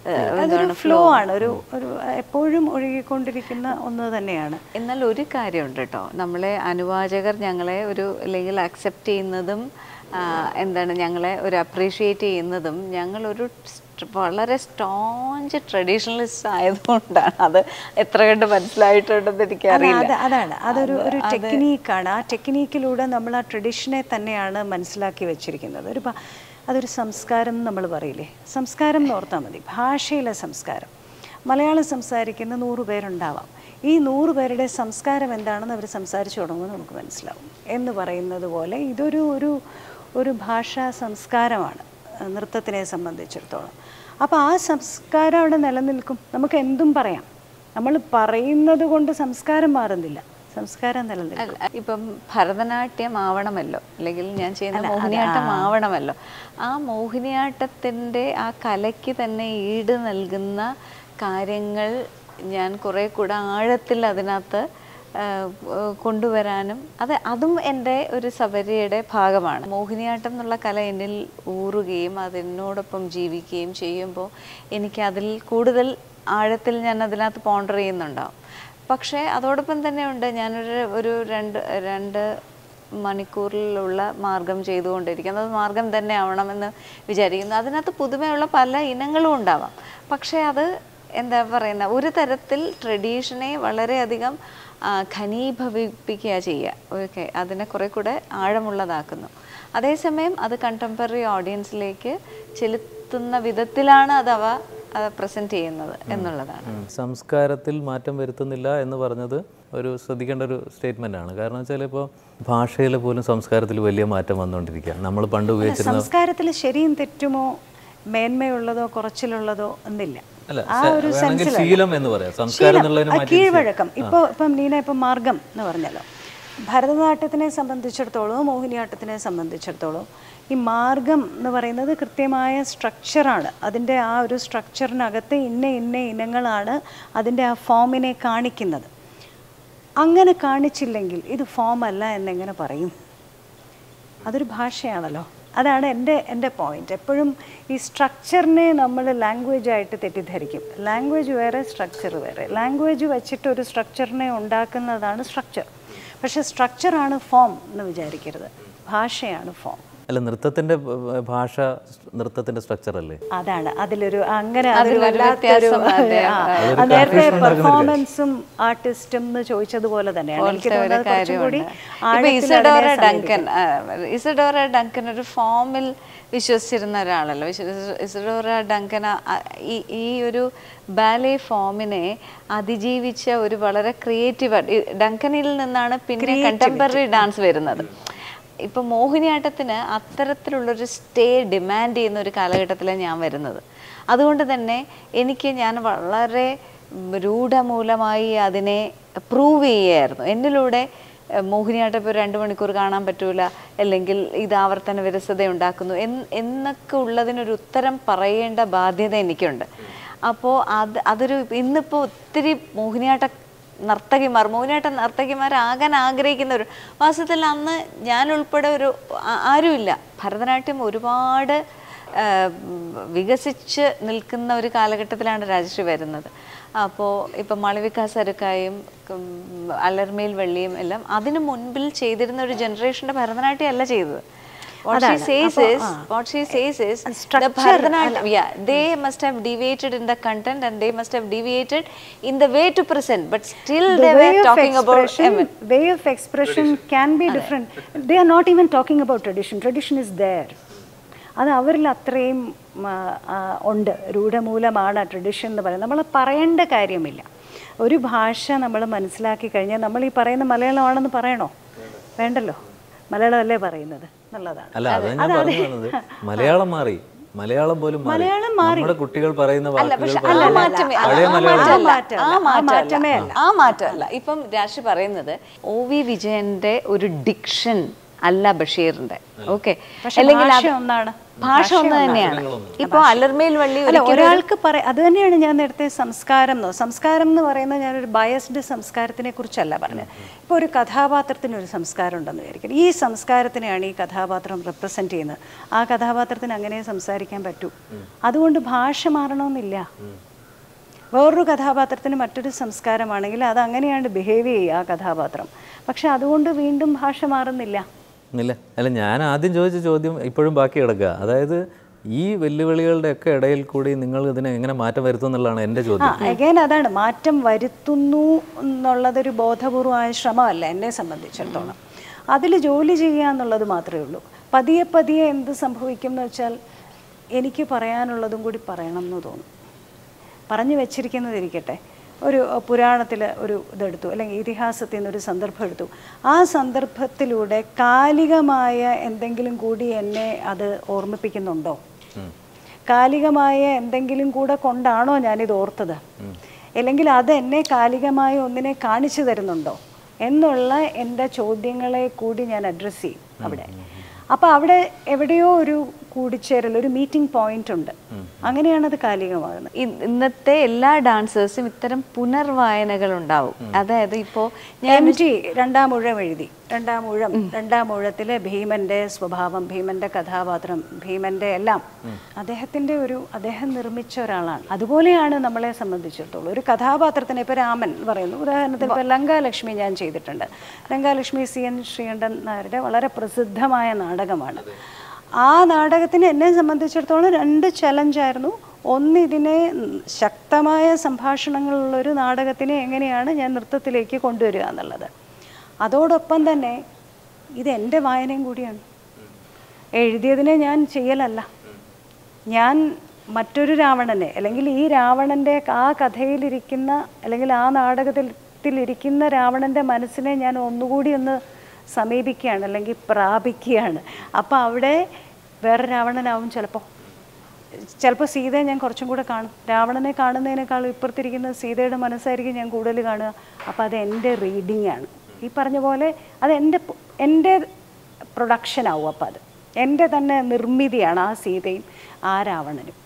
അതൊരു ഫ്ലോ ആണ് ഒരു ഒരു എപ്പോഴും ഒഴുകിക്കൊണ്ടിരിക്കുന്ന ഒന്ന് തന്നെയാണ് എന്നാൽ ഒരു കാര്യമുണ്ട് കേട്ടോ നമ്മളെ അനുവാചകർ ഞങ്ങളെ ഒരു അല്ലെങ്കിൽ അക്സെപ്റ്റ് ചെയ്യുന്നതും ആ, എന്താണ് ഞങ്ങളെ ഒരു അപ്രീഷിയേറ്റ് ചെയ്യുന്നതും ഞങ്ങളൊരു സ്റ്റ്- വളരെ സ്റ്റോഞ്ച് ട്രഡീഷണലിസ്റ്റ് ആയതുകൊണ്ടാണ് അത് എത്ര കണ്ട് മനസ്സിലായിട്ടുണ്ടെന്ന് എനിക്കറിയില്ല അത് അതാണ് അതൊരു ഒരു ടെക്നീക്കാണ് ആ ടെക്നീക്കിലൂടെ നമ്മൾ ആ ട്രഡീഷനെ തന്നെയാണ് മനസ്സിലാക്കി വെച്ചിരിക്കുന്നത് ഒരു ഭ- അതൊരു സംസ്കാരം എന്ന് നമ്മൾ പറയില്ലേ സംസ്കാരം എന്ന് ഓർത്താൽ മതി ഭാഷയിലെ സംസ്കാരം മലയാളം സംസാരിക്കുന്ന നൂറ് പേരുണ്ടാവാം ഈ നൂറ് പേരുടെ സംസ്കാരം എന്താണെന്ന് അവർ സംസാരിച്ചു തുടങ്ങുമ്പോൾ നമുക്ക് മനസ്സിലാവും എന്ന് പറയുന്നത് പോലെ ഇതൊരു ഒരു ഒരു ഭാഷാ സംസ്കാരമാണ് അഹ് നൃത്തത്തിനെ സംബന്ധിച്ചിടത്തോളം അപ്പോൾ ആ സംസ്കാരം അവിടെ നിലനിൽക്കും നമുക്ക് എന്തും പറയാം നമ്മൾ പറയുന്നത് കൊണ്ട് സംസ്കാരം മാറുന്നില്ല സംസ്കാരം നിലനിൽക്കും അല്ല, ഇപ്പം ഭരതനാട്യം ആവണമല്ലോ അല്ലെങ്കിൽ ഞാൻ ചെയ്യുന്ന മോഹിനിയാട്ടം ആവണമല്ലോ ആ മോഹിനിയാട്ടത്തിൻ്റെ ആ കലയ്ക്ക് തന്നെ ഈട് നൽകുന്ന കാര്യങ്ങൾ ഞാൻ കുറേ കൂടെ ആഴത്തിൽ അതിനകത്ത് ആ, ആ, കൊണ്ടുവരാനും അത് അതും എൻ്റെ ഒരു സബരിയുടെ ഭാഗമാണ് മോഹിനിയാട്ടം എന്നുള്ള കല എന്നിൽ ഊറുകയും അതിനോടൊപ്പം ജീവിക്കുകയും ചെയ്യുമ്പോൾ എനിക്ക് അതിൽ കൂടുതൽ ആഴത്തിൽ ഞാൻ അതിനകത്ത് പോണ്ടർ ചെയ്യുന്നുണ്ടാവും പക്ഷേ അതോടൊപ്പം തന്നെ ഉണ്ട് ഞാനൊരു ഒരു രണ്ട് രണ്ട് മണിക്കൂറിലുള്ള മാർഗം ചെയ്തുകൊണ്ടിരിക്കുന്നത് മാർഗം തന്നെ ആവണമെന്ന് വിചാരിക്കുന്നു അതിനകത്ത് പുതുമയുള്ള പല ഇനങ്ങളും ഉണ്ടാവാം പക്ഷേ അത് എന്താ പറയുന്ന ഒരു തരത്തിൽ ട്രഡീഷനെ വളരെയധികം ആ, ഘനീഭവിപ്പിക്കുക ചെയ്യുക ഓക്കെ അതിനെ കുറെ കൂടെ ആഴമുള്ളതാക്കുന്നു അതേസമയം അത് കണ്ടംപററി ഓഡിയൻസിലേക്ക് ചെലുത്തുന്ന വിധത്തിലാണ് അത് അവ പ്രസൻറ്റ് ചെയ്യുന്നത് എന്നുള്ളതാണ് ഉം. സംസ്കാരത്തിൽ മാറ്റം വരുത്തുന്നില്ല എന്ന് പറഞ്ഞത് ഒരു ശ്രദ്ധിക്കേണ്ട ഒരു സ്റ്റേറ്റ്മെൻ്റ് ആണ് കാരണം വെച്ചാൽ ഇപ്പോൾ ഭാഷയിൽ പോലും സംസ്കാരത്തിൽ വലിയ മാറ്റം വന്നുകൊണ്ടിരിക്കുക നമ്മൾ പണ്ട് ഉപയോഗിച്ചിരുന്ന സംസ്കാരത്തിൽ ശരിയും തെറ്റുമോ മേന്മയുള്ളതോ കുറച്ചിലുള്ളതോ എന്നില്ല അല്ല ആ സ- ഒരു വേണമെങ്കിൽ സെൻസിൽ ശീലം എന്ന് പറയാം സംസ്കാരം എന്നുള്ളതിന് ആ മാറ്റി കീഴ്വഴക്കം ഇപ്പോൾ ഇപ്പം നീന ഇപ്പം മാർഗം എന്ന് പറഞ്ഞല്ലോ ഭരതനാട്യത്തിനെ സംബന്ധിച്ചിടത്തോളം മോഹിനിയാട്ടത്തിനെ സംബന്ധിച്ചിടത്തോളം ഈ മാർഗം എന്ന് പറയുന്നത് കൃത്യമായ സ്ട്രക്ചറാണ് അതിൻ്റെ ആ ഒരു സ്ട്രക്ചറിനകത്ത് ഇന്ന ഇന്ന ഇനങ്ങളാണ് അതിൻ്റെ ആ ഫോമിനെ കാണിക്കുന്നത് അങ്ങനെ കാണിച്ചില്ലെങ്കിൽ ഇത് ഫോം അല്ല എന്നെങ്ങനെ പറയും അതൊരു ഭാഷയാണല്ലോ അതാണ് എൻ്റെ എൻ്റെ പോയിന്റ് എപ്പോഴും ഈ സ്ട്രക്ചറിനെ നമ്മൾ ലാംഗ്വേജ് ആയിട്ട് തെറ്റിദ്ധരിക്കും ലാംഗ്വേജ് വേറെ സ്ട്രക്ചർ വേറെ ലാംഗ്വേജ് വെച്ചിട്ട് ഒരു സ്ട്രക്ചറിനെ ഉണ്ടാക്കുന്നതാണ് സ്ട്രക്ചർ പക്ഷേ സ്ട്രക്ചറാണ് ഫോം എന്ന് വിചാരിക്കരുത് ഭാഷയാണ് ഫോം അല്ല നൃത്തത്തിൻ്റെ ഭാഷ നൃത്തത്തിൻ്റെ സ്ട്രക്ചർ അല്ലേ അതാണ് അതിലൊരു അങ്ങനെ അതൊരു അതിലൊരു വല്ലാത്തൊരു വ്യത്യാസം, അതെ, ആ, അതൊരു അത് നേരത്തെ confusion ഉണ്ടാക്കുന്ന ഒരു പെർഫോമൻസും ആർട്ടിസ്റ്റും എന്ന് ചോദിച്ചതുപോലെ തന്നെയാണ് എനിക്ക് പോലത്തെ ഒരു തോന്നുന്നത് കുറച്ചും കൂടി കാര്യമുണ്ട്. ഇപ്പൊ ആഴത്തിൽ ഇസഡോറ അതിനെ ഡങ്കൻ ആ, ഇസഡോറ ഡങ്കൻ ഒരു ഫോമിൽ വിശ്വസിച്ചിരുന്ന ഒരാളല്ലോ വിശ്വ- ഇസഡോറ ഡങ്കൻ ആ- ആ- ഈ ഈ ഒരു ബാലെ ഫോമിനെ അതിജീവിച്ച ഒരു വളരെ ക്രിയേറ്റീവ് ഡങ്കനിൽ നിന്നാണ് പിന്നെ കണ്ടംപററി ഡാൻസ് വരുന്നത് ഇപ്പൊ മോഹിനിയാട്ടത്തിന് അത്തരത്തിലുള്ളൊരു സ്റ്റേ ഡിമാൻഡ് ചെയ്യുന്ന ഒരു കാലഘട്ടത്തിലാണ് ഞാൻ വരുന്നത് അതുകൊണ്ട് തന്നെ എനിക്ക് ഞാൻ വളരെ രൂഢമൂലമായി അതിനെ പ്രൂവ് ചെയ്യായിരുന്നു എന്നിലൂടെ ഏഹ്, മോഹിനിയാട്ടം ഇപ്പോൾ രണ്ട് മണിക്കൂർ കാണാൻ പറ്റൂല അല്ലെങ്കിൽ ഇത് ആവർത്തന വിരസത ഉണ്ടാക്കുന്നു എന്ന് എന്നൊക്കെ ഉള്ളതിനൊരു ഉത്തരം പറയേണ്ട ബാധ്യത എനിക്കുണ്ട് അപ്പോൾ അത് അതൊരു ഇന്നിപ്പോൾ ഒത്തിരി മോഹിനിയാട്ട നർത്തകിമാർ മോഹിനിയാട്ട നർത്തകിമാരാകാൻ ആഗ്രഹിക്കുന്നവർ വാസ്തവത്തിൽ അന്ന് ഞാൻ ഉൾപ്പെടെ ഒരു ആ- ആരുമില്ല ഭരതനാട്യം ഒരുപാട് ആ, വികസിച്ച് നിൽക്കുന്ന ഒരു കാലഘട്ടത്തിലാണ് രാജശ്രീ വരുന്നത് അപ്പോൾ ഇപ്പം മാളവിക സരുക്കായും ഉം, അലർമേൽ വെള്ളിയും എല്ലാം അതിനു മുൻപിൽ ചെയ്തിരുന്ന ഒരു ജനറേഷന്റെ ഭരതനാട്യം അല്ല ചെയ്തത് What she says is, what she says is, the Bharatanatyam, yeah, they must have deviated in the content and they must have deviated in the way to present, but still The they way were of talking about expression, way of expression can be different. They are not even talking about tradition. Tradition is there. അത് അവരിൽ അത്രയും ആ, ആ, ഉണ്ട് രൂഢമൂലമാണ് ട്രഡിഷൻ എന്ന് പറയുന്നത് നമ്മൾ പറയേണ്ട കാര്യമില്ല ഒരു ഭാഷ നമ്മൾ മനസ്സിലാക്കി കഴിഞ്ഞാൽ നമ്മൾ ഈ പറയുന്ന മലയാളമാണെന്ന് പറയണോ വേണ്ടല്ലോ മലയാളമല്ലേ പറയുന്നത് എന്നുള്ളതാണ് അല്ല അത് ഞാൻ പറഞ്ഞു വന്നത് മലയാളം മാറി മലയാളം പോലും മാറി മലയാളം മാറി. നമ്മുടെ കുട്ടികൾ പറയുന്ന അല്ല വാക്കുകൾ പക്ഷെ പോലും ആ മാറ്റമേ ആ പഴയ മലയാളം മാറ്റമല്ല മാറ്റമല്ല. ആ ആ മാറ്റമേ മാറ്റമല്ല ആ മാറ്റമല്ല ഇപ്പം രാശി പറയുന്നത് ഒ വി വിജയന്റെ ഒരു ഡിക്ഷൻ അല്ല ബഷീറിന്റെ ഓക്കെ പക്ഷെ ഭാഷ ഒന്നാണ്. ഭാഷ ഒന്ന് തന്നെയാണ് ഇപ്പൊ അലർമേൽ വള്ളി അല്ല ഒരിക്കലും ഒരാൾക്ക് പറ അത് തന്നെയാണ് ഞാൻ നേരത്തെ സംസ്കാരം എന്ന് സംസ്കാരം എന്ന് പറയുന്നത് ഞാനൊരു ബയസ്ഡ് സംസ്കാരത്തിനെ കുറിച്ചല്ല പറഞ്ഞത് ഇപ്പോൾ ഒരു കഥാപാത്രത്തിന് ഒരു സംസ്കാരം ഉണ്ടെന്ന് വിചാരിക്കും ഈ സംസ്കാരത്തിനെയാണ് ഈ കഥാപാത്രം റെപ്രസെൻ്റ് ചെയ്യുന്നത് ആ കഥാപാത്രത്തിന് അങ്ങനെ സംസാരിക്കാൻ പറ്റൂ അതുകൊണ്ട് ഭാഷ മാറണമെന്നില്ല വേറൊരു കഥാപാത്രത്തിന് മറ്റൊരു സംസ്കാരമാണെങ്കിൽ അത് അങ്ങനെയാണ് ബിഹേവ് ചെയ്യുക ആ കഥാപാത്രം പക്ഷെ അതുകൊണ്ട് വീണ്ടും ഭാഷ മാറുന്നില്ല ഇല്ല അല്ല ഞാൻ ആദ്യം ചോദിച്ച ചോദ്യം ഇപ്പോഴും ബാക്കി കിടക്കുക അതായത് ഈ വെല്ലുവിളികളുടെ ഒക്കെ ഇടയിൽ കൂടി നിങ്ങൾ ഇതിനെ എങ്ങനെ മാറ്റം വരുത്തും എന്നുള്ളതാണ് എൻ്റെ ആ ചോദ്യം അഗൈൻ അതാണ് മാറ്റം വരുത്തുന്നു എന്നുള്ളതൊരു ബോധപൂർവമായ ശ്രമമല്ല എന്നെ സംബന്ധിച്ചിടത്തോളം അതിൽ ജോലി ചെയ്യുക എന്നുള്ളത് മാത്രമേ ഉള്ളൂ പതിയെ പതിയെ എന്ത് സംഭവിക്കും എന്ന് വെച്ചാൽ എനിക്ക് പറയാനുള്ളതും കൂടി പറയണം എന്ന് തോന്നും പറഞ്ഞു വെച്ചിരിക്കുന്നതിരിക്കട്ടെ ഒരു പുരാണത്തിൽ ഒരു ഇതെടുത്തു അല്ലെങ്കിൽ ഇതിഹാസത്തിൽ നിന്ന് ഒരു സന്ദർഭം എടുത്തു ആ സന്ദർഭത്തിലൂടെ കാലികമായ എന്തെങ്കിലും കൂടി എന്നെ അത് ഓർമ്മിപ്പിക്കുന്നുണ്ടോ കാലികമായ എന്തെങ്കിലും കൂടെ കൊണ്ടാണോ ഞാനിത് ഓർത്തത് അല്ലെങ്കിൽ അത് എന്നെ കാലികമായ ഒന്നിനെ കാണിച്ചു തരുന്നുണ്ടോ എന്നുള്ള എൻ്റെ ചോദ്യങ്ങളെ കൂടി ഞാൻ അഡ്രസ്സ് ചെയ്യും അവിടെ അപ്പോൾ അവിടെ എവിടെയോ ഒരു കൂടിച്ചേരൽ ഒരു മീറ്റിംഗ് പോയിന്റ് ഉണ്ട് അങ്ങനെയാണ് അത് കാലികമാകുന്നത് ഇ- ഇന്നത്തെ എല്ലാ ഡാൻസേഴ്സും ഇത്തരം പുനർവായനകൾ ഉണ്ടാവും അതായത് ഇപ്പോ ഞാൻ എം ടി രണ്ടാം ഊഴം എഴുതി രണ്ടാം ഊഴം രണ്ടാം ഊഴത്തിലെ ഭീമന്റെ സ്വഭാവം ഭീമന്റെ കഥാപാത്രം ഭീമന്റെ എല്ലാം അദ്ദേഹത്തിന്റെ ഒരു അദ്ദേഹം നിർമ്മിച്ച ഒരാളാണ് അതുപോലെയാണ് നമ്മളെ സംബന്ധിച്ചിടത്തോളം ഒരു കഥാപാത്രത്തിന് ഇപ്പൊ രാമൻ എന്ന് പറയുന്നു ഉദാഹരണത്തിന് ഇപ്പൊ ലങ്കാലക്ഷ്മി ഞാൻ ചെയ്തിട്ടുണ്ട് ലങ്കാലക്ഷ്മി സി എൻ ശ്രീകണ്ഠൻ നായരുടെ വളരെ പ്രസിദ്ധമായ നാടകമാണ് ആ നാടകത്തിന് എന്നെ സംബന്ധിച്ചിടത്തോളം രണ്ട് ചലഞ്ചായിരുന്നു ഒന്ന് ഇതിനെ ശക്തമായ സംഭാഷണങ്ങളുള്ള ഒരു നാടകത്തിനെ എങ്ങനെയാണ് ഞാൻ നൃത്തത്തിലേക്ക് കൊണ്ടുവരിക എന്നുള്ളത് അതോടൊപ്പം തന്നെ ഇത് എൻ്റെ വായനയും കൂടിയാണ് എഴുതിയതിനെ ഞാൻ ചെയ്യലല്ല ഞാൻ മറ്റൊരു രാവണനെ അല്ലെങ്കിൽ ഈ രാവണൻ്റെ ആ കഥയിലിരിക്കുന്ന അല്ലെങ്കിൽ ആ നാടകത്തിലിരിക്കുന്ന രാവണൻ്റെ മനസ്സിനെ ഞാൻ ഒന്നുകൂടി ഒന്ന് സമീപിക്കുകയാണ് അല്ലെങ്കിൽ പ്രാപിക്കുകയാണ് അപ്പോൾ അവിടെ വേറെ രാവണനാവും ചിലപ്പോൾ ചിലപ്പോൾ സീതയെ ഞാൻ കുറച്ചും കൂടെ കാണും രാവണനെ കാണുന്നതിനേക്കാളും ഇപ്പുറത്തിരിക്കുന്ന സീതയുടെ മനസ്സായിരിക്കും ഞാൻ കൂടുതൽ കാണുക അപ്പോൾ അത് എൻ്റെ റീഡിംഗ് ആണ് ഈ പറഞ്ഞ പോലെ അത് എൻ്റെ പ്- എൻ്റെ പ്രൊഡക്ഷൻ ആവും അപ്പോൾ അത് എൻ്റെ തന്നെ നിർമ്മിതിയാണ് ആ സീതയും ആ രാവണനും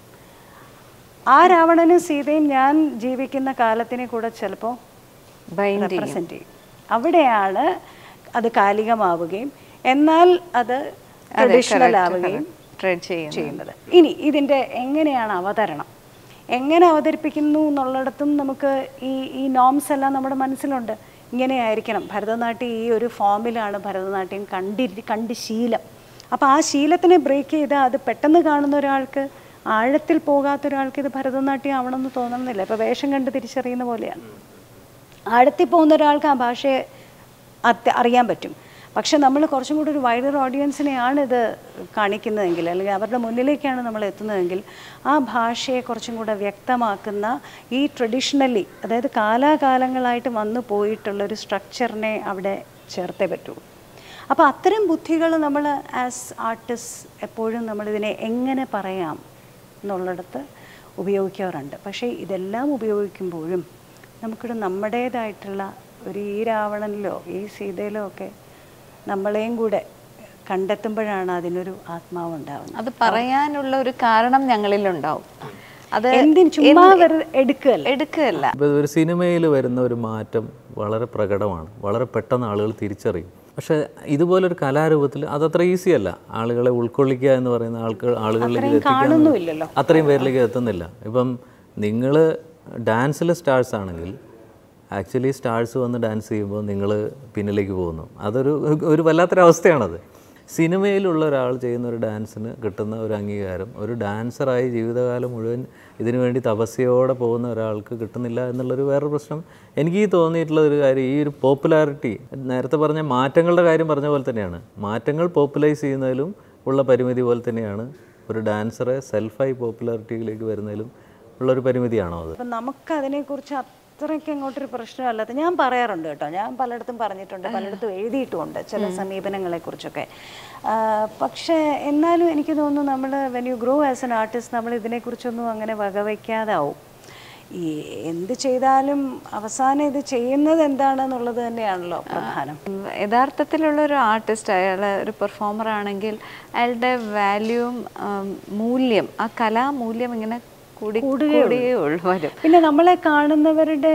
ആ രാവണനും സീതയും ഞാൻ ജീവിക്കുന്ന കാലത്തിനെ കൂടെ ചിലപ്പോൾ ബൈൻഡ് റെപ്രസെൻ്റ് ചെയ്യും അവിടെയാണ് അത് കാലികമാവുകയും എന്നാൽ അത് ട്രഡീഷണൽ ആവുകയും ട്രെഡ് ചെയ്യുന്നു ചെയ്യുന്നത് ഇനി ഇതിൻ്റെ എങ്ങനെയാണ് അവതരണം എങ്ങനെ അവതരിപ്പിക്കുന്നു എന്നുള്ളിടത്തും നമുക്ക് ഈ ഈ നോംസ് എല്ലാം നമ്മുടെ മനസ്സിലുണ്ട് ഇങ്ങനെയായിരിക്കണം ഭരതനാട്യം ഈ ഒരു ഫോമിലാണ് ഭരതനാട്യം കണ്ടി കണ്ട് ശീലം അപ്പോൾ ആ ശീലത്തിനെ ബ്രേക്ക് ചെയ്താൽ അത് പെട്ടെന്ന് കാണുന്ന ഒരാൾക്ക് ആഴത്തിൽ പോകാത്ത ഒരാൾക്ക് ഇത് ഭരതനാട്യം ആവണമെന്ന് തോന്നണമെന്നില്ല ഇപ്പോൾ വേഷം കണ്ട് തിരിച്ചറിയുന്ന പോലെയാണ് ആഴത്തിൽ പോകുന്ന ഒരാൾക്ക് ആ ഭാഷയെ അത്യ അറിയാൻ പറ്റും പക്ഷെ നമ്മൾ കുറച്ചും കൂടി ഒരു വൈഡർ ഓഡിയൻസിനെയാണ് ഇത് കാണിക്കുന്നതെങ്കിൽ അല്ലെങ്കിൽ അവരുടെ മുന്നിലേക്കാണ് നമ്മൾ എത്തുന്നതെങ്കിൽ ആ ഭാഷയെ കുറച്ചും കൂടെ വ്യക്തമാക്കുന്ന ഈ ട്രഡീഷണലി അതായത് കാലാകാലങ്ങളായിട്ട് വന്നു പോയിട്ടുള്ള ഒരു സ്ട്രക്ചറിനെ അവിടെ ചേർത്തേ പറ്റുള്ളൂ അപ്പോൾ അത്തരം ബുദ്ധികൾ നമ്മൾ ആസ് ആർട്ടിസ്റ്റ് എപ്പോഴും നമ്മളിതിനെ എങ്ങനെ പറയാം എന്നുള്ളിടത്ത് ഉപയോഗിക്കാറുണ്ട് പക്ഷേ ഇതെല്ലാം ഉപയോഗിക്കുമ്പോഴും നമുക്കൊരു നമ്മുടേതായിട്ടുള്ള ഒരു ഈ രാവണനിലോ ഈ സീതയിലോ ഒക്കെ നമ്മളെയും കൂടെ കണ്ടെത്തുമ്പോഴാണ് അതിനൊരു ആത്മാവ് ഉണ്ടാവുന്നത് അത് പറയാനുള്ള ഒരു കാരണം ഞങ്ങളിലുണ്ടാവും അത് എന്തിന് ചുമ്മാ വെറുതെ എടുക്കുകയല്ല എടുക്കുകയല്ല ഇപ്പോൾ ഒരു സിനിമയിൽ വരുന്ന ഒരു മാറ്റം വളരെ പ്രകടമാണ് വളരെ പെട്ടെന്ന് ആളുകൾ തിരിച്ചറിയും പക്ഷേ ഇതുപോലൊരു കലാരൂപത്തിൽ അതത്ര ഈസി അല്ല ആളുകളെ ഉൾക്കൊള്ളിക്കുക എന്ന് പറയുന്ന ആൾക്ക് ആളുകളിലേക്ക് ഇത് എത്തിക്കുക എന്ന് അത്രയും പേരിലേക്ക് എത്തുന്നില്ല ഇപ്പം നിങ്ങൾ ഡാൻസിലെ സ്റ്റാർസ് ആണെങ്കിൽ ആക്ച്വലി സ്റ്റാർസ് വന്ന് ഡാൻസ് ചെയ്യുമ്പോൾ നിങ്ങൾ പിന്നിലേക്ക് പോകുന്നു അതൊരു ഒരു വല്ലാത്തൊരവസ്ഥയാണത് സിനിമയിലുള്ള ഒരാൾ ചെയ്യുന്ന ഒരു ഡാൻസിന് കിട്ടുന്ന ഒരു അംഗീകാരം ഒരു ഡാൻസറായി ജീവിതകാലം മുഴുവൻ ഇതിനു വേണ്ടി തപസ്യയോടെ പോകുന്ന ഒരാൾക്ക് കിട്ടുന്നില്ല എന്നുള്ളൊരു വേറൊരു പ്രശ്നം എനിക്ക് ഈ തോന്നിയിട്ടുള്ള ഒരു കാര്യം ഈ ഒരു പോപ്പുലാരിറ്റി നേരത്തെ പറഞ്ഞ മാറ്റങ്ങളുടെ കാര്യം പറഞ്ഞ പോലെ തന്നെയാണ് മാറ്റങ്ങൾ പോപ്പുലൈസ് ചെയ്യുന്നതിലും ഉള്ള പരിമിതി പോലെ തന്നെയാണ് ഒരു ഡാൻസറെ സെൽഫായി പോപ്പുലാരിറ്റിയിലേക്ക് വരുന്നതിലും ഉള്ളൊരു പരിമിതിയാണോ അത് അപ്പം നമുക്ക് അതിനെക്കുറിച്ച് അത്രയ്ക്ക് അങ്ങോട്ടൊരു പ്രശ്നമല്ലാത്ത ഞാൻ പറയാറുണ്ട് കേട്ടോ ഞാൻ പലയിടത്തും പറഞ്ഞിട്ടുണ്ട് പലയിടത്തും എഴുതിയിട്ടുമുണ്ട് ചില സമീപനങ്ങളെക്കുറിച്ചൊക്കെ ആ, പക്ഷേ എന്നാലും എനിക്ക് തോന്നുന്നു നമ്മൾ when you grow as an artist നമ്മൾ ഇതിനെക്കുറിച്ചൊന്നും അങ്ങനെ വകവയ്ക്കാതാവും ഈ എന്ത് ചെയ്താലും അവസാനം ഇത് ചെയ്യുന്നത് എന്താണെന്നുള്ളത് തന്നെയാണല്ലോ പ്രധാനം ഉം, യഥാർത്ഥത്തിലുള്ള ഒരു ആർട്ടിസ്റ്റ് അയാൾ ഒരു പെർഫോമർ ആണെങ്കിൽ അയാളുടെ വാല്യൂവും മൂല്യം ആ കലാമൂല്യം ഇങ്ങനെ കൂടി കൂടിയേ ഉള്ളൂ വരും പിന്നെ നമ്മളെ കാണുന്നവരുടെ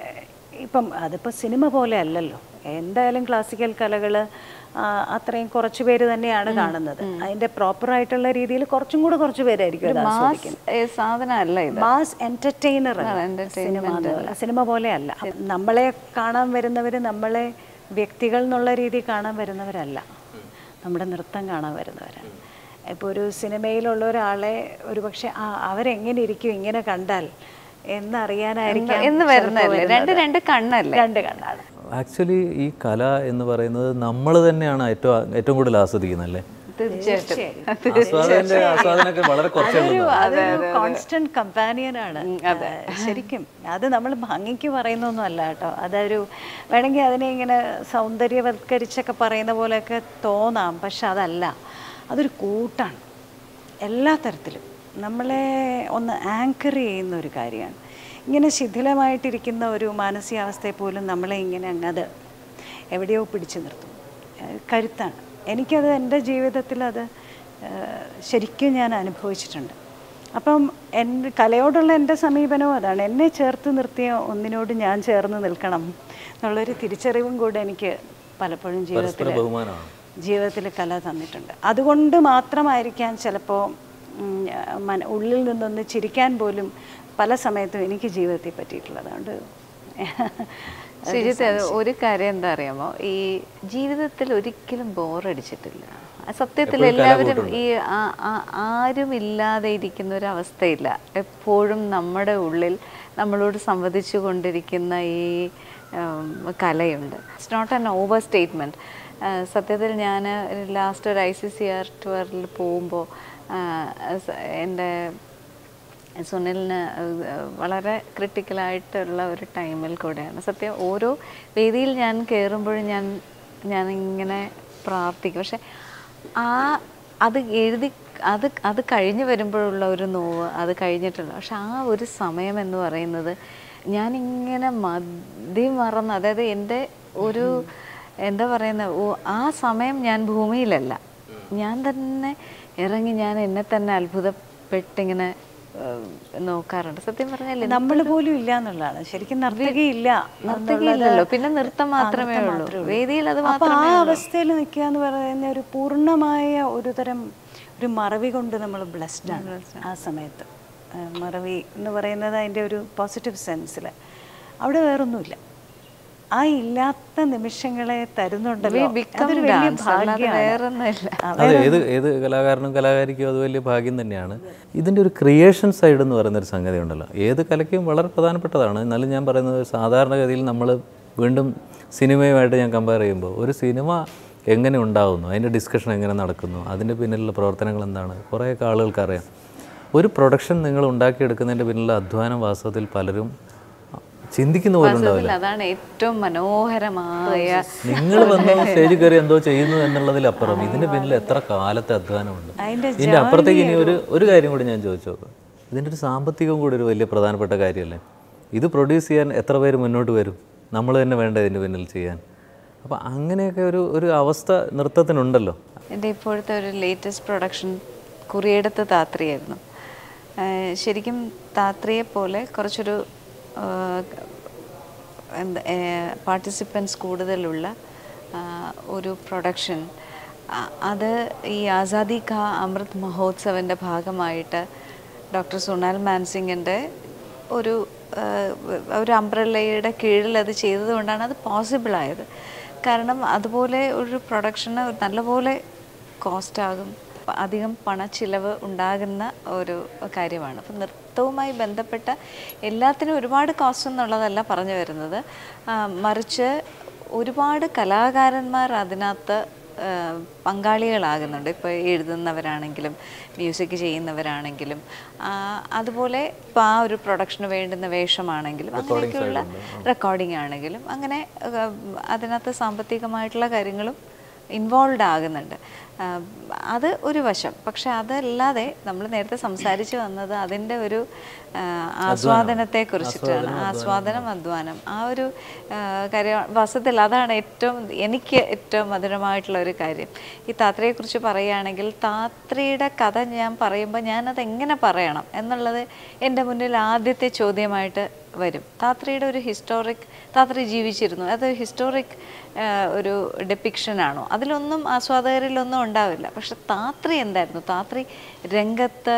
ഇപ്പം അതിപ്പോൾ സിനിമ പോലെ അല്ലല്ലോ എന്തായാലും ക്ലാസിക്കൽ കലകൾ അത്രയും കുറച്ച് പേര് തന്നെയാണ് കാണുന്നത് അതിന്റെ പ്രോപ്പർ ആയിട്ടുള്ള രീതിയിൽ കുറച്ചും കൂടെ കുറച്ച് പേരായിരിക്കും അത് ആസ്വദിക്കുന്നത് ഏ, സാധനമല്ല ഇത് മാസ് എന്റർടൈനർ സിനിമ എന്നുള്ള- സിനിമ പോലെയല്ല നമ്മളെ കാണാൻ വരുന്നവർ നമ്മളെ വ്യക്തികൾ എന്നുള്ള രീതിയിൽ കാണാൻ വരുന്നവരല്ല നമ്മുടെ നൃത്തം കാണാൻ വരുന്നവരാണ് ഇപ്പോൾ ഒരു സിനിമയിലുള്ള ഒരാളെ ഒരുപക്ഷെ ആ അവരെങ്ങനെ ഇരിക്കും ഇങ്ങനെ കണ്ടാൽ എന്നറിയാനായിരിക്കാം എന്ന് ചിലപ്പോൾ വരുന്നതല്ലേ രണ്ട് വരുന്നത്. രണ്ട് കണ്ണല്ലേ രണ്ട് കണ്ണാണ് ആക്ച്വലി ഈ കല എന്ന് പറയുന്നത് നമ്മൾ തന്നെയാണ് ഏറ്റവും ഏറ്റവും കൂടുതൽ ആസ്വദിക്കുന്നത് അല്ലേ തീർച്ചയായിട്ടും ആസ്വാദനന്റെ ആസ്വാദനമൊക്കെ വളരെ കുറച്ചേ ഉള്ളൂ അതൊരു കോൺസ്റ്റന്റ് കമ്പാനിയൻ ആണ് ശരിക്കും അത് നമ്മൾ ഭംഗിക്ക് പറയുന്നൊന്നും അല്ല കേട്ടോ അതൊരു വേണമെങ്കിൽ അതിനെ ഇങ്ങനെ സൗന്ദര്യവത്കരിച്ചൊക്കെ പറയുന്ന പോലെയൊക്കെ തോന്നാം പക്ഷെ അതല്ല അതൊരു കൂട്ടാണ് എല്ലാ തരത്തിലും നമ്മളെ ഒന്ന് ആങ്കർ ചെയ്യുന്ന ഒരു കാര്യമാണ് ഇങ്ങനെ ശിഥിലമായിട്ടിരിക്കുന്ന ഒരു മാനസികാവസ്ഥയെ പോലും നമ്മളെ ഇങ്ങനെ അങ്ങത് എവിടെയോ പിടിച്ചു നിർത്തും ഏഹ് കരുത്താണ് എനിക്കത് എൻ്റെ ജീവിതത്തിൽ അത് ഏഹ് ശരിക്കും ഞാൻ അനുഭവിച്ചിട്ടുണ്ട് അപ്പം എൻ്റെ കലയോടുള്ള എൻ്റെ സമീപനവും അതാണ് എന്നെ ചേർത്ത് നിർത്തിയ ഒന്നിനോട് ഞാൻ ചേർന്ന് നിൽക്കണം എന്നുള്ളൊരു തിരിച്ചറിവും കൂടെ എനിക്ക് പലപ്പോഴും ജീവിതത്തിൽ പരസ്പര ബഹുമാനമാണ് ജീവിതത്തിൽ കല തന്നിട്ടുണ്ട് അതുകൊണ്ട് മാത്രമായിരിക്കാം ചിലപ്പോൾ മന ഉള്ളിൽ നിന്നൊന്ന് ചിരിക്കാൻ പോലും പല സമയത്തും എനിക്ക് ജീവിതത്തിൽ പറ്റിയിട്ടുള്ളത് അതുകൊണ്ട് ശ്രീജിത്ത് അത് ഒരു കാര്യം എന്താ അറിയാമോ ഈ ജീവിതത്തിൽ ഒരിക്കലും ബോറടിച്ചിട്ടില്ല സത്യത്തിൽ എല്ലാവരും ഈ ആ- ആ- ആരും ഇല്ലാതെ ഇരിക്കുന്ന ഒരു അവസ്ഥയില്ല എപ്പോഴും നമ്മുടെ ഉള്ളിൽ നമ്മളോട് സംവദിച്ചു കൊണ്ടിരിക്കുന്ന ഈ ഉം, കലയുണ്ട് it's not an overstatement സത്യത്തിൽ ഞാൻ ലാസ്റ്റ് ഒരു ഐ സി സി ആർ ടൂറിൽ പോകുമ്പോൾ എൻ്റെ സുനിലിന് ഏഹ് വളരെ ക്രിട്ടിക്കലായിട്ടുള്ള ഒരു ടൈമിൽ കൂടെയാണ് സത്യം ഓരോ വേദിയിൽ ഞാൻ കയറുമ്പോഴും ഞാൻ ഞാൻ ഇങ്ങനെ പ്രാർത്ഥിക്കും പക്ഷെ ആ അത് എഴുതി അത് അത് കഴിഞ്ഞ് വരുമ്പോഴുള്ള ഒരു നോവ് അത് കഴിഞ്ഞിട്ടുള്ള പക്ഷെ ആ ഒരു സമയം എന്ന് പറയുന്നത് ഞാനിങ്ങനെ മതി മറന്ന് അതായത് എൻ്റെ ഒരു എന്താ പറയുന്ന ഓ- ആ സമയം ഞാൻ ഭൂമിയിലല്ല ഞാൻ തന്നെ ഇറങ്ങി ഞാൻ എന്നെ തന്നെ അത്ഭുതപ്പെട്ടിങ്ങനെ ഏഹ്, നോക്കാറുണ്ട് സത്യം പറഞ്ഞാൽ നമ്മൾ പോലും ഇല്ല എന്നുള്ളതാണ് ശരിക്കും നർത്തകി ഇല്ല നർത്തകിയില്ലല്ലോ പിന്നെ നൃത്തം മാത്രമേ ഉള്ളൂ വേദിയിൽ അത് അപ്പൊ ആ അവസ്ഥയിൽ നിൽക്കുക എന്ന് പറയുന്ന ഒരു പൂർണ്ണമായ ഒരു തരം ഒരു മറവി കൊണ്ട് നമ്മൾ ബ്ലെസ്ഡ് ആണ് ആ സമയത്ത് ആ, മറവി എന്ന് പറയുന്നത് അതിൻ്റെ ഒരു പോസിറ്റീവ് സെൻസിൽ അവിടെ വേറൊന്നുമില്ല ആ ഇല്ലാത്ത നിമിഷങ്ങളെ തരുന്നുണ്ടല്ലോ We become അതൊരു വലിയ dance, അല്ലാതെ ഭാഗ്യമാണ് വേറൊന്നുമില്ല. അതെ ഏത് ഏത് കലാകാരനും കലാകാരിക്കും അത് വലിയ ഭാഗ്യം തന്നെയാണ് ഇതിൻ്റെ ഒരു ക്രിയേഷൻ സൈഡ് എന്ന് പറയുന്നൊരു സംഗതി ഉണ്ടല്ലോ ഏത് കലയ്ക്കും വളരെ പ്രധാനപ്പെട്ടതാണ് എന്നാലും ഞാൻ പറയുന്നത് സാധാരണഗതിയിൽ നമ്മൾ വീണ്ടും സിനിമയുമായിട്ട് ഞാൻ കമ്പയർ ചെയ്യുമ്പോൾ ഒരു സിനിമ എങ്ങനെ ഉണ്ടാകുന്നു അതിൻ്റെ ഡിസ്കഷൻ എങ്ങനെ നടക്കുന്നു അതിൻ്റെ പിന്നിലുള്ള പ്രവർത്തനങ്ങൾ എന്താണ് കുറേയൊക്കെ ആളുകൾക്ക് അറിയാം ഒരു പ്രൊഡക്ഷൻ നിങ്ങൾ ഉണ്ടാക്കിയെടുക്കുന്നതിൻ്റെ പിന്നിലുള്ള അധ്വാനം വാസ്തവത്തിൽ പലരും ചിന്തിക്കുന്ന പോലും ഉണ്ടാവില്ല വാസ്തവത്തിൽ അതാണ് ഏറ്റവും മനോഹരമായ നിങ്ങൾ വന്ന് സ്റ്റേജിൽ കയറി എന്തോ ചെയ്യുന്നു എന്നുള്ളതിലപ്പുറം ഇതിന്റെ പിന്നിൽ എത്ര കാലത്തെ അധ്വാനമുണ്ട് അതിന്റെ ഇതിന്റെ അപ്പുറത്തേക്ക് ഇനി ഒരു ഒരു കാര്യം കൂടി ഞാൻ ചോദിച്ചു നോക്കാം ഇതിന്റെ ഒരു സാമ്പത്തികം കൂടി ഒരു വലിയ പ്രധാനപ്പെട്ട കാര്യമല്ലേ ഇത് പ്രൊഡ്യൂസ് ചെയ്യാൻ എത്ര പേര് മുന്നോട്ട് വരും നമ്മൾ തന്നെ വേണ്ട ഇതിന്റെ പിന്നിൽ ചെയ്യാൻ അപ്പം അങ്ങനെയൊക്കെ ഒരു ഒരു അവസ്ഥ നൃത്തത്തിനുണ്ടല്ലോ എൻ്റെ ഇപ്പോഴത്തെ ഒരു ലേറ്റസ്റ്റ് പ്രൊഡക്ഷൻ കുറിയെടുത്ത് താത്രിയായിരുന്നു ആഹ് ശരിക്കും താത്രിയെ പോലെ കുറച്ചൊരു ആഹ് എന്താ പാർട്ടിസിപ്പൻസ് കൂടുതലുള്ള ആഹ് ഒരു പ്രൊഡക്ഷൻ അത് ഈ ആസാദി കാ അമൃത് മഹോത്സവിൻ്റെ ഭാഗമായിട്ട് ഡോക്ടർ സൊണാൽ മാൻസിങ്ങിൻ്റെ ഒരു ആഹ് ഒരു അംബ്രല്ലയുടെ കീഴിൽ അത് ചെയ്തതുകൊണ്ടാണ് അത് പോസിബിൾ ആയത് കാരണം അതുപോലെ ഒരു പ്രൊഡക്ഷന് നല്ലപോലെ കോസ്റ്റ് ആകും അധികം പണച്ചിലവ് ഉണ്ടാകുന്ന ഒരു കാര്യമാണ് അപ്പം നൃത്തവുമായി ബന്ധപ്പെട്ട എല്ലാത്തിനും ഒരുപാട് കോസ്റ്റ് എന്നുള്ളതല്ല പറഞ്ഞു വരുന്നത് ആ, മറിച്ച് ഒരുപാട് കലാകാരന്മാർ അതിനകത്ത് ആ, പങ്കാളികളാകുന്നുണ്ട് ഇപ്പോൾ എഴുതുന്നവരാണെങ്കിലും മ്യൂസിക് ചെയ്യുന്നവരാണെങ്കിലും ആ, അതുപോലെ ഇപ്പോൾ ആ ഒരു പ്രൊഡക്ഷന് വേണ്ടുന്ന വേഷമാണെങ്കിലും അങ്ങനെയൊക്കെയുള്ള റെക്കോർഡിംഗ് ആണെങ്കിലും അങ്ങനെ ആ, അതിനകത്ത് സാമ്പത്തികമായിട്ടുള്ള കാര്യങ്ങളും ഇൻവോൾവ് ആകുന്നുണ്ട് ആ, അത് ഒരു വശം പക്ഷെ അതല്ലാതെ നമ്മൾ നേരത്തെ സംസാരിച്ച് വന്നത് അതിൻ്റെ ഒരു ആ, ആസ്വാദനത്തെ കുറിച്ചിട്ടാണ് ആസ്വാദനം അധ്വാനം ആ ഒരു ആ, കാര്യം വസത്തിൽ അതാണ് ഏറ്റവും എനിക്ക് ഏറ്റവും മധുരമായിട്ടുള്ള ഒരു കാര്യം ഈ താത്രയെക്കുറിച്ച് പറയുകയാണെങ്കിൽ താത്രയുടെ കഥ ഞാൻ പറയുമ്പോൾ ഞാനത് എങ്ങനെ പറയണം എന്നുള്ളത് എൻ്റെ മുന്നിൽ ആദ്യത്തെ ചോദ്യമായിട്ട് വരും താത്രയുടെ ഒരു ഹിസ്റ്റോറിക് താത്ര ജീവിച്ചിരുന്നു അത് ഹിസ്റ്റോറിക് ഒരു ഡെപ്പിക്ഷൻ ആണോ അതിലൊന്നും ആസ്വാദകരിലൊന്നും ഉണ്ടാവില്ല പക്ഷെ താത്രി എന്തായിരുന്നു താത്രി രംഗത്ത്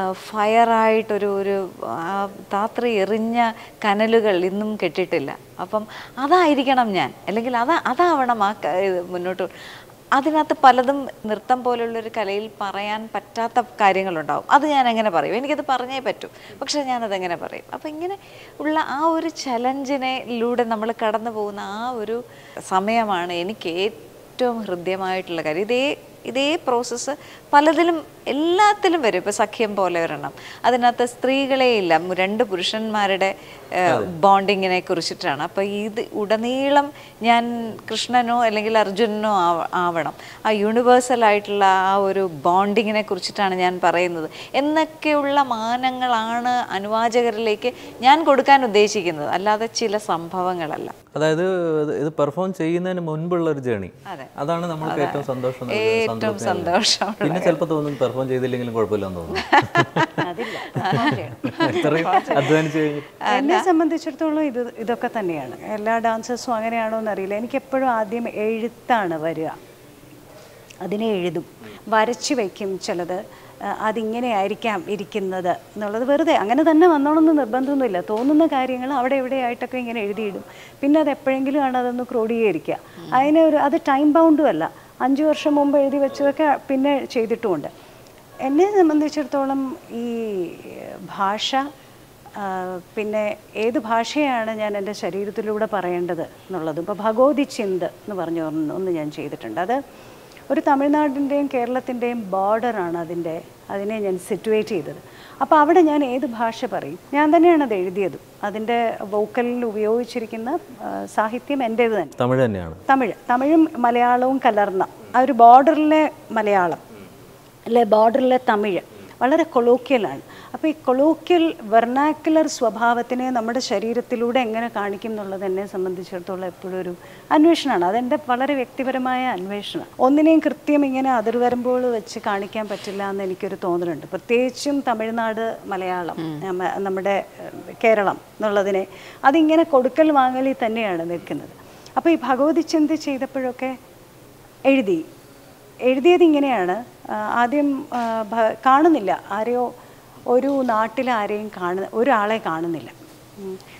ഫയറായിട്ടൊരു ഒരു ആ താത്രി എറിഞ്ഞ കനലുകൾ ഇന്നും കെട്ടിട്ടില്ല അപ്പം അതായിരിക്കണം ഞാൻ അല്ലെങ്കിൽ അതാ അതാവണം ആ ക- ഇത് മുന്നോട്ട് അതിനകത്ത് പലതും നൃത്തം പോലുള്ളൊരു കലയിൽ പറയാൻ പറ്റാത്ത കാര്യങ്ങളുണ്ടാവും അത് ഞാൻ എങ്ങനെ പറയും എനിക്കത് പറഞ്ഞേ പറ്റൂ പക്ഷെ ഞാനതെങ്ങനെ പറയും അപ്പം ഇങ്ങനെ ഉള്ള ആ ഒരു ചലഞ്ചിനെലൂടെ നമ്മൾ കടന്നു പോകുന്ന ആ ഒരു സമയമാണ് എനിക്ക് ഏറ്റവും ഹൃദ്യമായിട്ടുള്ള കാര്യം ഇതേ ഇതേ പ്രോസസ്സ് പലതിലും എല്ലാത്തിലും വരും ഇപ്പോൾ സഖ്യം പോലെ ഒരെണ്ണം അതിനകത്ത് സ്ത്രീകളെ ഇല്ല മു- രണ്ട് പുരുഷന്മാരുടെ ബോണ്ടിങ്ങിനെ കുറിച്ചിട്ടാണ് അപ്പോൾ ഇത് ഉടനീളം ഞാൻ കൃഷ്ണനോ അല്ലെങ്കിൽ അർജുനനോ ആവ- ആവണം ആ യൂണിവേഴ്സൽ ആയിട്ടുള്ള ആ ഒരു ബോണ്ടിങ്ങിനെ കുറിച്ചിട്ടാണ് ഞാൻ പറയുന്നത് എന്നൊക്കെയുള്ള മാനങ്ങളാണ് അനുവാചകരിലേക്ക് ഞാൻ കൊടുക്കാൻ ഉദ്ദേശിക്കുന്നത് അല്ലാതെ ചില സംഭവങ്ങളല്ല അതായത് ഇത് ഇത് പെർഫോം ചെയ്യുന്നതിന് മുൻപുള്ള ഒരു ജേണി അതെ. അതാണ് നമ്മൾക്ക് ഏറ്റവും സന്തോഷം നൽകുന്നത്, ഏറ്റവും സംതൃപ്തി നൽകുന്നത്. സന്തോഷമുള്ള പിന്നെ ചിലപ്പോൾ തോന്നും പെർഫോം ചെയ്തില്ലെങ്കിലും കുഴപ്പമില്ലെന്ന് തോന്നുന്നു അതില്ല ഇത്രയും അധ്വാനിച്ച് കഴിഞ്ഞ് എന്നെ സംബന്ധിച്ചിടത്തോളം ഇത് ഇതൊക്കെ തന്നെയാണ് എല്ലാ ഡാൻസേഴ്സും അങ്ങനെയാണോ എന്നറിയില്ല എനിക്ക് എപ്പോഴും ആദ്യം എഴുത്താണ് വരിക അതിനെ എഴുതും വരച്ചു വയ്ക്കും ചിലത് ആ, അതിങ്ങനെ ആയിരിക്കാം ഇരിക്കുന്നത് എന്നുള്ളത് വെറുതെ അങ്ങനെ തന്നെ വന്നോണമെന്ന് നിർബന്ധമൊന്നുമില്ല തോന്നുന്ന കാര്യങ്ങൾ അവിടെ എവിടെയായിട്ടൊക്കെ ഇങ്ങനെ എഴുതിയിടും പിന്നെ അത് എപ്പോഴെങ്കിലും ആണ് അതൊന്ന് ക്രോഡീകരിക്കുക അതിന് ഒരു അത് ടൈം ബൗണ്ടും അല്ല അഞ്ച് വർഷം മുമ്പ് എഴുതി വെച്ചതൊക്കെ പിന്നെ ചെയ്തിട്ടുമുണ്ട് എന്നെ സംബന്ധിച്ചിടത്തോളം ഈ ഭാഷ ആ, പിന്നെ ഏത് ഭാഷയാണ് ഞാൻ എൻ്റെ ശരീരത്തിലൂടെ പറയേണ്ടത് എന്നുള്ളതും ഇപ്പോൾ ഭഗവതി ചിന്ത് എന്ന് പറഞ്ഞ ഒന്ന് ഒന്ന് ഞാൻ ചെയ്തിട്ടുണ്ട് അത് ഒരു തമിഴ്നാടിൻ്റെയും കേരളത്തിൻ്റെയും ബോർഡറാണ് അതിൻ്റെ അതിനെ ഞാൻ സിറ്റുവേറ്റ് ചെയ്തത് അപ്പോൾ അവിടെ ഞാൻ ഏത് ഭാഷ പറയും ഞാൻ തന്നെയാണ് അത് എഴുതിയതും അതിൻ്റെ വോക്കലിൽ ഉപയോഗിച്ചിരിക്കുന്ന ആ, സാഹിത്യം എൻ്റേത് തന്നെ തമിഴ് തന്നെയാണ് തമിഴ് തമിഴും മലയാളവും കലർന്ന ആ ഒരു ബോർഡറിലെ മലയാളം അല്ലെ ബോർഡറിലെ തമിഴ് വളരെ കൊളോക്കിയലാണ് അപ്പോൾ ഈ കൊളോക്കിയൽ വെർണാക്കുലർ സ്വഭാവത്തിനെ നമ്മുടെ ശരീരത്തിലൂടെ എങ്ങനെ കാണിക്കും എന്നുള്ളത് എന്നെ സംബന്ധിച്ചിടത്തോളം എപ്പോഴും ഒരു അന്വേഷണമാണ് അതെൻ്റെ വളരെ വ്യക്തിപരമായ അന്വേഷണം ഒന്നിനെയും കൃത്യം ഇങ്ങനെ അതിർവരമ്പോൾ വെച്ച് കാണിക്കാൻ പറ്റില്ല എന്ന് എനിക്കൊരു തോന്നലുണ്ട് പ്രത്യേകിച്ചും തമിഴ്നാട് മലയാളം നമ്മ- നമ്മുടെ ഏഹ്, കേരളം എന്നുള്ളതിനെ അതിങ്ങനെ കൊടുക്കൽ വാങ്ങലിൽ തന്നെയാണ് നിൽക്കുന്നത് അപ്പോൾ ഈ ഭഗവതി ചിന്ത ചെയ്തപ്പോഴൊക്കെ എഴുതി എഴുതിയത് ഇങ്ങനെയാണ് ആ, ആദ്യം ആ, ഭ- കാണുന്നില്ല ആരെയോ ഒരു നാട്ടിൽ ആരെയും കാണുന്ന ഒരാളെ കാണുന്നില്ല ഉം.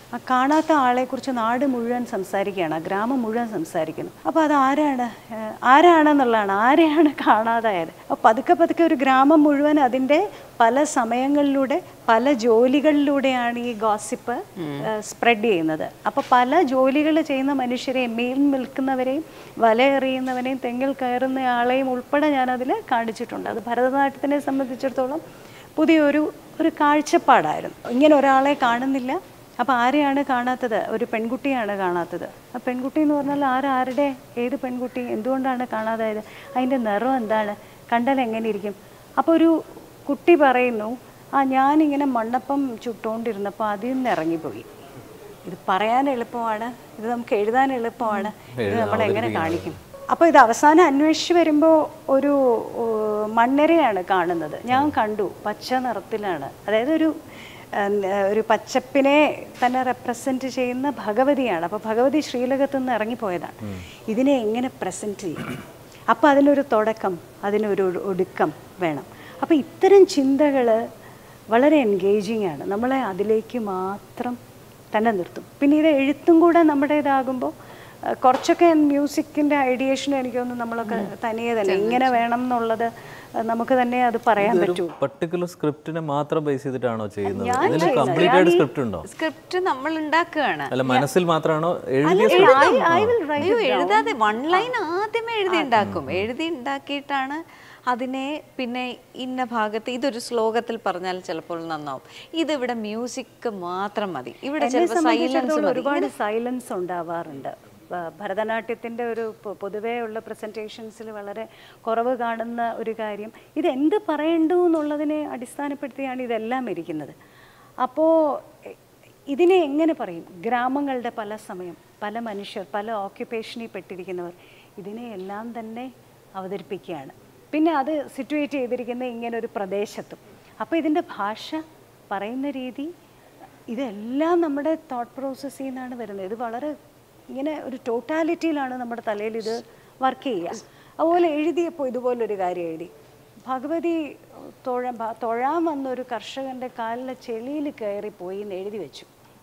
ആ കാണാത്ത ആളെക്കുറിച്ച് നാട് മുഴുവൻ സംസാരിക്കുകയാണ് ആ ഗ്രാമം മുഴുവൻ സംസാരിക്കുന്നു അപ്പോൾ അത് ആരാണ് ഏഹ് ആരാണെന്നുള്ളതാണ് ആരെയാണ് കാണാതായത് അപ്പോൾ പതുക്കെ പതുക്കെ ഒരു ഗ്രാമം മുഴുവൻ അതിൻ്റെ പല സമയങ്ങളിലൂടെ പല ജോലികളിലൂടെയാണ് ഈ ഗോസിപ്പ് സ്പ്രെഡ് ചെയ്യുന്നത് അപ്പോൾ പല ജോലികൾ ചെയ്യുന്ന മനുഷ്യരെയും മീൻ വിൽക്കുന്നവരെയും വലയെറിയുന്നവനെയും തെങ്ങിൽ കയറുന്ന ആളെയും ഉൾപ്പെടെ ഞാനതിൽ കാണിച്ചിട്ടുണ്ട് അത് ഭരതനാട്യത്തിനെ സംബന്ധിച്ചിടത്തോളം പുതിയൊരു ഒരു കാഴ്ചപ്പാടായിരുന്നു ഇങ്ങനെ ഒരാളെ കാണുന്നില്ല അപ്പോൾ ആരെയാണ് കാണാത്തത് ഒരു പെൺകുട്ടിയാണ് കാണാത്തത് ആ പെൺകുട്ടി എന്ന് പറഞ്ഞാൽ ആരാരുടെ ഏത് പെൺകുട്ടി എന്തുകൊണ്ടാണ് കാണാതായത് അതിൻ്റെ നിറം എന്താണ് കണ്ടാൽ എങ്ങനെ ഇരിക്കും അപ്പോൾ ഒരു കുട്ടി പറയുന്നു ആ ഞാനിങ്ങനെ മണ്ണപ്പം ചുട്ടുകൊണ്ടിരുന്നപ്പോൾ അതിൽ നിന്ന് ഇറങ്ങിപ്പോയി ഇത് പറയാൻ എളുപ്പമാണ് ഇത് നമുക്ക് എഴുതാൻ എളുപ്പമാണ് ഇത് നമ്മൾ എങ്ങനെ കാണിക്കും അപ്പോൾ ഇത് അവസാനം അന്വേഷിച്ച് വരുമ്പോൾ ഒരു ഓ, മണ്ണിരയാണ് കാണുന്നത് ഞാൻ കണ്ടു പച്ച നിറത്തിലാണ് അതായത് ഒരു ഏഹ്, ഒരു പച്ചപ്പിനെ തന്നെ റെപ്രസെൻറ്റ് ചെയ്യുന്ന ഭഗവതിയാണ് അപ്പോൾ ഭഗവതി ശ്രീലകത്ത് നിന്ന് ഇറങ്ങിപ്പോയതാണ് ഇതിനെ എങ്ങനെ പ്രസൻറ്റ് ചെയ്യും അപ്പോൾ അതിനൊരു തുടക്കം അതിനൊരു ഒടു- ഒടുക്കം വേണം അപ്പോൾ ഇത്തരം ചിന്തകൾ വളരെ എൻഗേജിങ് ആണ് നമ്മളെ അതിലേക്ക് മാത്രം തന്നെ നിർത്തും പിന്നെ ഇത് എഴുത്തും കൂടെ നമ്മുടേതാകുമ്പോൾ അഹ് കുറച്ചൊക്കെ മ്യൂസിക്കിൻ്റെ ഐഡിയേഷൻ എനിക്ക് തോന്നുന്നു നമ്മളൊക്കെ തനിയെ തന്നെ ഇങ്ങനെ വേണം എന്നുള്ളത് അഹ് നമുക്ക് തന്നെ അത് പറയാൻ പറ്റൂ പർട്ടിക്കുലർ സ്ക്രിപ്റ്റിനെ മാത്രം ബേസ് ചെയ്തിട്ടാണോ ചെയ്യുന്നത് ഞാൻ ഇതിന് ചെയ്യുന്നത്. കംപ്ലീറ്റ് ആയിട്ട് സ്ക്രിപ്റ്റ് ഉണ്ടോ സ്ക്രിപ്റ്റ് നമ്മൾ ഉണ്ടാക്കുകയാണ് അല്ല മനസ്സിൽ മാത്രമാണോ എഴുതിയ എഴുതും. I will write അയ്യോ എഴുതാതെ വൺ ലൈൻ ആദ്യമേ എഴുതി ഉണ്ടാക്കും എഴുതി ഉണ്ടാക്കിയിട്ടാണ് അതിനെ പിന്നെ ഇന്ന ഭാഗത്ത് ഇതൊരു ശ്ലോകത്തിൽ പറഞ്ഞാൽ ചിലപ്പോൾ നന്നാവും ഇതിവിടെ മ്യൂസിക് മാത്രം മതി ഇവിടെ എന്നെ ചിലപ്പോൾ സൈലൻസ് സംബന്ധിച്ചിടത്തോളം മതി ഒരുപാട് സൈലൻസ് ഉണ്ടാവാറുണ്ട് ഭ- ഭരതനാട്യത്തിൻ്റെ ഒരു പൊ- പൊതുവേ ഉള്ള പ്രസൻറ്റേഷൻസിൽ വളരെ കുറവ് കാണുന്ന ഒരു കാര്യം ഇത് എന്ത് പറയണ്ടു എന്നുള്ളതിനെ അടിസ്ഥാനപ്പെടുത്തിയാണ് ഇതെല്ലാം ഇരിക്കുന്നത് അപ്പോൾ എ- ഇതിനെ എങ്ങനെ പറയും ഗ്രാമങ്ങളുടെ പല സമയം പല മനുഷ്യർ പല ഓക്യുപ്പേഷനിൽ പെട്ടിരിക്കുന്നവർ ഇതിനെ എല്ലാം തന്നെ അവതരിപ്പിക്കുകയാണ് പിന്നെ അത് സിറ്റുവേറ്റ് ചെയ്തിരിക്കുന്ന ഇങ്ങനെ ഒരു പ്രദേശത്തും അപ്പോൾ ഇതിൻ്റെ ഭാഷ പറയുന്ന രീതി ഇതെല്ലാം നമ്മുടെ തോട്ട് പ്രോസസ്സിൽ നിന്നാണ് വരുന്നത് ഇത് വളരെ ഇങ്ങനെ ഒരു ടോട്ടാലിറ്റിയിലാണ് നമ്മുടെ തലയിൽ ഇത് വർക്ക് ചെയ്യുക അതുപോലെ എഴുതിയപ്പോൾ ഇതുപോലൊരു കാര്യം എഴുതി ഭഗവതി തൊഴ ഭ- തൊഴാൻ വന്ന ഒരു കർഷകൻ്റെ കാലിലെ ചെളിയിൽ കയറിപ്പോയി എന്ന് എഴുതി വെച്ചു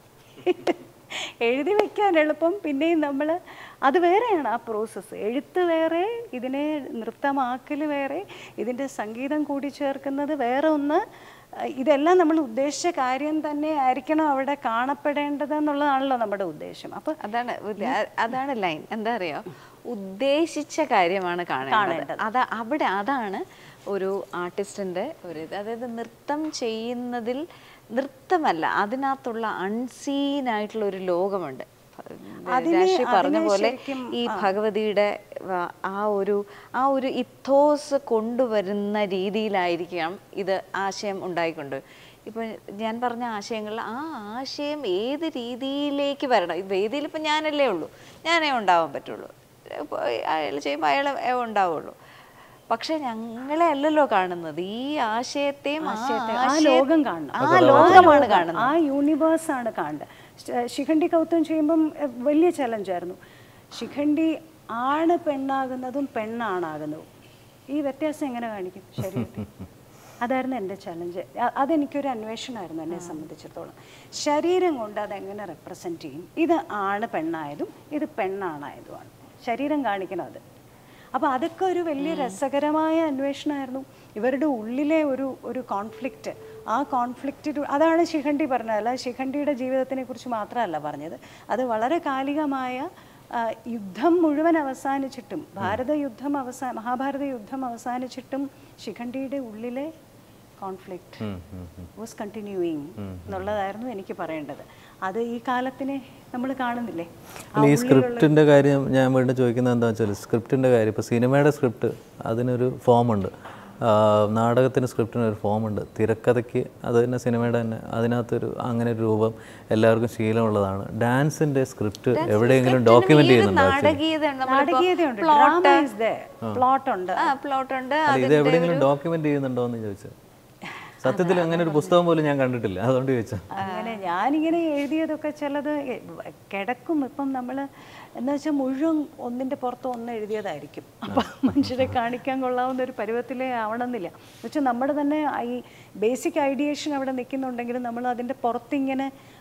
എഴുതി വെക്കാൻ എളുപ്പം പിന്നെയും നമ്മൾ അത് വേറെയാണ് ആ പ്രോസസ്സ് എഴുത്ത് വേറെ ഇതിനെ നൃത്തമാക്കൽ വേറെ ഇതിൻ്റെ സംഗീതം കൂടി ചേർക്കുന്നത് വേറെ ഒന്ന് അഹ് ഇതെല്ലാം നമ്മൾ ഉദ്ദേശിച്ച കാര്യം തന്നെ ആയിരിക്കണം അവിടെ കാണപ്പെടേണ്ടത് എന്നുള്ളതാണല്ലോ നമ്മുടെ ഉദ്ദേശം അപ്പം അതാണ് ഉദ്ദ- അ- അതാണ് ലൈൻ എന്താ അറിയോ ഉദ്ദേശിച്ച കാര്യമാണ് കാണേണ്ടത് അതാ അവിടെ അതാണ് ഒരു ആർട്ടിസ്റ്റിന്റെ ഒരു ഇത് അതായത് നൃത്തം ചെയ്യുന്നതിൽ നൃത്തമല്ല അതിനകത്തുള്ള അൺസീൻ ആയിട്ടുള്ള ഒരു ലോകമുണ്ട് അതിനെ- രാശി പറഞ്ഞ അതിനെ പോലെ ശരിക്കും, ഈ ഭഗവതിയുടെ വ- ആ ഒരു ആ ഒരു ഇത്തോസ് കൊണ്ടുവരുന്ന രീതിയിലായിരിക്കാം ഇത് ആശയം ഉണ്ടായിക്കൊണ്ട് ഇപ്പൊ ഞാൻ പറഞ്ഞ ആശയങ്ങളിൽ ആ ആശയം ഏത് രീതിയിലേക്ക് വരണം ഇത് വേദിയിൽ ഇപ്പം ഞാനല്ലേ ഉള്ളൂ ഞാനേ ഉണ്ടാവാൻ പറ്റുള്ളൂ ഇപ്പൊ അയാൾ ചെയ്യുമ്പോൾ അയാൾ ഉണ്ടാവുള്ളൂ പക്ഷെ ഞങ്ങളെ അല്ലല്ലോ കാണുന്നത് ഈ ആശയത്തെയും ആ ആ ആശയ- ലോകം കാണണം ആ ലോകമാണ് കാണുന്നത് ആ യൂണിവേഴ്സ് ആണ് കാണേണ്ടത് ശ- ശിഖണ്ഡി കൗത്തം ചെയ്യുമ്പം എ, വലിയ ചലഞ്ചായിരുന്നു ശിഖണ്ഡി ആണ് പെണ്ണാകുന്നതും പെണ്ണാണാകുന്നതും ഈ വ്യത്യാസം എങ്ങനെ കാണിക്കും ശരീരത്തിൽ അതായിരുന്നു എൻ്റെ ചലഞ്ച് അതെനിക്കൊരു അന്വേഷണമായിരുന്നു എന്നെ സംബന്ധിച്ചിടത്തോളം ശരീരം കൊണ്ട് അതെങ്ങനെ റെപ്രസെൻറ്റ് ചെയ്യും ഇത് ആണ് പെണ്ണായതും ഇത് പെണ്ണാണായതുമാണ് ശരീരം കാണിക്കണം അത് അപ്പോൾ അതൊക്കെ ഒരു വലിയ രസകരമായ അന്വേഷണമായിരുന്നു ഇവരുടെ ഉള്ളിലെ ഒരു ഒരു കോൺഫ്ലിക്റ്റ് ആ കോൺഫ്ലിക്റ്റ് അതാണ് ശിഖണ്ഡി പറഞ്ഞത് അല്ല ശിഖണ്ഡിയുടെ ജീവിതത്തിനെ കുറിച്ച് മാത്രമല്ല പറഞ്ഞത് അത് വളരെ കാലികമായ ആ, യുദ്ധം മുഴുവൻ അവസാനിച്ചിട്ടും ഭാരത യുദ്ധം അവസാന മഹാഭാരത യുദ്ധം അവസാനിച്ചിട്ടും ശിഖണ്ഡിയുടെ ഉള്ളിലെ കോൺഫ്ലിക്റ്റ് വാസ് കണ്ടിന്യൂയിങ് എന്നുള്ളതായിരുന്നു എനിക്ക് പറയേണ്ടത് അത് ഈ കാലത്തിനെ നമ്മൾ കാണുന്നില്ലേ ആ അല്ല, ഈ സ്ക്രിപ്റ്റിൻ്റെ കാര്യം ഞാൻ വീണ്ടും ചോദിക്കുന്നത് എന്താ വെച്ചാൽ സ്ക്രിപ്റ്റിൻ്റെ കാര്യം ഇപ്പോൾ സിനിമയുടെ സ്ക്രിപ്റ്റ് അതിനൊരു ഫോമുണ്ട് നാടകത്തിന് സ്ക്രിപ്റ്റിന് ഒരു ഫോമുണ്ട് തിരക്കഥയ്ക്ക് അത് തന്നെ സിനിമയുടെ തന്നെ അതിനകത്തൊരു അങ്ങനെ ഒരു രൂപം എല്ലാവർക്കും ശീലമുള്ളതാണ് ഡാൻസിൻ്റെ സ്ക്രിപ്റ്റ് എവിടെയെങ്കിലും ഡോക്യുമെൻ്റ് ചെയ്യുന്നുണ്ടോ actually? നാടകീയതയുണ്ട് നാടകീയതയുണ്ട് ഡ്രാമ ഇസ് ദ പ്ലോട്ട് ഉണ്ട് ആ പ്ലോട്ട് ഉണ്ട് അല്ല ഇത് എവിടെയെങ്കിലും ഡോക്യുമെൻ്റ് ചെയ്യുന്നുണ്ടോ എന്ന് ചോദിച്ചത് സത്യത്തിൽ അങ്ങനെ ഒരു പുസ്തകം പോലും ഞാൻ കണ്ടിട്ടില്ല അതുകൊണ്ട് ചോദിച്ചാൽ അങ്ങനെ ഞാനിങ്ങനെ എഴുതിയതൊക്കെ ചിലത് എ- കിടക്കും ഇപ്പം നമ്മൾ എന്ന് വെച്ചാൽ മുഴുവൻ ഒന്നിൻ്റെ പുറത്ത് ഒന്ന് എഴുതിയതായിരിക്കും അപ്പം മനുഷ്യരെ കാണിക്കാൻ കൊള്ളാവുന്ന ഒരു പരുവത്തിലേ ആവണമെന്നില്ല എന്ന് വെച്ചാൽ നമ്മുടെ തന്നെ ഈ ബേസിക് ഐഡിയേഷൻ അവിടെ നിൽക്കുന്നുണ്ടെങ്കിലും നമ്മൾ അതിൻ്റെ പുറത്തിങ്ങനെ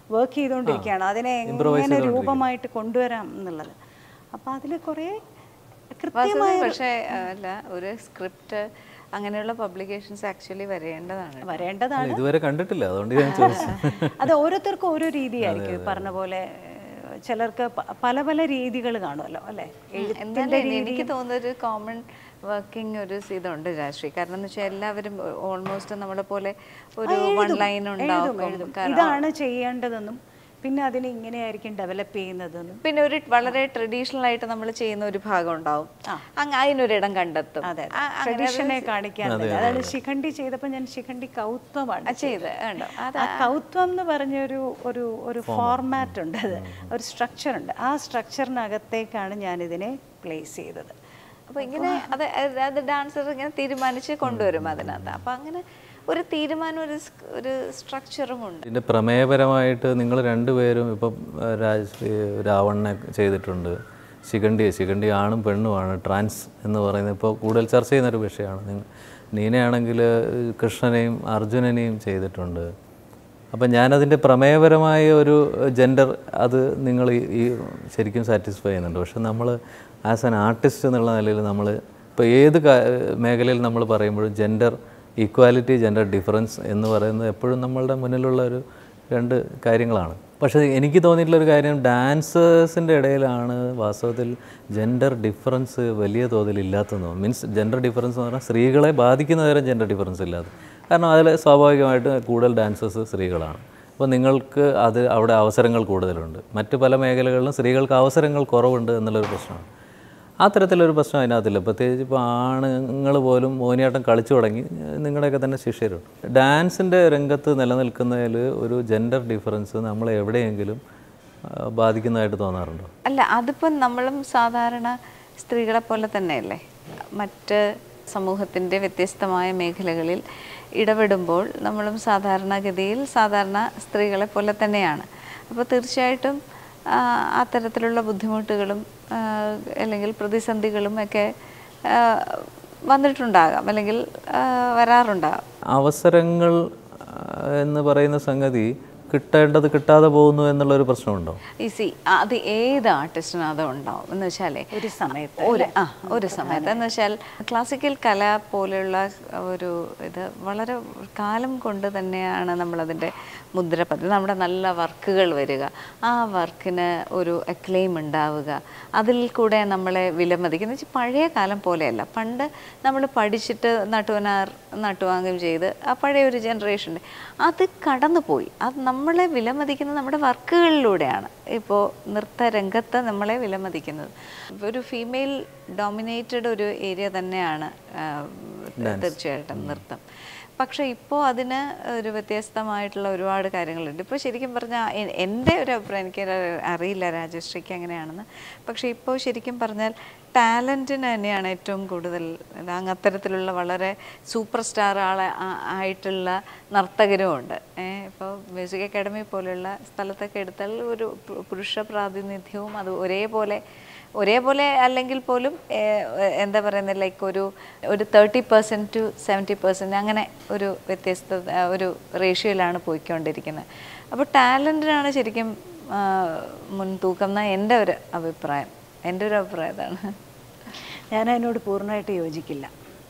വർക്ക് ചെയ്തുകൊണ്ടിരിക്കുകയാണ് അതിനെ എങ്ങനെ രൂപമായിട്ട് കൊണ്ടുവരാം എന്നുള്ളത് അപ്പോൾ അതിൽ കുറേ കൃത്യമായ വാസുദേവ് പക്ഷേ ആ, അല്ല ഒരു സ്ക്രിപ്റ്റ് അങ്ങനെയുള്ള പബ്ലിക്കേഷൻസ് ആക്ച്വലി വരേണ്ടതാണ് വരേണ്ടതാണ് അല്ല, ഇതുവരെ കണ്ടിട്ടില്ല അതുകൊണ്ട് ഞാൻ ചോദിച്ചു അത് ഓരോരുത്തർക്കും ഓരോ രീതിയായിരിക്കും ഈ പറഞ്ഞ പോലെ ഏഹ്, ചിലർക്ക് പ- പല പല രീതികൾ കാണുമല്ലോ അല്ലേ എന്തായാലും എനിക്ക് തോന്നുന്ന ഒരു കോമൺ വർക്കിംഗ് ഒരു ഇതുണ്ട് രാഷ്ട്രീയ കാരണം എന്ന് വെച്ചാൽ എല്ലാവരും ഓൾമോസ്റ്റ് നമ്മളെ പോലെ ഒരു വൺ ലൈൻ ഉണ്ടാവും കാരണം ഇതാണ് ചെയ്യേണ്ടതെന്നും പിന്നെ അതിനെ ഇങ്ങനെയായിരിക്കും ഡെവലപ്പ് ചെയ്യുന്നതെന്നും പിന്നെ ഒരു വളരെ ട്രഡീഷണൽ ആയിട്ട് നമ്മൾ ചെയ്യുന്ന ഒരു ഭാഗം ഉണ്ടാവും അങ്ങ് അതിനൊരിടം കണ്ടെത്തും അതെ ആ, അങ്ങനെ ട്രഡീഷനെ കാണിക്കാൻ തന്നെ. അതാണ് ശിഖണ്ഡി ചെയ്തപ്പോൾ ഞാൻ ശിഖണ്ഡി കൗത്വമാണ് അത് ചെയ്ത് കണ്ടോ അത് ആ കൗത്വം എന്ന് പറഞ്ഞൊരു ഒരു ഒരു ഫോർമാറ്റ് ഉണ്ട് അത് ഒരു സ്ട്രക്ചർ ഉണ്ട് ആ സ്ട്രക്ചറിനകത്തേക്കാണ് ഞാനിതിനെ പ്ലേസ് ചെയ്തത് അപ്പൊ ഇങ്ങനെ അത് അത് അത് ഡാൻസർ ഇങ്ങനെ തീരുമാനിച്ച് കൊണ്ടുവരും അതിനകത്ത് അപ്പൊ അങ്ങനെ ഒരു തീരുമാനം ഒരു സ്- ഒരു സ്ട്രക്ചറും ഉണ്ട് ഇതിൻ്റെ പ്രമേയപരമായിട്ട് നിങ്ങൾ രണ്ടുപേരും ഇപ്പം ആ, രാജശ്രീ രാവണനെ ചെയ്തിട്ടുണ്ട് ശിഖണ്ഡി ശിഖണ്ഡി ആണും പെണ്ണുമാണ് ട്രാൻസ് എന്ന് പറയുന്നത് ഇപ്പോൾ കൂടുതൽ ചർച്ച ചെയ്യുന്നൊരു വിഷയമാണ് നിങ്ങൾ നീനയാണെങ്കിൽ കൃഷ്ണനെയും അർജുനനെയും ചെയ്തിട്ടുണ്ട് അപ്പം ഞാനതിൻ്റെ പ്രമേയപരമായ ഒരു ജെൻഡർ അത് നിങ്ങൾ ഈ- ഈ ശരിക്കും സാറ്റിസ്ഫൈ ചെയ്യുന്നുണ്ട് പക്ഷെ നമ്മൾ ആസ് ആൻ ആർട്ടിസ്റ്റ് എന്നുള്ള നിലയിൽ നമ്മൾ ഇപ്പോൾ ഏത് കാ- മേഖലയിൽ നമ്മൾ പറയുമ്പോഴും ജെൻഡർ ഈക്വാലിറ്റി ജെൻഡർ ഡിഫറൻസ് എന്ന് പറയുന്നത് എപ്പോഴും നമ്മളുടെ മുന്നിലുള്ള ഒരു രണ്ട് കാര്യങ്ങളാണ് പക്ഷേ എനിക്ക് തോന്നിയിട്ടുള്ളൊരു കാര്യം ഡാൻസേഴ്സിൻ്റെ ഇടയിലാണ് വാസ്തവത്തിൽ ജെൻഡർ ഡിഫറൻസ് വലിയ തോതിൽ ഇല്ലാത്തതെന്ന് മീൻസ് ജെൻഡർ ഡിഫറൻസ് എന്ന് പറഞ്ഞാൽ സ്ത്രീകളെ ബാധിക്കുന്ന തരം ജെൻഡർ ഡിഫറൻസ് ഇല്ലാതെ കാരണം അതിൽ സ്വാഭാവികമായിട്ട് കൂടുതൽ ഡാൻസേഴ്സ് സ്ത്രീകളാണ് അപ്പോൾ നിങ്ങൾക്ക് അത് അവിടെ അവസരങ്ങൾ കൂടുതലുണ്ട് മറ്റ് പല മേഖലകളിലും സ്ത്രീകൾക്ക് അവസരങ്ങൾ കുറവുണ്ട് എന്നുള്ളൊരു പ്രശ്നമാണ് ആ തരത്തിലൊരു പ്രശ്നം അതിനകത്തില്ല പ്രത്യേകിച്ച് ഇപ്പോൾ ആണുങ്ങൾ പോലും മോഹിനിയാട്ടം കളിച്ചു തുടങ്ങി നിങ്ങളുടെയൊക്കെ തന്നെ ശിഷ്യരുണ്ട് ഡാൻസിൻ്റെ രംഗത്ത് നിലനിൽക്കുന്നതിൽ ഒരു ജെൻഡർ ഡിഫറൻസ് നമ്മളെ എവിടെയെങ്കിലും ആ, ബാധിക്കുന്നതായിട്ട് തോന്നാറുണ്ടോ അല്ല അതിപ്പം നമ്മളും സാധാരണ സ്ത്രീകളെ പോലെ തന്നെയല്ലേ മറ്റ് സമൂഹത്തിൻ്റെ വ്യത്യസ്തമായ മേഖലകളിൽ ഇടപെടുമ്പോൾ നമ്മളും സാധാരണഗതിയിൽ സാധാരണ സ്ത്രീകളെ പോലെ തന്നെയാണ് അപ്പോൾ തീർച്ചയായിട്ടും ആ, അത്തരത്തിലുള്ള ബുദ്ധിമുട്ടുകളും ആ, അല്ലെങ്കിൽ പ്രതിസന്ധികളും ഒക്കെ ആ, വന്നിട്ടുണ്ടാകാം അല്ലെങ്കിൽ ആ, വരാറുണ്ടാകാം അവസരങ്ങൾ ആ, എന്ന് പറയുന്ന സംഗതി കിട്ടേണ്ടത് കിട്ടാതെ പോകുന്നു എന്നുള്ളൊരു പ്രശ്നമുണ്ടോ ഈ സി അത് ഏത് ആർട്ടിസ്റ്റിനും അത് ഉണ്ടാവും എന്ന് വെച്ചാലേ ഒരു സമയത്ത് ഒരു ആ ഒരു സമയത്ത് എന്ന് വെച്ചാൽ ക്ലാസിക്കൽ കല പോലെയുള്ള ഒരു ഇത് വളരെ കാലം കൊണ്ട് തന്നെയാണ് നമ്മളതിൻ്റെ മുദ്ര പതിവ് നമ്മുടെ നല്ല വർക്കുകൾ വരിക ആ വർക്കിന് ഒരു അക്ലെയിം ഉണ്ടാവുക അതിൽ കൂടെ നമ്മളെ വിലമതിക്കുന്ന വെച്ചാൽ പഴയ കാലം പോലെയല്ല പണ്ട് നമ്മൾ പഠിച്ചിട്ട് നട്ടുവനാർ നട്ടുവാങ്ങും ചെയ്ത് ആ പഴയ ഒരു ജനറേഷൻ്റെ അത് കടന്നുപോയി അത് നമ്മളെ വിലമതിക്കുന്നത് നമ്മുടെ വർക്കുകളിലൂടെയാണ് ഇപ്പോൾ നൃത്തരംഗത്ത് നമ്മളെ വിലമതിക്കുന്നത് ഒരു ഫീമെയിൽ ഡോമിനേറ്റഡ് ഒരു ഏരിയ തന്നെയാണ് ആ, തീർച്ചയായിട്ടും നൃത്തം പക്ഷേ ഇപ്പോൾ അതിന് ഒരു വ്യത്യസ്തമായിട്ടുള്ള ഒരുപാട് കാര്യങ്ങളുണ്ട് ഇപ്പോൾ ശരിക്കും പറഞ്ഞാൽ എ- എൻ്റെ ഒരു അഭിപ്രായം എനിക്ക് അറി- അറിയില്ല രാജശ്രീക്ക് എങ്ങനെയാണെന്ന് പക്ഷേ ഇപ്പോൾ ശരിക്കും പറഞ്ഞാൽ ടാലൻറ്റിന് തന്നെയാണ് ഏറ്റവും കൂടുതൽ ഇത് അങ്ങ് അത്തരത്തിലുള്ള വളരെ സൂപ്പർ സ്റ്റാർ ആളെ ആ- ആയിട്ടുള്ള നർത്തകരും ഉണ്ട് ഇപ്പോൾ മ്യൂസിക് അക്കാഡമി പോലെയുള്ള സ്ഥലത്തൊക്കെ എടുത്താൽ ഒരു പു- പുരുഷ പ്രാതിനിധ്യവും അത് ഒരേപോലെ ഒരേപോലെ അല്ലെങ്കിൽ പോലും ഏഹ്, എന്താ പറയുന്നത് ലൈക്ക് ഒരു ഒരു thirty percent to seventy percent അങ്ങനെ ഒരു വ്യത്യസ്ത ആ, ഒരു റേഷ്യോയിലാണ് പോയിക്കൊണ്ടിരിക്കുന്നത് അപ്പോൾ ടാലൻറ്റിനാണ് ശരിക്കും ആ, മുൻതൂക്കം എന്ന എൻ്റെ ഒരു അഭിപ്രായം എൻ്റെ ഒരു അഭിപ്രായം ഇതാണ് ഞാൻ അതിനോട് പൂർണ്ണമായിട്ട് യോജിക്കില്ല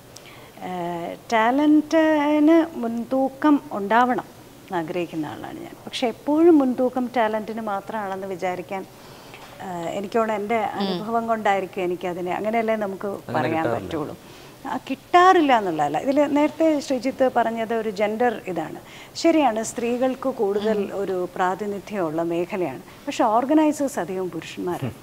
ടാലൻറ്റിന് മുൻതൂക്കം ഉണ്ടാവണം എന്ന് ആഗ്രഹിക്കുന്ന ആളാണ് ഞാൻ പക്ഷെ എപ്പോഴും മുൻതൂക്കം ടാലൻറ്റിന് മാത്രമാണെന്ന് വിചാരിക്കാൻ ആ, എനിക്കോടെ എൻ്റെ അനുഭവം കൊണ്ടായിരിക്കും എനിക്കതിനെ അങ്ങനെയല്ലേ നമുക്ക് പറയാൻ പറ്റുള്ളൂ ആ, കിട്ടാറില്ല എന്നുള്ളതല്ല ഇതിൽ നേരത്തെ ശ്രീജിത്ത് പറഞ്ഞത് ഒരു ജെൻഡർ ഇതാണ് ശരിയാണ് സ്ത്രീകൾക്ക് കൂടുതൽ ഒരു പ്രാതിനിധ്യമുള്ള മേഖലയാണ് പക്ഷെ ഓർഗനൈസേഴ്സ് അധികം പുരുഷന്മാരാണ്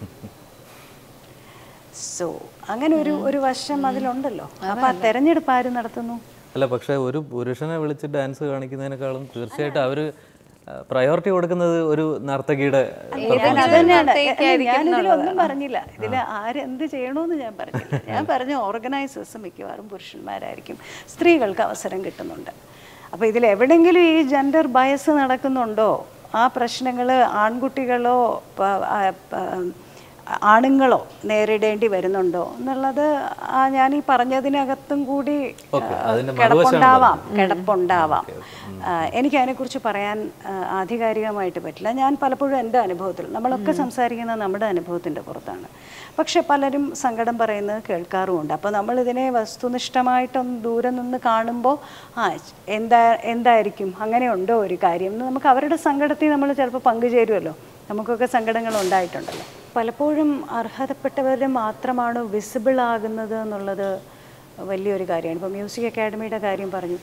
സോ അങ്ങനെ ഒരു ഒരു വശം അതിലുണ്ടല്ലോ അപ്പൊ ആ തെരഞ്ഞെടുപ്പ് ആര് നടത്തുന്നു അല്ല പക്ഷേ ഒരു പുരുഷനെ വിളിച്ച് ഡാൻസ് കാണിക്കുന്നതിനേക്കാളും തീർച്ചയായിട്ടും അവർ പ്രയോറിറ്റി കൊടുക്കുന്നത് ഒരു നർത്തകിയുടെ ഞാൻ അത് തന്നെയാണ് ഞാൻ ഇതിലൊന്നും പറഞ്ഞില്ല ഇതിൽ ആരെന്ത് ചെയ്യണമെന്ന് ഞാൻ പറഞ്ഞില്ല ഞാൻ പറഞ്ഞ ഓർഗനൈസേഴ്സ് മിക്കവാറും പുരുഷന്മാരായിരിക്കും സ്ത്രീകൾക്ക് അവസരം കിട്ടുന്നുണ്ട് അപ്പോൾ ഇതിൽ എവിടെയെങ്കിലും ഈ ജെൻഡർ ബയസ് നടക്കുന്നുണ്ടോ ആ പ്രശ്നങ്ങൾ ആൺകുട്ടികളോ പ- ആ, പ- ആണുങ്ങളോ നേരിടേണ്ടി വരുന്നുണ്ടോ എന്നുള്ളത് ആ ഞാൻ ഈ പറഞ്ഞതിനകത്തും കൂടി ഓക്കെ അതിന്റെ കിടപ്പുണ്ടാവാം കിടപ്പുണ്ടാവാം ആ, എനിക്ക് അതിനെക്കുറിച്ച് പറയാൻ ആ, ആധികാരികമായിട്ട് പറ്റില്ല ഞാൻ പലപ്പോഴും എൻ്റെ അനുഭവത്തിൽ നമ്മളൊക്കെ സംസാരിക്കുന്നത് നമ്മുടെ അനുഭവത്തിൻ്റെ പുറത്താണ് പക്ഷെ പലരും സങ്കടം പറയുന്നത് കേൾക്കാറുമുണ്ട് അപ്പോൾ നമ്മളിതിനെ വസ്തുനിഷ്ഠമായിട്ടൊന്ന് ദൂരെ നിന്ന് കാണുമ്പോൾ ആ എന്താ എന്തായിരിക്കും അങ്ങനെ ഉണ്ടോ ഒരു കാര്യം എന്ന് നമുക്ക് അവരുടെ സങ്കടത്തിൽ നമ്മൾ ചിലപ്പോൾ പങ്കുചേരുമല്ലോ നമുക്കൊക്കെ സങ്കടങ്ങൾ ഉണ്ടായിട്ടുണ്ടല്ലോ പലപ്പോഴും അർഹതപ്പെട്ടവർ മാത്രമാണ് വിസിബിൾ ആകുന്നത് എന്നുള്ളത് വലിയൊരു കാര്യമാണ് ഇപ്പോൾ മ്യൂസിക് അക്കാഡമിയുടെ കാര്യം പറഞ്ഞു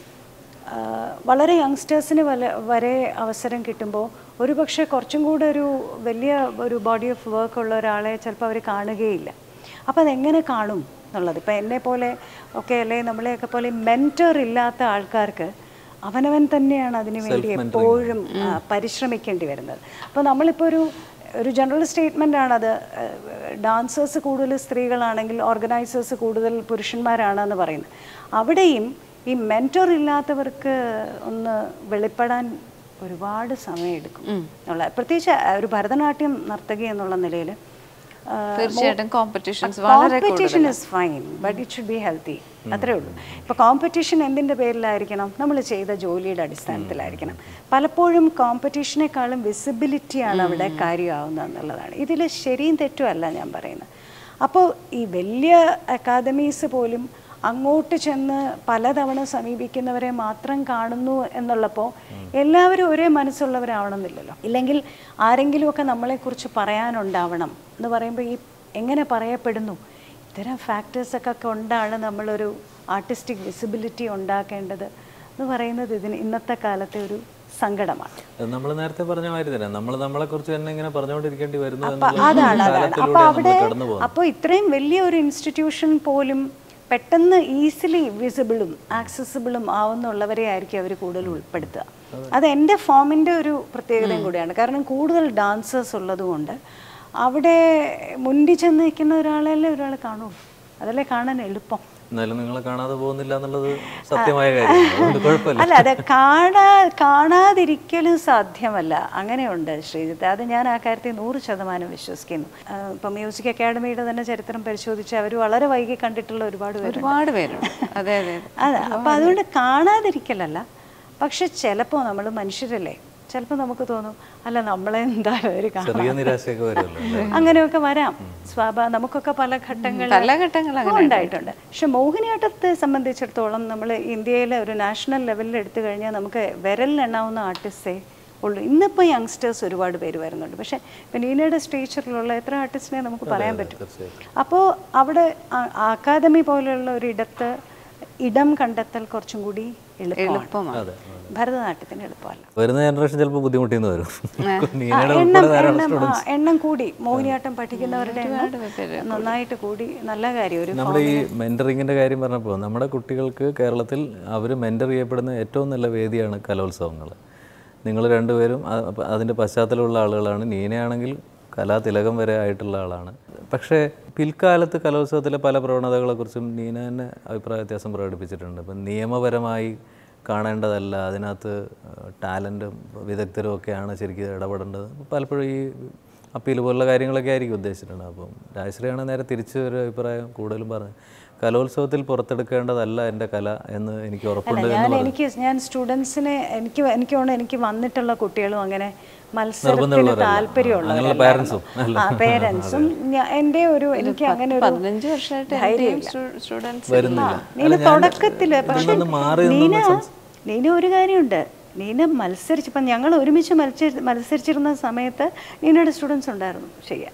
ആഹ് വളരെ യങ്സ്റ്റേഴ്സിന് വല വരെ അവസരം കിട്ടുമ്പോൾ ഒരു പക്ഷേ കുറച്ചും കൂടെ ഒരു വലിയ ഒരു ബോഡി ഓഫ് വർക്ക് ഉള്ള ഒരാളെ ചിലപ്പോൾ അവർ കാണുകയില്ല അപ്പോൾ അതെങ്ങനെ കാണും എന്നുള്ളത് ഇപ്പോൾ എന്നെ പോലെ ഒക്കെ അല്ലെ നമ്മളെയൊക്കെ പോലെ മെൻറ്റർ ഇല്ലാത്ത ആൾക്കാർക്ക് അവനവൻ തന്നെയാണ് അതിനു വേണ്ടി എപ്പോഴും ആ, പരിശ്രമിക്കേണ്ടി വരുന്നത് അപ്പോൾ നമ്മളിപ്പോൾ ഒരു ഒരു ജനറൽ സ്റ്റേറ്റ്മെൻ്റ് ആണത് ഡാൻസേഴ്സ് കൂടുതൽ സ്ത്രീകളാണെങ്കിൽ ഓർഗനൈസേഴ്സ് കൂടുതൽ പുരുഷന്മാരാണെന്ന് പറയുന്നത് അവിടെയും ഈ മെൻറ്റർ ഇല്ലാത്തവർക്ക് ഒന്ന് വെളിപ്പെടാൻ ഒരുപാട് സമയമെടുക്കും എന്നുള്ള പ്രത്യേകിച്ച് ഒരു ഭരതനാട്യം നർത്തകി എന്നുള്ള നിലയിൽ തീർച്ചയായിട്ടും കോമ്പറ്റീഷൻസ് വളരെ competition is fine but it should be healthy അത്രേ ഉള്ളൂ ഇപ്പോൾ കോമ്പറ്റീഷൻ എന്തിൻ്റെ പേരിലായിരിക്കണം നമ്മൾ ചെയ്ത ജോലിയുടെ അടിസ്ഥാനത്തിലായിരിക്കണം പലപ്പോഴും കോമ്പറ്റീഷനേക്കാളും വിസിബിലിറ്റിയാണ് അവിടെ കാര്യമാവുന്നത് എന്നുള്ളതാണ് ഇതിൽ ശരിയും തെറ്റും അല്ല ഞാൻ പറയുന്നത് അപ്പോൾ ഈ വലിയ അക്കാദമീസ് പോലും അങ്ങോട്ട് ചെന്ന് പലതവണ സമീപിക്കുന്നവരെ മാത്രം കാണുന്നു എന്നുള്ളപ്പോൾ എല്ലാവരും ഒരേ മനസ്സുള്ളവരാവണമെന്നില്ലല്ലോ ഇല്ലെങ്കിൽ ആരെങ്കിലുമൊക്കെ നമ്മളെക്കുറിച്ച് പറയാനുണ്ടാവണം എന്ന് പറയുമ്പോൾ ഈ എങ്ങനെ പറയപ്പെടുന്നു ഇത്തരം ഫാക്ടേഴ്സൊക്കെ കൊണ്ടാണ് നമ്മളൊരു ആർട്ടിസ്റ്റിക് വിസിബിലിറ്റി ഉണ്ടാക്കേണ്ടത് എന്ന് പറയുന്നത് ഇതിന് ഇന്നത്തെ കാലത്തെ ഒരു സങ്കടമാണ് നമ്മൾ നേരത്തെ പറഞ്ഞ മാതിരി തന്നെ നമ്മൾ നമ്മളെ കുറിച്ച് തന്നെ ഇങ്ങനെ പറഞ്ഞുകൊണ്ടിരിക്കേണ്ടി വരുന്നു അപ്പൊ എന്നുള്ള അതാണ് അതാണ് കാലത്തിലൂടെ അപ്പൊ നമ്മൾ അവിടെ കടന്നു പോകുന്നത് അപ്പോൾ ഇത്രയും വലിയ ഒരു ഇൻസ്റ്റിറ്റ്യൂഷൻ പോലും പെട്ടെന്ന് ഈസിലി വിസിബിളും ആക്സസിബിളും ആവുന്നുള്ളവരെ ആയിരിക്കും അവർ കൂടുതൽ ഉൾപ്പെടുത്തുക അത് എൻ്റെ ഫോമിൻ്റെ ഒരു പ്രത്യേകതയും കൂടിയാണ് കാരണം കൂടുതൽ ഡാൻസേഴ്സ് ഉള്ളതുകൊണ്ട് അവിടെ മുൻപിൽ ചെന്ന് നിൽക്കുന്ന ഒരാളല്ലേ ഒരാൾ കാണുള്ളൂ അതല്ലേ കാണാൻ എളുപ്പം എന്നാലും നിങ്ങളെ കാണാതെ പോകുന്നില്ല എന്നുള്ളത് സത്യമായ കാര്യമാണ് അതുകൊണ്ട് കുഴപ്പമില്ല അല്ല അത് കാണാ കാണാതിരിക്കലും സാധ്യമല്ല അങ്ങനെയുണ്ട് ശ്രീജിത്ത് അത് ഞാൻ ആ കാര്യത്തിൽ നൂറ് ശതമാനം വിശ്വസിക്കുന്നു ആ, ഇപ്പം മ്യൂസിക് അക്കാഡമിയുടെ തന്നെ ചരിത്രം പരിശോധിച്ച് അവർ വളരെ വൈകി കണ്ടിട്ടുള്ള ഒരുപാട് പേരുണ്ട് ഒരുപാട് പേരുണ്ട് അതെ അതെ അതെ അതെ അപ്പം അതുകൊണ്ട് കാണാതിരിക്കലല്ല പക്ഷെ ചിലപ്പോൾ നമ്മൾ മനുഷ്യരല്ലേ ചിലപ്പോൾ നമുക്ക് തോന്നും അല്ല നമ്മളെ എന്തായാലും അവർ കാണാം ചെറിയ നിരാശയൊക്കെ വരുമല്ലോ അല്ലേ? അങ്ങനെയൊക്കെ വരാം സ്വാഭാ നമുക്കൊക്കെ പല ഘട്ടങ്ങളിൽ പല ഘട്ടങ്ങൾ അങ്ങനെ ഉണ്ടായിട്ടുണ്ട് പക്ഷെ മോഹിനിയാട്ടത്തെ സംബന്ധിച്ചിടത്തോളം നമ്മൾ ഇന്ത്യയിലെ ഒരു നാഷണൽ ലെവലിൽ എടുത്തു കഴിഞ്ഞാൽ നമുക്ക് വിരലിലെണ്ണാവുന്ന ആർട്ടിസ്റ്റേ ഉള്ളൂ ഇന്നിപ്പോൾ യങ്സ്റ്റേഴ്സ് ഒരുപാട് പേര് വരുന്നുണ്ട് പക്ഷേ ഇപ്പം നീനയുടെ സ്റ്റേച്ചറിലുള്ള എത്ര ആർട്ടിസ്റ്റിനെ നമുക്ക് പറയാൻ പറ്റും അപ്പോൾ അവിടെ ആ- അക്കാദമി പോലെയുള്ള ഒരു ഇടത്ത് ഇടം കണ്ടെത്തൽ കുറച്ചും കൂടി എളുപ്പമാണ് എളുപ്പമാണ് ഭരതനാട്യത്തിന് എളുപ്പമല്ല വരുന്ന ജനറേഷൻ ചിലപ്പോൾ ബുദ്ധിമുട്ടിന്ന് വരും ആ, നീനയുടെ എണ്ണം ഉൾപ്പെടെ ധാരാളം എണ്ണം ആ, എണ്ണം കൂടി മോഹിനിയാട്ടം പഠിക്കുന്നവരുടെ എണ്ണം നന്നായിട്ട് കൂടി നല്ല കാര്യം ഒരു നമ്മുടെ ഈ മെൻറ്ററിങ്ങിൻ്റെ കാര്യം പറഞ്ഞപ്പോൾ നമ്മുടെ കുട്ടികൾക്ക് കേരളത്തിൽ അവർ മെൻറ്റർ ചെയ്യപ്പെടുന്ന ഏറ്റവും നല്ല വേദിയാണ് കലോത്സവങ്ങൾ നിങ്ങൾ രണ്ടുപേരും അ- അപ്പ അതിൻ്റെ പശ്ചാത്തലമുള്ള ആളുകളാണ് നീനയാണെങ്കിൽ കലാതിലകം വരെ ആയിട്ടുള്ള ആളാണ് പക്ഷേ പിൽക്കാലത്ത് കലോത്സവത്തിലെ പല പ്രവണതകളെക്കുറിച്ചും നീന തന്നെ അഭിപ്രായ വ്യത്യാസം പ്രകടിപ്പിച്ചിട്ടുണ്ട് ഇപ്പം നിയമപരമായി കാണേണ്ടതല്ല അതിനകത്ത് ടാലൻറ്റും വിദഗ്ധരും ഒക്കെയാണ് ശരിക്കും ഇടപെടേണ്ടത് പലപ്പോഴും ഈ അപ്പീൽ പോലുള്ള കാര്യങ്ങളൊക്കെ ആയിരിക്കും ഉദ്ദേശിച്ചിട്ടുണ്ട് അപ്പം രാജശ്രീയാണ് നേരെ തിരിച്ച് ഒരു അഭിപ്രായം കൂടുതലും പറഞ്ഞു കലോത്സവത്തിൽ പുറത്തെടുക്കേണ്ടതല്ല എൻ്റെ കല എന്ന് എനിക്ക് ഉറപ്പുണ്ട് അല്ല ഞാൻ എനിക്ക് ഞാൻ സ്റ്റുഡൻസിനെ എനിക്ക് എനിക്ക് തോന്നുന്നു എനിക്ക് വന്നിട്ടുള്ള കുട്ടികളും അങ്ങനെ മത്സരത്തിന് താല്പര്യമുള്ളവരല്ലായിരുന്നു പാരൻസും ആ പേരൻസും എൻ്റെ ഒരു എനിക്ക് അങ്ങനെ ഒരു പതിനഞ്ച് വർഷമായിട്ട് സ്റ്റുഡൻസ് ആ, നീന തുടക്കത്തില് പക്ഷെ നിന്ന് മാറി നീന നീന ഒരു കാര്യമുണ്ട് നീന മത്സരിച്ച് ഇപ്പം ഞങ്ങൾ ഒരുമിച്ച് മത്സരി മത്സരിച്ചിരുന്ന സമയത്ത് നീനയുടെ സ്റ്റുഡൻസ് ഉണ്ടായിരുന്നു ചെയ്യാൻ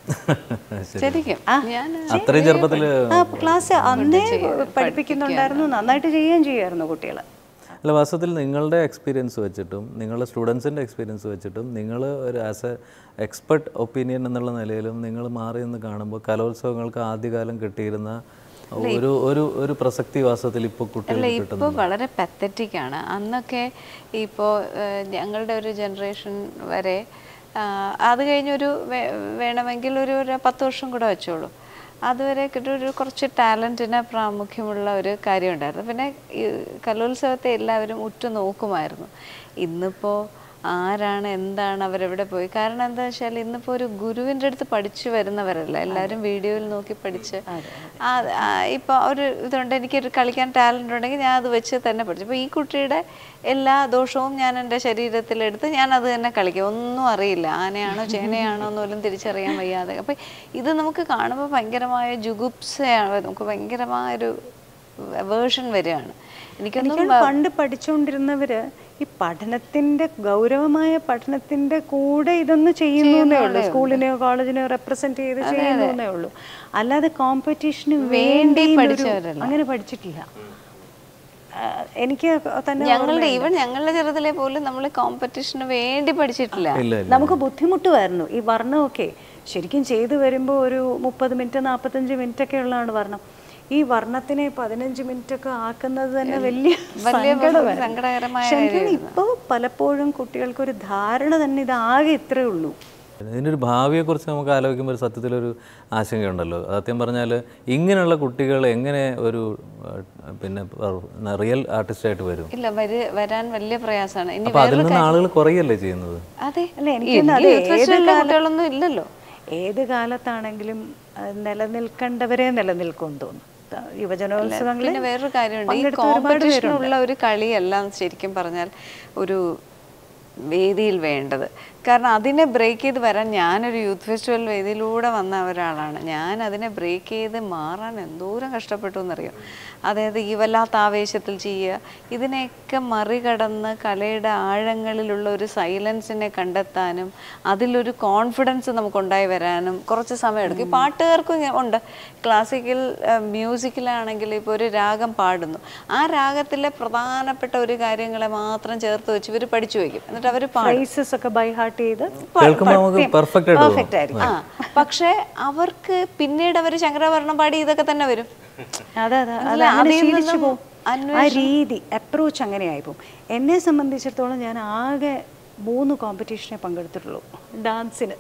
ശരിക്കും ഞാൻ അത്രയും ചെറുപ്പത്തിൽ ആ ക്ലാസ് അന്നേ പഠിപ്പിക്കുന്നുണ്ടായിരുന്നു നന്നായിട്ട് ചെയ്യുകയും ചെയ്യുമായിരുന്നു കുട്ടികൾ അല്ല വാസ്തവത്തിൽ നിങ്ങളുടെ എക്സ്പീരിയൻസ് വെച്ചിട്ടും നിങ്ങളുടെ സ്റ്റുഡൻസിൻ്റെ എക്സ്പീരിയൻസ് വെച്ചിട്ടും നിങ്ങൾ ഒരു ആസ് എ എക്സ്പെർട്ട് ഒപ്പീനിയൻ എന്നുള്ള നിലയിലും നിങ്ങൾ മാറി നിന്ന് കാണുമ്പോൾ കലോത്സവങ്ങൾക്ക് ആദ്യകാലം കിട്ടിയിരുന്ന ഒരു ഒരു ഒരു പ്രസക്തി വാസ്തവത്തിൽ ഇപ്പോൾ കുട്ടികൾ അല്ല ഇപ്പോൾ വളരെ പത്തറ്റിക് ആണ് അന്നൊക്കെ ഇപ്പോൾ ഞങ്ങളുടെ ഒരു ജനറേഷൻ വരെ ആ, അത് കഴിഞ്ഞൊരു വേ- വേണമെങ്കിൽ ഒരു ഒരു പത്ത് വർഷം കൂടെ വെച്ചോളൂ അതുവരെ കിട്ടിയ ഒരു കുറച്ച് ടാലൻറ്റിന് പ്രാമുഖ്യമുള്ള ഒരു കാര്യം ഉണ്ടായിരുന്നു പിന്നെ ഈ കലോത്സവത്തെ എല്ലാവരും ഉറ്റു നോക്കുമായിരുന്നു ഇന്നിപ്പോൾ ആരാണ് എന്താണ് അവരെവിടെ പോയി കാരണം എന്താ വെച്ചാൽ ഇന്നിപ്പോൾ ഒരു ഗുരുവിൻ്റെ അടുത്ത് പഠിച്ചു വരുന്നവരല്ല എല്ലാവരും വീഡിയോയിൽ നോക്കി പഠിച്ച് ആ ആ, ഇപ്പോൾ ഒരു ഇതുണ്ട് എനിക്കൊരു കളിക്കാൻ ടാലൻ്റ് ഉണ്ടെങ്കിൽ ഞാൻ അത് വെച്ച് തന്നെ പഠിച്ചു അപ്പോൾ ഈ കുട്ടിയുടെ എല്ലാ ദോഷവും ഞാൻ എൻ്റെ ശരീരത്തിലെടുത്ത് ഞാൻ അത് തന്നെ കളിക്കും ഒന്നും അറിയില്ല ആനയാണോ ചേനയാണോ എന്നൊന്നും തിരിച്ചറിയാൻ വയ്യാതെ അപ്പം ഇത് നമുക്ക് കാണുമ്പോൾ ഭയങ്കരമായ ജുഗുപ്സയാണ് നമുക്ക് ഭയങ്കരമായൊരു വേർഷൻ വരികയാണ് എനിക്കൊന്നും എനിക്ക് പണ്ട് പഠിച്ചുകൊണ്ടിരുന്നവര് ഈ പഠനത്തിന്റെ ഗൗരവമായ പഠനത്തിന്റെ കൂടെ ഇതൊന്ന് ചെയ്യുന്നേ ഉള്ളൂ സ്കൂളിനെയോ കോളേജിനെയോ റെപ്രസെന്റ് ചെയ്ത് ചെയ്യുന്നേ ഉള്ളൂ അല്ലാതെ കോമ്പറ്റീഷന് വേണ്ടി പഠിച്ചവരല്ല. അങ്ങനെ പഠിച്ചിട്ടില്ല ആ, എനിക്ക് തന്നെ ഞങ്ങളുടെ ഈവൻ ഞങ്ങളുടെ ചെറുതിലെ പോലും നമ്മൾ കോമ്പറ്റീഷന് വേണ്ടി പഠിച്ചിട്ടില്ല ഇല്ല ഇല്ല നമുക്ക് ബുദ്ധിമുട്ടുമായിരുന്നു ഈ വർണ്ണമൊക്കെ ശരിക്കും ചെയ്തു വരുമ്പോൾ ഒരു മുപ്പത് മിനിറ്റ് നാൽപ്പത്തഞ്ച് മിനിറ്റ് ഒക്കെ ഉള്ളതാണ് വർണ്ണം ഈ വർണ്ണത്തിനെ പതിനഞ്ച് മിനിറ്റ് ഒക്കെ ആക്കുന്നത് തന്നെ വലിയ വലിയ സങ്കടമായിരുന്നു. സങ്കടകരമായ പക്ഷെ എനിക്ക് ഇപ്പോൾ പലപ്പോഴും കുട്ടികൾക്കൊരു ധാരണ തന്നെ ഇതാകെ ഇത്രേ ഉള്ളൂ ഇതിൻ്റെ ഒരു ഭാവിയെക്കുറിച്ച് നമുക്ക് ആലോചിക്കുമ്പോൾ ഒരു സത്യത്തിലൊരു ആശങ്കയുണ്ടല്ലോ സത്യം പറഞ്ഞാൽ ഇങ്ങനെയുള്ള കുട്ടികൾ എങ്ങനെ ഒരു ആ, പിന്നെ റിയൽ ആർട്ടിസ്റ്റായിട്ട് വരും ഇല്ല വര് വരാൻ വലിയ പ്രയാസമാണ് ഇനി അപ്പോൾ അതിൽ നിന്ന് ആളുകൾ കുറയുകല്ലേ ചെയ്യുന്നത് അതെ അല്ല, എനിക്ക് തോന്നുന്നു അത് youth festivalലെ കുട്ടികളൊന്നും ഇല്ലല്ലോ ഏത് കാലത്താണെങ്കിലും ആ, നിലനിൽക്കേണ്ടവരെ നിലനിൽക്കും തോന്നും ത- യുവജനോത്സവങ്ങളിൽ പിന്നെ വേറൊരു കാര്യമുണ്ട് ഈ പങ്കെടുത്ത ഒരുപാട് കോമ്പറ്റീഷനുള്ള ഒരു കളിയല്ല ശരിക്കും പറഞ്ഞാൽ ഒരു വേദിയിൽ വേണ്ടത് കാരണം അതിനെ ബ്രേക്ക് ചെയ്ത് വരാൻ ഞാനൊരു യൂത്ത് ഫെസ്റ്റിവൽ വേദിയിലൂടെ വന്ന ഒരാളാണ് ഞാൻ അതിനെ ബ്രേക്ക് ചെയ്ത് മാറാൻ എന്തോരം കഷ്ടപ്പെട്ടു എന്നറിയാം അതായത് ഈ വല്ലാത്ത ആവേശത്തിൽ ചെയ്യുക ഇതിനെയൊക്കെ മറികടന്ന് കലയുടെ ആഴങ്ങളിലുള്ള ഒരു സൈലൻസിനെ കണ്ടെത്താനും അതിലൊരു കോൺഫിഡൻസ് നമുക്കുണ്ടായി വരാനും കുറച്ച് സമയം എടുക്കും ഈ പാട്ടുകാർക്കും ഇങ്ങനെ ഉണ്ട് ക്ലാസിക്കൽ മ്യൂസിക്കിലാണെങ്കിൽ ഇപ്പോൾ ഒരു രാഗം പാടുന്നു ആ രാഗത്തിലെ പ്രധാനപ്പെട്ട ഒരു കാര്യങ്ങളെ മാത്രം ചേർത്ത് വെച്ച് ഇവർ പഠിച്ചു വയ്ക്കും എന്നിട്ട് അവർ പാടും ഫ്രൈസസ് ഒക്കെ ബൈ ഹാർട്ട് ചെയ്ത് കേൾക്കുമ്പോൾ നമുക്ക് പെർഫെക്റ്റ് ആയിട്ട് തോന്നും പെർഫെക്റ്റ് ആയിരിക്കും ആ പക്ഷേ അവർക്ക് പിന്നീട് അവർ ശങ്കരാഭരണം പാടി ഇതൊക്കെ തന്നെ വരും അതെ അതെ അത് അല്ല, അങ്ങനെ അതിൽ ശീലിച്ചു നിന്നും പോകും ആ രീതി അപ്രോച്ച് അങ്ങനെയായി പോകും എന്നെ സംബന്ധിച്ചിടത്തോളം ഞാൻ ആകെ മൂന്ന് കോമ്പറ്റീഷനെ പങ്കെടുത്തിട്ടുള്ളൂ ഡാൻസിന്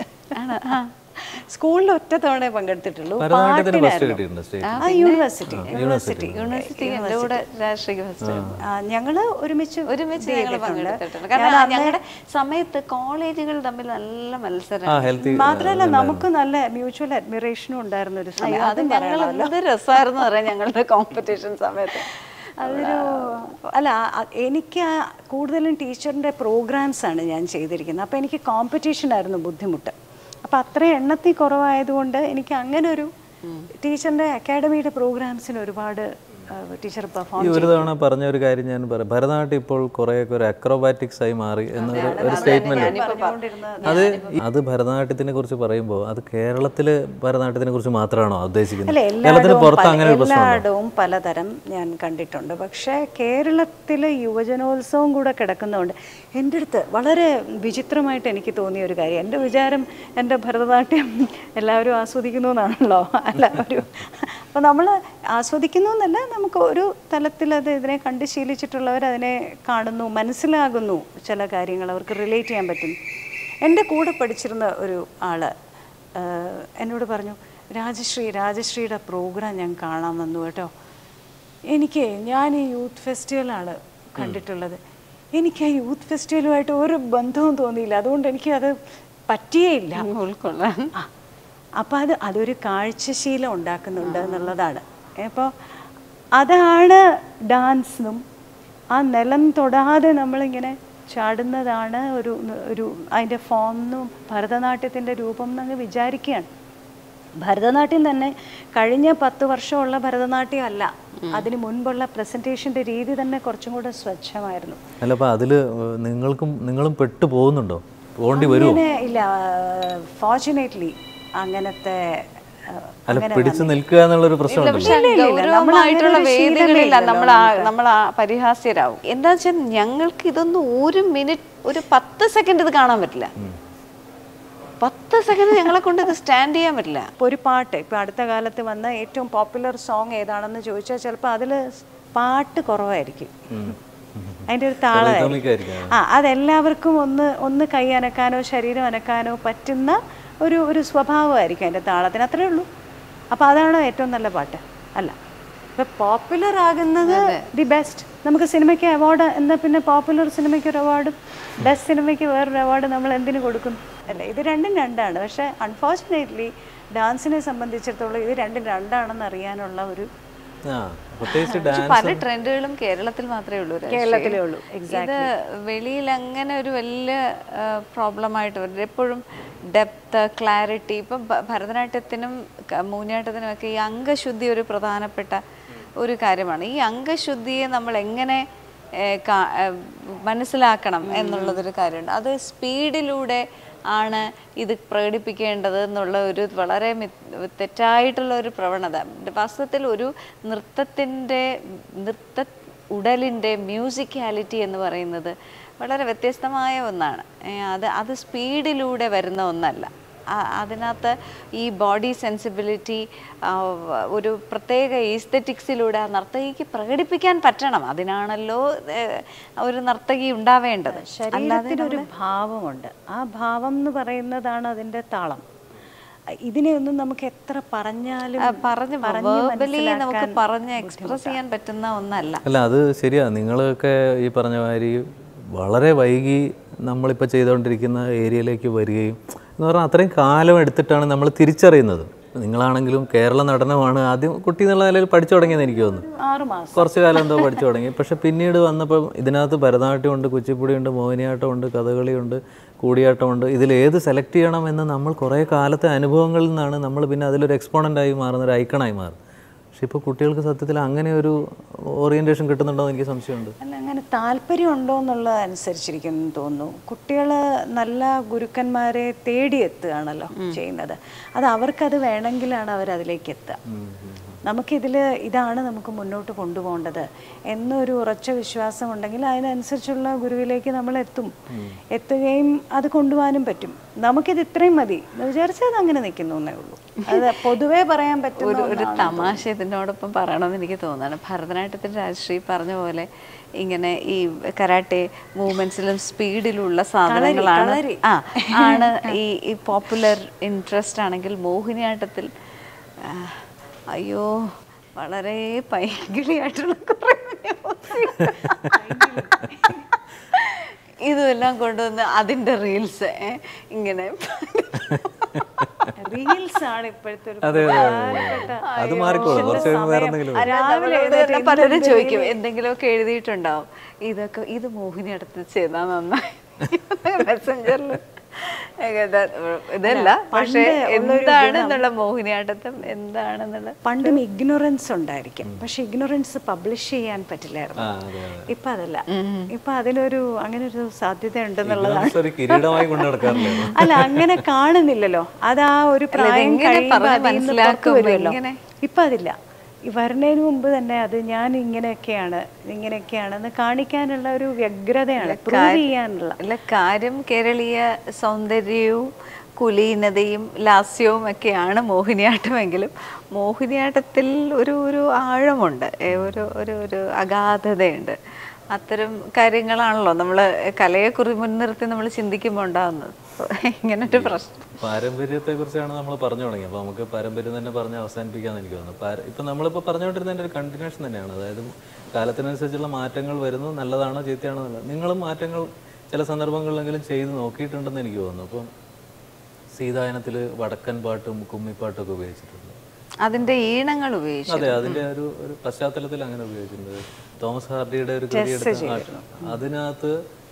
സ്കൂളിൽ ഒറ്റ തവണ പങ്കെടുത്തിട്ടുള്ളൂ ഭരതനാട്യത്തിന് ഫസ്റ്റ് പാട്ടിനായിരുന്നു. കിട്ടിയിട്ടുണ്ട് സ്റ്റേറ്റ് ആ യൂണിവേഴ്സിറ്റി യൂണിവേഴ്സിറ്റി യൂണിവേഴ്സിറ്റി എൻ്റെ കൂടെ രാഷ്ട്രീയ ഫസ്റ്റ് ആ, ഞങ്ങള് ഒരുമിച്ച് ഒരുമിച്ച് ഇത് ഞങ്ങൾ ചെയ്തിട്ടുണ്ട്. പങ്കെടുത്തിട്ടുണ്ട് കാരണം ഞങ്ങളുടെ സമയത്ത് കോളേജുകൾ തമ്മിൽ നല്ല മത്സരം ആ ഹെൽത്തി മാത്രമല്ല നമുക്ക് നല്ല മ്യൂച്വൽ അഡ്മിറേഷനും ഉണ്ടായിരുന്ന ഒരു സമയം അത് ഞങ്ങൾ എന്ത് രസമായിരുന്നു പറയാം ഞങ്ങളുടെ കോമ്പറ്റീഷൻ സമയത്ത് അതൊരു അല്ല അ- എനിക്ക് ആ കൂടുതലും ടീച്ചറിൻ്റെ പ്രോഗ്രാംസ് ആണ് ഞാൻ ചെയ്തിരിക്കുന്നത് അപ്പോൾ എനിക്ക് കോമ്പറ്റീഷൻ ആയിരുന്നു ബുദ്ധിമുട്ട് അപ്പോൾ അത്ര എണ്ണത്തിൽ കുറവായതുകൊണ്ട് എനിക്ക് അങ്ങനെ ഒരു ടീച്ചറിൻ്റെ അക്കാഡമിയുടെ പ്രോഗ്രാംസിന് ഒരുപാട് ടീച്ചർ പെർഫോം ഈ ഒരു തവണ പറഞ്ഞ ഒരു കാര്യം ഞാൻ പറയാം ഭരതനാട്യം ഇപ്പോൾ കുറേയൊക്കെ ഒരു അക്രോബാറ്റിക്സ് ആയി മാറി എന്നൊരു ഒരു സ്റ്റേറ്റ്മെന്റ് അത് അത് ഭരതനാട്യത്തിനെ കുറിച്ച് പറയുമ്പോൾ അത് കേരളത്തിലെ ഭരതനാട്യത്തിനെ കുറിച്ച് മാത്രമാണോ ഉദ്ദേശിക്കുന്നത് അല്ല കേരളത്തിന് എല്ലായിടവും പുറത്ത് പല- അങ്ങനെ ഒരു പ്രശ്നമുണ്ടോ എല്ലായിടവും പലതരം ഞാൻ കണ്ടിട്ടുണ്ട് പക്ഷേ കേരളത്തിലെ യുവജനോത്സവം കൂടെ കിടക്കുന്നതുകൊണ്ട് എൻ്റെ അടുത്ത് വളരെ വിചിത്രമായിട്ട് എനിക്ക് തോന്നിയ ഒരു കാര്യം എൻ്റെ വിചാരം എൻ്റെ ഭരതനാട്യം എല്ലാവരും ആസ്വദിക്കുന്നു എന്നാണല്ലോ അല്ല ഒരു അപ്പോൾ നമ്മൾ ആസ്വദിക്കുന്നു എന്നല്ല നമുക്ക് ഒരു തലത്തിൽ അത് ഇതിനെ കണ്ട് ശീലിച്ചിട്ടുള്ളവർ അതിനെ കാണുന്നു മനസ്സിലാകുന്നു ചില കാര്യങ്ങൾ അവർക്ക് റിലേറ്റ് ചെയ്യാൻ പറ്റും എൻ്റെ കൂടെ പഠിച്ചിരുന്ന ഒരു ആള് ആഹ് എന്നോട് പറഞ്ഞു രാജശ്രീ രാജശ്രീയുടെ പ്രോഗ്രാം ഞാൻ കാണാൻ വന്നു കേട്ടോ എനിക്ക് ഞാൻ ഈ യൂത്ത് ഫെസ്റ്റിവലാണ് കണ്ടിട്ടുള്ളത് എനിക്ക് ആ യൂത്ത് ഫെസ്റ്റിവലുമായിട്ട് ഒരു ബന്ധവും തോന്നിയില്ല അതുകൊണ്ട് എനിക്ക് അത് പറ്റിയേയില്ല ഉൾക്കൊള്ളാൻ ആ അപ്പോൾ അത് അതൊരു കാഴ്ചശീലം ഉണ്ടാക്കുന്നുണ്ട് എന്നുള്ളതാണ് അപ്പോൾ അതാണ് ഡാൻസും ആ നിലം തൊടാതെ നമ്മളിങ്ങനെ ചാടുന്നതാണ് ഒരു ഒരു അതിൻ്റെ ഫോം എന്നും ഭരതനാട്യത്തിൻ്റെ രൂപം എന്നങ്ങ് വിചാരിക്കുകയാണ് ഭരതനാട്യം തന്നെ കഴിഞ്ഞ പത്ത് വർഷമുള്ള ഭരതനാട്യം അല്ല അതിന് മുൻപുള്ള പ്രസൻറ്റേഷൻ്റെ രീതി തന്നെ കുറച്ചും കൂടെ സ്വച്ഛമായിരുന്നു അല്ല അപ്പോൾ അതിൽ നിങ്ങൾക്കും നിങ്ങളും പെട്ടു പോകുന്നുണ്ടോ പോകേണ്ടി വരുമോ അങ്ങനെ ഇല്ല ഫോർച്ചുനേറ്റ്ലി അങ്ങനത്തെ ആ, അല്ല പിടിച്ചു നിൽക്കുക എന്നുള്ളൊരു പ്രശ്നമുണ്ടല്ലോ പക്ഷെ ഗൗരവമായിട്ടുള്ള വേദികളില്ല നമ്മൾ നമ്മൾ പരിഹാസ്യരാകും എന്താ വെച്ചാൽ ഞങ്ങൾക്ക് ഇതൊന്നും ഒരു മിനിറ്റ് ഒരു പത്ത് സെക്കൻഡ് ഇത് കാണാൻ പറ്റില്ല പത്ത് സെക്കൻഡ് ഞങ്ങളെ കൊണ്ട് ഇത് സ്റ്റാൻഡ് ചെയ്യാൻ പറ്റില്ല ഇപ്പോൾ ഒരു പാട്ട് ഇപ്പോൾ അടുത്ത കാലത്ത് വന്ന ഏറ്റവും പോപ്പുലർ സോങ് ഏതാണെന്ന് ചോദിച്ചാൽ ചിലപ്പോൾ അതിൽ പാട്ട് കുറവായിരിക്കും അതിൻ്റെ ഒരു താളമായിരിക്കും തോന്നിക്കായിരിക്കും ആ അതെല്ലാവർക്കും ഒന്ന് ഒന്ന് കൈ അനക്കാനോ ശരീരം അനക്കാനോ പറ്റുന്ന ഒരു ഒരു സ്വഭാവമായിരിക്കും അതിൻ്റെ താളത്തിന് അത്രേ ഉള്ളൂ അപ്പോൾ അതാണോ ഏറ്റവും നല്ല പാട്ട് അല്ല ഇപ്പം പോപ്പുലർ ആകുന്നത് ദി ബെസ്റ്റ് നമുക്ക് സിനിമയ്ക്ക് അവാർഡ് എന്നാൽ പിന്നെ പോപ്പുലർ സിനിമയ്ക്ക് ഒരു അവാർഡ് ബെസ്റ്റ് സിനിമയ്ക്ക് വേറൊരു അവാർഡ് നമ്മൾ എന്തിനു കൊടുക്കും അല്ലേ ഇത് രണ്ടും രണ്ടാണ് പക്ഷേ അൺഫോർച്ചുനേറ്റ്ലി ഡാൻസിനെ സംബന്ധിച്ചിടത്തോളം ഇത് രണ്ടും രണ്ടാണെന്ന് അറിയാനുള്ള ഒരു ആ പ്രത്യേകിച്ച് പക്ഷെ ഡാൻസ് പല ട്രെൻഡുകളും കേരളത്തിൽ മാത്രമേ ഉള്ളൂ രാഷ്ട്രീയം. കേരളത്തിലേ ഉള്ളൂ ഇത് വെളിയിൽ അങ്ങനെ ഒരു വലിയ പ്രോബ്ലമായിട്ട് വരും എപ്പോഴും ഡെപ്ത് ക്ലാരിറ്റി ഇപ്പം ഭ- ഭരതനാട്യത്തിനും ക- മോഹിനിയാട്ടത്തിനും ഒക്കെ ഈ അംഗശുദ്ധി ഒരു പ്രധാനപ്പെട്ട ഒരു കാര്യമാണ് ഈ അംഗശുദ്ധിയെ നമ്മൾ എങ്ങനെ ഏ, കാ- ഏ, മനസ്സിലാക്കണം എന്നുള്ളതൊരു കാര്യമുണ്ട് അത് സ്പീഡിലൂടെ ആണ് ഇത് പ്രകടിപ്പിക്കേണ്ടത് എന്നുള്ള ഒരു വളരെ മി- തെറ്റായിട്ടുള്ള ഒരു പ്രവണത വാസ്തവത്തിൽ ഒരു നൃത്തത്തിൻ്റെ നൃത്ത ഉടലിൻ്റെ മ്യൂസിക്കാലിറ്റി എന്ന് പറയുന്നത് വളരെ വ്യത്യസ്തമായ ഒന്നാണ് ഏ, അത് അത് സ്പീഡിലൂടെ വരുന്ന ഒന്നല്ല ആ- അതിനകത്ത് ഈ ബോഡി സെൻസിബിലിറ്റി ഒരു പ്രത്യേക ഈസ്തറ്റിക്സിലൂടെ ആ നർത്തകിക്ക് പ്രകടിപ്പിക്കാൻ പറ്റണം അതിനാണല്ലോ ഏ, ഒരു നർത്തകി ഉണ്ടാവേണ്ടത് ശരീരത്തിനൊരു ഭാവമുണ്ട് ആ ഭാവം എന്ന് പറയുന്നതാണ് അതിൻ്റെ താളം ഇതിനെ ഒന്നും നമുക്ക് എത്ര പറഞ്ഞാലും ആ, പറഞ്ഞ് പറഞ്ഞ് വേർബലി നമുക്ക് മനസ്സിലാക്കാൻ പറഞ്ഞ് എക്സ്പ്രസ് ചെയ്യാൻ പറ്റുന്ന ഒന്നല്ല അല്ല അത് ശരിയാ നിങ്ങളൊക്കെ ഈ പറഞ്ഞ മാതിരി വളരെ വൈകി നമ്മളിപ്പോൾ ചെയ്തുകൊണ്ടിരിക്കുന്ന ഏരിയയിലേക്ക് വരികയും എന്ന് പറഞ്ഞാൽ അത്രയും കാലം എടുത്തിട്ടാണ് നമ്മൾ തിരിച്ചറിയുന്നത് നിങ്ങളാണെങ്കിലും കേരള നടനമാണ് ആദ്യം കുട്ടി എന്നുള്ള നിലയിൽ പഠിച്ചു തുടങ്ങിയെന്ന് എനിക്ക് തോന്നുന്നു ആറ് മാസം കുറച്ച് കാലം എന്തോ പഠിച്ചു തുടങ്ങി പക്ഷെ പിന്നീട് വന്നപ്പോൾ ഇതിനകത്ത് ഭരതനാട്യമുണ്ട് കുച്ചിപ്പുടിയുണ്ട് മോഹിനിയാട്ടമുണ്ട് കഥകളിയുണ്ട് കൂടിയാട്ടമുണ്ട് ഇതിൽ ഏത് സെലക്ട് ചെയ്യണം എന്ന് നമ്മൾ കുറേ കാലത്തെ അനുഭവങ്ങളിൽ നിന്നാണ് നമ്മൾ പിന്നെ അതിലൊരു എക്സ്പോണൻ്റായി മാറുന്ന ഒരു ഐക്കണായി മാറും പക്ഷെ ഇപ്പോൾ കുട്ടികൾക്ക് സത്യത്തിൽ അങ്ങനെ ഒരു ഓറിയൻറ്റേഷൻ കിട്ടുന്നുണ്ടോ എന്ന് എനിക്ക് സംശയമുണ്ട് അല്ല അങ്ങനെ താല്പര്യം ഉണ്ടോ എന്നുള്ളത് അനുസരിച്ചിരിക്കും എന്ന് തോന്നുന്നു കുട്ടികൾ നല്ല ഗുരുക്കന്മാരെ തേടിയെത്തുകയാണല്ലോ ചെയ്യുന്നത് അത് അവർക്കത് വേണമെങ്കിലാണ് അവർ അതിലേക്ക് എത്തുക നമുക്കിതിൽ ഇതാണ് നമുക്ക് മുന്നോട്ട് കൊണ്ടുപോകേണ്ടത് എന്നൊരു ഉറച്ച വിശ്വാസം ഉണ്ടെങ്കിൽ അതിനനുസരിച്ചുള്ള ഗുരുവിലേക്ക് നമ്മൾ എത്തും എത്തുകയും അത് കൊണ്ടുപോകാനും പറ്റും നമുക്കിത് ഇത്രയും മതി എന്ന് വിചാരിച്ചാൽ അത് അങ്ങനെ നിൽക്കുന്നു എന്നേ ഉള്ളൂ അത് പൊതുവേ പറയാൻ പറ്റുന്ന ഒരു ഒരു ഒന്നാണ്. തമാശ ഇതിനോടൊപ്പം പറയണമെന്ന് എനിക്ക് തോന്നുന്നു ഭരതനാട്യത്തിൽ രാജശ്രീ പറഞ്ഞ പോലെ ഇങ്ങനെ ഈ കരാട്ടെ മൂവ്മെന്റ്സിലും സ്പീഡിലുള്ള സാധനങ്ങളാണ് കളരി. ആ ആണ് ഈ ഈ പോപ്പുലർ ഇൻട്രസ്റ്റ് ആണെങ്കിൽ മോഹിനിയാട്ടത്തിൽ ആ, അയ്യോ വളരെ പൈകിളിയായിട്ടുള്ള കുറേ ഇതുമെല്ലാം കൊണ്ടുവന്ന് അതിൻ്റെ റീൽസ് ഇങ്ങനെ റീൽസ് ആണ് ഇപ്പോഴത്തെ ഒരു അതെ, അതെ, അതെ. പ്രധാനപ്പെട്ട അത് മാറിക്കോളും കുറച്ച് കഴിയുമ്പോൾ വേറെ സമയം. എന്തെങ്കിലും ആ, രാവിലെ നമ്മളോട് എഴുന്നേറ്റ് തന്നെ പലരും എന്തെങ്കിലും ചോദിക്കും എന്തെങ്കിലുമൊക്കെ എഴുതിയിട്ടുണ്ടാവും ഇതൊക്കെ ഇത് മോഹിനിയട്ടത്തിൽ ചെയ്താൽ നന്നായി മെസ്സഞ്ചറിൽ ഇതല്ല പക്ഷേ എന്താണെന്നുള്ള മോഹിനിയാട്ടത്തും എന്താണെന്നുള്ള പണ്ടും ഇഗ്നോറൻസ് ഉണ്ടായിരിക്കും പക്ഷെ ഇഗ്നോറൻസ് പബ്ലിഷ് ചെയ്യാൻ പറ്റില്ലായിരുന്നു ആ അതെ അതെ ഇപ്പൊ അതല്ല ഇപ്പൊ അതിനൊരു അങ്ങനെ ഒരു സാധ്യത ഉണ്ടെന്നുള്ളതാണ് Ignorance ഒരു കിരീടമായി കൊണ്ടു നടക്കാറില്ല അല്ല അങ്ങനെ കാണുന്നില്ലല്ലോ അത് ആ ഒരു പ്രായം ഇതെങ്ങനെ കഴിയുമ്പോ പറഞ്ഞ് അതിൽ നിന്ന് മനസ്സിലാക്കും? പുറത്ത് വരുമല്ലോ എങ്ങനെ? ഇപ്പൊ അതില്ല ഈ വരുന്നതിന് മുമ്പ് തന്നെ അത് ഞാൻ ഇങ്ങനെയൊക്കെയാണ് ഇങ്ങനെയൊക്കെയാണെന്ന് കാണിക്കാനുള്ള ഒരു വ്യഗ്രതയാണ് പ്രൂവ് ചെയ്യാനുള്ള അല്ല കാര്യം കേരളീയ സൗന്ദര്യവും കുലീനതയും ലാസ്യവും ഒക്കെയാണ് മോഹിനിയാട്ടമെങ്കിലും മോഹിനിയാട്ടത്തിൽ ഒരു ഒരു ആഴമുണ്ട് ഏ, ഒരു ഒരു ഒരു അഗാധതയുണ്ട് അത്തരം കാര്യങ്ങളാണല്ലോ നമ്മൾ കലയെക്കുറിച്ച് മുൻനിർത്തി നമ്മൾ ചിന്തിക്കുമ്പോൾ ഉണ്ടാകുന്നത് ഇങ്ങനെ ഒരു പ്രശ്നം പാരമ്പര്യത്തെ കുറിച്ചാണ് നമ്മൾ പറഞ്ഞു തുടങ്ങി അപ്പോൾ നമുക്ക് പാരമ്പര്യം തന്നെ പറഞ്ഞ് അവസാനിപ്പിക്കാന്ന് എനിക്ക് തോന്നുന്നു പാര- ഇപ്പം നമ്മളിപ്പോൾ പറഞ്ഞുകൊണ്ടിരുന്നതിൻ്റെ ഒരു കണ്ടിന്യൂഷൻ തന്നെയാണ് അതായത് കാലത്തിനനുസരിച്ചുള്ള മാറ്റങ്ങൾ വരുന്നു നല്ലതാണോ ചീത്തയാണോ എന്നുള്ളത് നിങ്ങളും മാറ്റങ്ങൾ ചില സന്ദർഭങ്ങളിലെങ്കിലും ചെയ്ത് നോക്കിയിട്ടുണ്ടെന്ന് എനിക്ക് തോന്നുന്നു അപ്പം സീതായനത്തിൽ വടക്കൻ പാട്ടും കുമ്മിപ്പാട്ടും ഒക്കെ ഉപയോഗിച്ചിട്ടുണ്ട് അതിന്റെ ഈണങ്ങൾ ഉപയോഗിച്ചു അതെ അതിന്റെ ഒരു ഒരു പശ്ചാത്തലത്തിൽ അങ്ങനെ ഉപയോഗിച്ചിട്ടുണ്ട് തോമസ് ഹാർഡിയുടെ ഒരു കൃതി എടുത്ത ആ- അതിനകത്ത്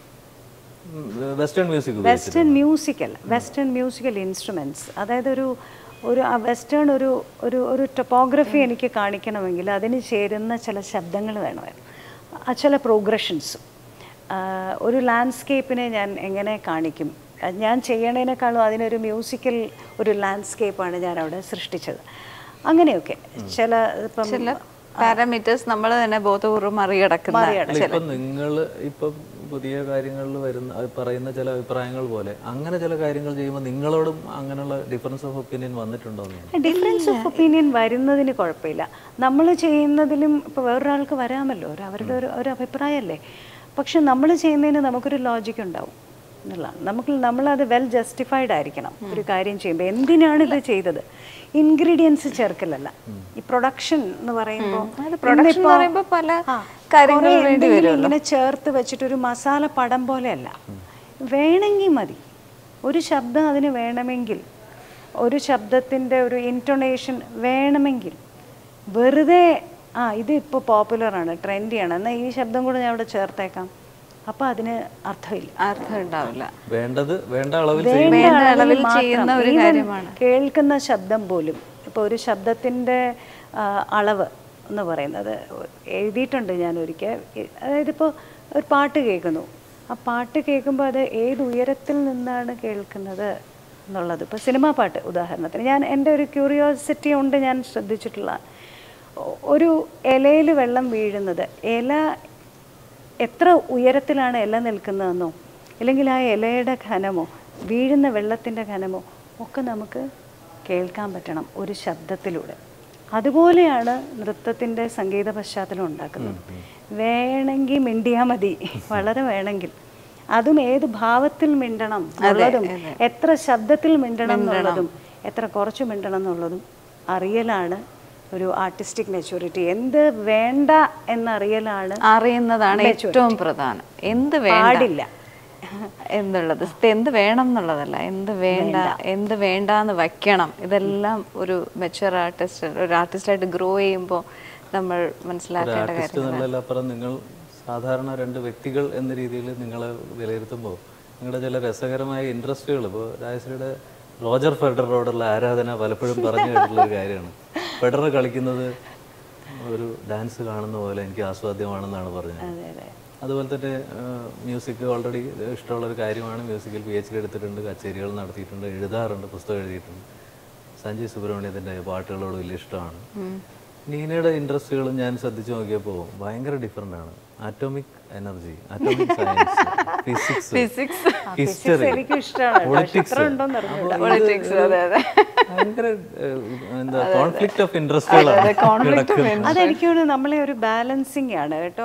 വെസ്റ്റേൺ മ്യൂസിക് ഉപയോഗിച്ചു western musical western musical instruments അതായത് ഒരു ഒരു വെസ്റ്റേൺ ഒരു ഒരു ഒരു ടൊപ്പോഗ്രഫി എനിക്ക് കാണിക്കണമെങ്കിൽ അതിന് ചേരുന്ന ചില ശബ്ദങ്ങൾ വേണമായിരുന്നു ആ ചില പ്രോഗ്രഷൻസും ഒരു ലാൻഡ്സ്കേപ്പിനെ ഞാൻ എങ്ങനെ കാണിക്കും അത് ഞാൻ ചെയ്യണതിനേക്കാളും അതിനൊരു മ്യൂസിക്കൽ ഒരു ലാൻഡ്സ്കേപ്പാണ് ഞാൻ അവിടെ സൃഷ്ടിച്ചത് അങ്ങനെയൊക്കെ ചില ഇപ്പം ചില പാരാമീറ്റേഴ്സ് നമ്മൾ തന്നെ ബോധപൂർവ്വം മറികടക്കുന്ന അല്ല ഇപ്പം നിങ്ങൾ ഇപ്പം പുതിയ കാര്യങ്ങളിൽ വരുന്ന അത് പറയുന്ന ചില അഭിപ്രായങ്ങൾ പോലെ അങ്ങനെ ചില കാര്യങ്ങൾ ചെയ്യുമ്പോൾ നിങ്ങളോടും അങ്ങനെയുള്ള ഡിഫറൻസ് ഓഫ് ഒപ്പീനിയൻ വന്നിട്ടുണ്ടോ എന്ന് ഡിഫറൻസ് ഓഫ് ഒപ്പീനിയൻ വരുന്നതിന് കുഴപ്പമില്ല നമ്മൾ ചെയ്യുന്നതിലും ഇപ്പോൾ വേറൊരാൾക്ക് വരാമല്ലോ ഒരു അവരുടെ ഒരു ഒരു അഭിപ്രായമല്ലേ പക്ഷെ നമ്മൾ ചെയ്യുന്നതിന് നമുക്കൊരു ലോജിക് ഉണ്ടാവും എന്നുള്ളതാണ് നമുക്ക് നമ്മളത് വെൽ ജസ്റ്റിഫൈഡ് ആയിരിക്കണം ഒരു കാര്യം ചെയ്യുമ്പോൾ എന്തിനാണ് ഇത് ചെയ്തത് ഇൻഗ്രീഡിയൻസ് ചേർക്കലല്ല ഈ പ്രൊഡക്ഷൻ എന്ന് പറയുമ്പോൾ production എന്ന് പറയുമ്പോൾ പല കാര്യങ്ങൾ വേണ്ടി ഇങ്ങനെ ചേർത്ത് വെച്ചിട്ട് ഒരു മസാല പടം പോലെയല്ല വേണമെങ്കിൽ മതി ഒരു ശബ്ദം അതിന് വേണമെങ്കിൽ ഒരു ശബ്ദത്തിൻ്റെ ഒരു ഇൻറ്റൊണേഷൻ വേണമെങ്കിൽ വെറുതെ ആ ഇത് ഇപ്പോൾ പോപ്പുലറാണ് ട്രെൻഡിയാണ് എന്നാൽ ഈ ശബ്ദം കൂടെ ഞാൻ ഇവിടെ ചേർത്തേക്കാം അപ്പോൾ അതിന് അർത്ഥമില്ല അർത്ഥം ഉണ്ടാവില്ല വേണ്ടത് വേണ്ട അളവിൽ വേണ്ട വേണ്ട അളവിൽ അളവിൽ മാത്രം. ചെയ്യുന്ന ഒരു Even കാര്യമാണ്. കേൾക്കുന്ന ശബ്ദം പോലും ഇപ്പോൾ ഒരു ശബ്ദത്തിൻ്റെ ആ, അളവ് എന്ന് പറയുന്നത് എഴുതിയിട്ടുണ്ട് ഞാൻ ഒരിക്കൽ അതായത് ഇപ്പോൾ ഒരു പാട്ട് കേൾക്കുന്നു ആ പാട്ട് കേൾക്കുമ്പോൾ അത് ഏത് ഉയരത്തിൽ നിന്നാണ് കേൾക്കുന്നത് എന്നുള്ളത് ഇപ്പോൾ സിനിമാ പാട്ട് ഉദാഹരണത്തിന് ഞാൻ എൻ്റെ ഒരു ക്യൂരിയോസിറ്റി കൊണ്ട് ഞാൻ ശ്രദ്ധിച്ചിട്ടുള്ള ഒ- ഒരു ഇലയിൽ വെള്ളം വീഴുന്നത് ഇല എത്ര ഉയരത്തിലാണ് ഇല നിൽക്കുന്നതെന്നോ അല്ലെങ്കിൽ ആ ഇലയുടെ ഘനമോ വീഴുന്ന വെള്ളത്തിൻ്റെ ഘനമോ ഒക്കെ നമുക്ക് കേൾക്കാൻ പറ്റണം ഒരു ശബ്ദത്തിലൂടെ അതുപോലെയാണ് നൃത്തത്തിൻ്റെ സംഗീത പശ്ചാത്തലം ഉണ്ടാക്കുന്നത് വേണമെങ്കിൽ മിണ്ടിയാൽ മതി വളരെ വേണമെങ്കിൽ അതും ഏത് ഭാവത്തിൽ മിണ്ടണം എന്നുള്ളതും എത്ര ശബ്ദത്തിൽ മിണ്ടണം എന്നുള്ളതും എത്ര കുറച്ച് മിണ്ടണം എന്നുള്ളതും അറിയലാണ് ഒരു ആർട്ടിസ്റ്റിക് മെച്യൂരിറ്റി എന്ത് വേണ്ട എന്നറിയലാണ് അറിയുന്നതാണ് ഏറ്റവും പ്രധാനം എന്ത് വേണ്ട പാടില്ല എന്നുള്ളത് ഇത് എന്ത് വേണം എന്നുള്ളതല്ല എന്ത് വേണ്ട എന്ത് വേണ്ട എന്ന് വയ്ക്കണം ഇതെല്ലാം ഒരു മെച്ചുവർ ആർട്ടിസ്റ്റ് ഒരു ആർട്ടിസ്റ്റായിട്ട് ഗ്രോ ചെയ്യുമ്പോൾ നമ്മൾ മനസ്സിലാക്കേണ്ട ആർട്ടിസ്റ്റ് കാര്യം എന്നുള്ളതിലപ്പുറം നിങ്ങൾ സാധാരണ രണ്ട് വ്യക്തികൾ എന്ന രീതിയിൽ നിങ്ങളെ വിലയിരുത്തുമ്പോൾ നിങ്ങളുടെ ചില രസകരമായ ഇൻട്രസ്റ്റുകൾ ഇപ്പോൾ രാജശ്രീയുടെ റോജർ ഫെഡററോടുള്ള ആരാധന പലപ്പോഴും പറഞ്ഞു കേട്ടിട്ടുള്ള ഒരു കാര്യമാണ് ഫെഡറർ കളിക്കുന്നത് ഒരു ഡാൻസ് കാണുന്ന പോലെ എനിക്ക് ആസ്വാദ്യമാണെന്നാണ് പറഞ്ഞത് അതുപോലെ തന്നെ മ്യൂസിക് ഓൾറെഡി ഇഷ്ടമുള്ള ഒരു കാര്യമാണ് മ്യൂസിക്കിൽ പി എച്ച് ഡി എടുത്തിട്ടുണ്ട് കച്ചേരികൾ നടത്തിയിട്ടുണ്ട് എഴുതാറുണ്ട് പുസ്തകം എഴുതിയിട്ടുണ്ട് സഞ്ജയ് സുബ്രഹ്മണ്യത്തിൻ്റെ പാട്ടുകളോട് വലിയ ഇഷ്ടമാണ് നീനയുടെ ഇൻട്രസ്റ്റുകളും ഞാൻ ശ്രദ്ധിച്ചു നോക്കിയപ്പോൾ ഭയങ്കര ഡിഫറെൻ്റ് ആണ് atomic energy atomic science physics physics history എനിക്കും ഇഷ്ടമാണ് പൊളിറ്റിക്സ് ഉണ്ടോന്ന് അറിഞ്ഞൂടാ. പൊളിറ്റിക്സ് അതെ അതെ ഭയങ്കര ഏഹ്, എന്താ കോൺഫ്ലിക്റ്റ് ഓഫ് ഇൻട്രസ്റ്റുകളാണ് അതെനിക്ക് തോന്നുന്നു നമ്മളെ ഒരു ബാലൻസിങ് ആണ് കേട്ടോ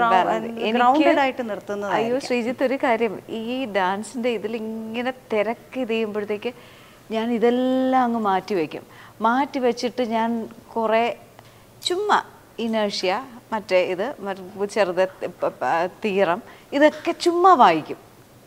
ഗ്രൗണ്ടഡ് ആയിട്ട് നിർത്തുന്നത് അയ്യോ ശ്രീജിത്ത് ഒരു കാര്യം ഈ ഡാൻസിന്റെ ഇതിൽ ഇങ്ങനെ തിരക്ക് ഇത് ചെയ്യുമ്പോഴത്തേക്ക് ഞാൻ ഇതെല്ലാം അങ്ങ് മാറ്റി വയ്ക്കും മാറ്റി വെച്ചിട്ട് ഞാൻ കുറേ ചുമ്മാ ഇനേഷ്യ മറ്റേ ഇത് മറ്റ് ചെറുത് പ- പ- തീറം ഇതൊക്കെ ചുമ്മാ വായിക്കും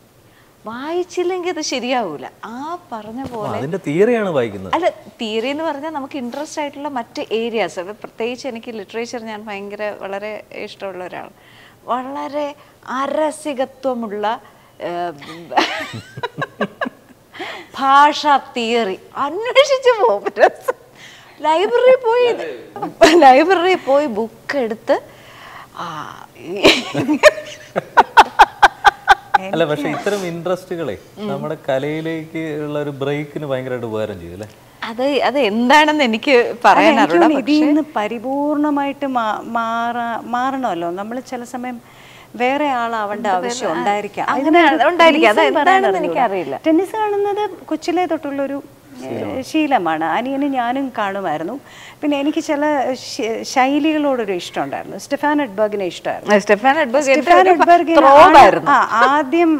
വായിച്ചില്ലെങ്കിൽ അത് ശരിയാവൂല ആ പറഞ്ഞ പോലെ അതിന്റെ തിയറിയാണ് വായിക്കുന്നത് അല്ല തിയറി എന്ന് പറഞ്ഞാൽ നമുക്ക് ഇൻട്രസ്റ്റ് ആയിട്ടുള്ള മറ്റ് ഏരിയാസ് പ്രത്യേകിച്ച് എനിക്ക് ലിറ്ററേച്ചർ ഞാൻ ഭയങ്കര വളരെ ഇഷ്ടമുള്ള ഒരാളാണ് വളരെ അരസികത്വമുള്ള ഭാഷാ തിയറി അന്വേഷിച്ച് പോകും ലൈബ്രറി പോയി ലൈബ്രറി പോയി ബുക്ക് എടുത്ത് ആ അല്ല പക്ഷെ ഇത്തരം ഇൻട്രസ്റ്റുകളെ നമ്മുടെ കലയിലേക്ക് ഉള്ള ഒരു ബ്രേക്കിന് ഭയങ്കരമായിട്ട് ഉപകാരം ചെയ്യും അല്ലേ അത് അത് എന്താണെന്ന് എനിക്ക് പറയാനറിയില്ല ഇതിൽ നിന്ന് പരിപൂർണമായിട്ട് മാ- മാറാ മാറണമല്ലോ നമ്മൾ ചില സമയം വേറെ ആളാവേണ്ട ആവശ്യം ഉണ്ടായിരിക്കാം അങ്ങനെ ഇതിനൊരു ഉണ്ടായിരിക്കാം. അത് reason പറയാൻ എന്താണെന്ന് അറിഞ്ഞൂടാ. എനിക്കറിയില്ല. ടെന്നീസ് കാണുന്നത് കൊച്ചിലെ തൊട്ടുള്ളൊരു ഏഹ്, ശീലമാണ് അനിയന് ഞാനും കാണുമായിരുന്നു പിന്നെ എനിക്ക് ചില ശ- ശൈലികളോടൊരു ഇഷ്ടമുണ്ടായിരുന്നു സ്റ്റെഫാൻ എഡ്ബർഗിനെ ഇഷ്ടമായിരുന്നു സ്റ്റെഫാൻ എഡ്ബർഗ് സ്റ്റെഫാൻ എഡ്ബർഗിന് ത്രോബായിരുന്നു ആ, ആദ്യം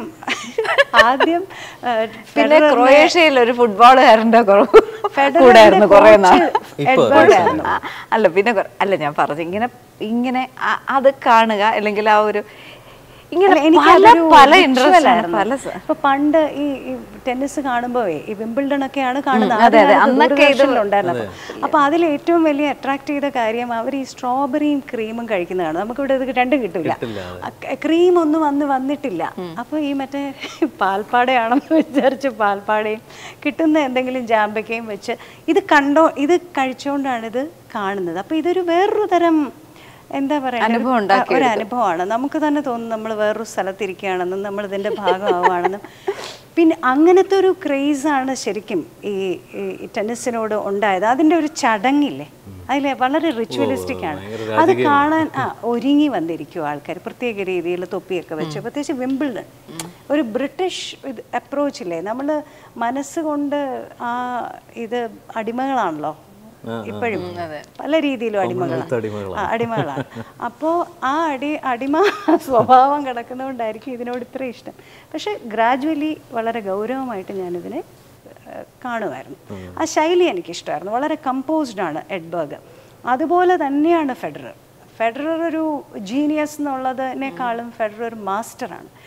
ആദ്യം ഏഹ്, പിന്നെ ഫെഡററിനെ- ക്രൊയേഷ്യയിൽ ഒരു ഫുട്ബോളുകാരന്റെ ഫെഡററിന്റെ കൂടായിരുന്നു കുറെ നാൾ coach ഇപ്പൊ എഡ്ബർഗ് ആയിരുന്നു. ആ, അല്ല പിന്നെ കുറെ- അല്ല ഞാൻ പറഞ്ഞു ഇങ്ങനെ ഇങ്ങനെ ആ- അത് കാണുക അല്ലെങ്കിൽ ആ ഒരു ഇങ്ങനെ അല്ല, എനിക്ക് പല അതൊരു പല ritual ഇൻട്രസ്റ്റ് ആയിരുന്നു. പല സ- ഇപ്പൊ പണ്ട് ഈ ഈ ടെന്നീസ് കാണുമ്പോഴേ ഈ വിംബിൾഡൺ ഒക്കെയാണ് കാണുന്നത് അതെ, അതെ. ആദ്യം അന്നൊക്കെ ഇത് ഉണ്ടായിരുന്നു അപ്പൊ അതിൽ ഏറ്റവും വലിയ അട്രാക്ട് ചെയ്ത കാര്യം അവർ ഈ സ്ട്രോബെറിയും ക്രീമും കഴിക്കുന്നതാണ് നമുക്ക് ഇവിടെ ഇത് രണ്ടും കിട്ടില്ല ക്രീം ഒന്നും വന്ന് വന്നിട്ടില്ല അപ്പൊ ഈ മറ്റേ പാൽപ്പാടയാണെന്ന് വിചാരിച്ച് പാൽപ്പാടയും കിട്ടുന്ന എന്തെങ്കിലും ജാമ്പക്കയും വെച്ച് ഇത് കണ്ടോ ഇത് കഴിച്ചുകൊണ്ടാണ് ഇത് കാണുന്നത് അപ്പൊ ഇതൊരു വേറൊരു തരം എന്താ പറയുക അനുഭവം ഉണ്ടാക്കി ഒരു അനുഭവമാണ് നമുക്ക് തന്നെ തോന്നും നമ്മൾ വേറൊരു സ്ഥലത്തിരിക്കുകയാണെന്നും നമ്മൾ ഇതിൻ്റെ ഭാഗമാവുകയാണെന്നും പിന്നെ അങ്ങനത്തെ ഒരു ക്രേസാണ് ശരിക്കും ഈ ഈ ടെന്നീസിനോട് ഉണ്ടായത് അതിൻ്റെ ഒരു ചടങ്ങില്ലേ അതിൽ വളരെ റിച്വലിസ്റ്റിക് ആണ് അത് കാണാൻ ആ ഒരുങ്ങി വന്നിരിക്കും ആൾക്കാർ പ്രത്യേക രീതിയിൽ തൊപ്പിയൊക്കെ വെച്ച് പ്രത്യേകിച്ച് വിംബിൾഡൺ ഒരു ബ്രിട്ടീഷ് ഇത് അപ്രോച്ചില്ലേ നമ്മൾ മനസ്സുകൊണ്ട് ആ ഇത് അടിമകളാണല്ലോ ഇപ്പോഴും പല രീതിയിലും അടിമകളാണ് അടിമകളാണ്. ആ, അടിമകളാണ് അപ്പോൾ ആ അടി അടിമ സ്വഭാവം കിടക്കുന്നതുകൊണ്ടായിരിക്കും ഇതിനോട് ഇത്ര ഇഷ്ടം പക്ഷെ ഗ്രാജുവലി വളരെ ഗൗരവമായിട്ട് ഞാനിതിനെ ഏഹ്, കാണുമായിരുന്നു ആ ശൈലി എനിക്കിഷ്ടമായിരുന്നു വളരെ കമ്പോസ്ഡ് ആണ് എഡ്ബർഗ് അതുപോലെ തന്നെയാണ് ഫെഡറർ ഫെഡറർ ഒരു ജീനിയസ് എന്നുള്ളതിനേക്കാളും ഫെഡറർ ഒരു മാസ്റ്ററാണ്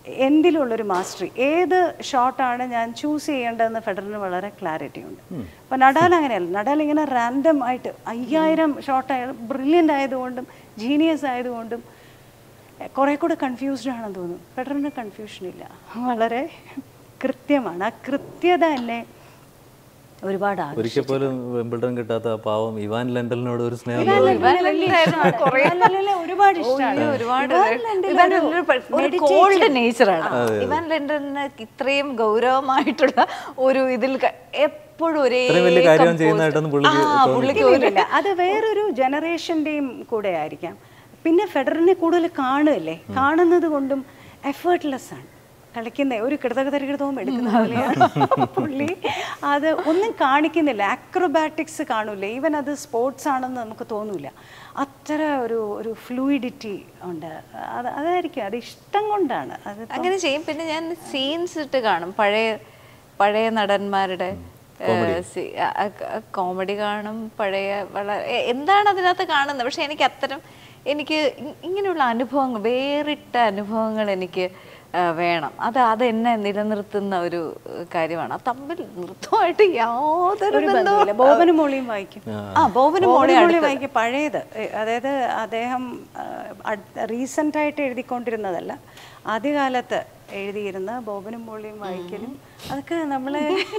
എന്തിലുള്ളൊരു മാസ്റ്ററി ഏത് ഷോട്ടാണ് ഞാൻ ചൂസ് ചെയ്യേണ്ടതെന്ന് ഫെഡറിന് വളരെ ക്ലാരിറ്റി ഉണ്ട് അപ്പം നടാൽ അങ്ങനെയല്ല നടാൽ ഇങ്ങനെ റാൻഡം ആയിട്ട് അയ്യായിരം ഷോട്ട് ബ്രില്യൻ്റ് ആയതുകൊണ്ടും ജീനിയസ് ആയതുകൊണ്ടും കുറേ കൂടെ കൺഫ്യൂസ്ഡ് ആണെന്ന് തോന്നുന്നു ഫെഡറിന് കൺഫ്യൂഷൻ ഇല്ല വളരെ കൃത്യമാണ് ആ കൃത്യത എന്നെ ഒരുപാട് ആകർഷിച്ചു. ഒരിക്കൽ പോലും വെമ്പിൾട്ടൺ കിട്ടാത്ത ആ പാവം ഇവാൻ ലണ്ടലിനോട് ഒരു സ്നേഹം ഇവാൻ ലണ്ടനെ വലിയ ഇഷ്ടമാണ്. ഇവാൻ ലണ്ടനെ ഒരുപാട് ഇഷ്ടമാണ് അയ്യോ, ഒരുപാട് ഇവാൻ ലണ്ടൻ ഇവാൻ ഒരു ലണ്ടൻ ഒരു meditation. കോൾഡ് നേച്ചറാണ് ഇവാൻ ലണ്ടന് ഇത്രയും ഗൗരവമായിട്ടുള്ള ഒരു ഇതിൽ ക- എപ്പോഴും ഒരേ ഇത്രയും വലിയ കാര്യം composed- ചെയ്യുന്നതായിട്ടൊന്നും പുള്ളിക്ക് ആ, തോന്നിയില്ല. പുള്ളിക്ക് ഒരു ഇല്ല അത് വേറൊരു ജനറേഷൻ്റെയും കൂടെ ആയിരിക്കാം പിന്നെ ഫെഡറിനെ കൂടുതൽ കാണുകയല്ലേ കാണുന്നത് കൊണ്ടും എഫേർട്ട്ലെസ് ആണ് കളിക്കുന്ന ഒരു കിടതകതരികിടതവും എടുക്കുന്ന പോലെയാണ് പുള്ളി അത് ഒന്നും കാണിക്കുന്നില്ല ആക്രോബാറ്റിക്സ് കാണൂല ഈവൻ അത് സ്പോർട്സ് ആണെന്ന് നമുക്ക് തോന്നൂല അത്ര ഒരു ഒരു ഫ്ലൂയിഡിറ്റി ഉണ്ട് അത് അതായിരിക്കും അത് ഇഷ്ടം കൊണ്ടാണ് അത് അങ്ങനെ ചെയ്യും പിന്നെ ഞാൻ സീൻസ് ഇട്ട് കാണും പഴയ പഴയ നടന്മാരുടെ കോമഡി കാണും പഴയ വളരെ എ- എന്താണ് അതിനകത്ത് കാണുന്നത് പക്ഷെ എനിക്ക് അത്തരം എനിക്ക് ഇ- ഇങ്ങനെയുള്ള അനുഭവങ്ങൾ വേറിട്ട അനുഭവങ്ങൾ എനിക്ക് ആ, വേണം അത് അത് എന്നെ നിലനിർത്തുന്ന ഒരു ഏഹ്, കാര്യമാണ് അത് തമ്മിൽ നൃത്തമായിട്ട് യാതൊരു ഒരു ബന്ധവും ബന്ധവുമില്ല ബോബനും മോളിയും വായിക്കും ആ ബോബന് മോളെ മോളി അടുത്ത് വായിക്കും പഴയത് ഏ, അതായത് അദ്ദേഹം റീസെൻ്റ് ആയിട്ട് എഴുതിക്കൊണ്ടിരുന്നതല്ല ആദ്യകാലത്ത് എഴുതിയിരുന്ന ബോബനും മോളിയും വായിക്കലും അതൊക്കെ നമ്മളെ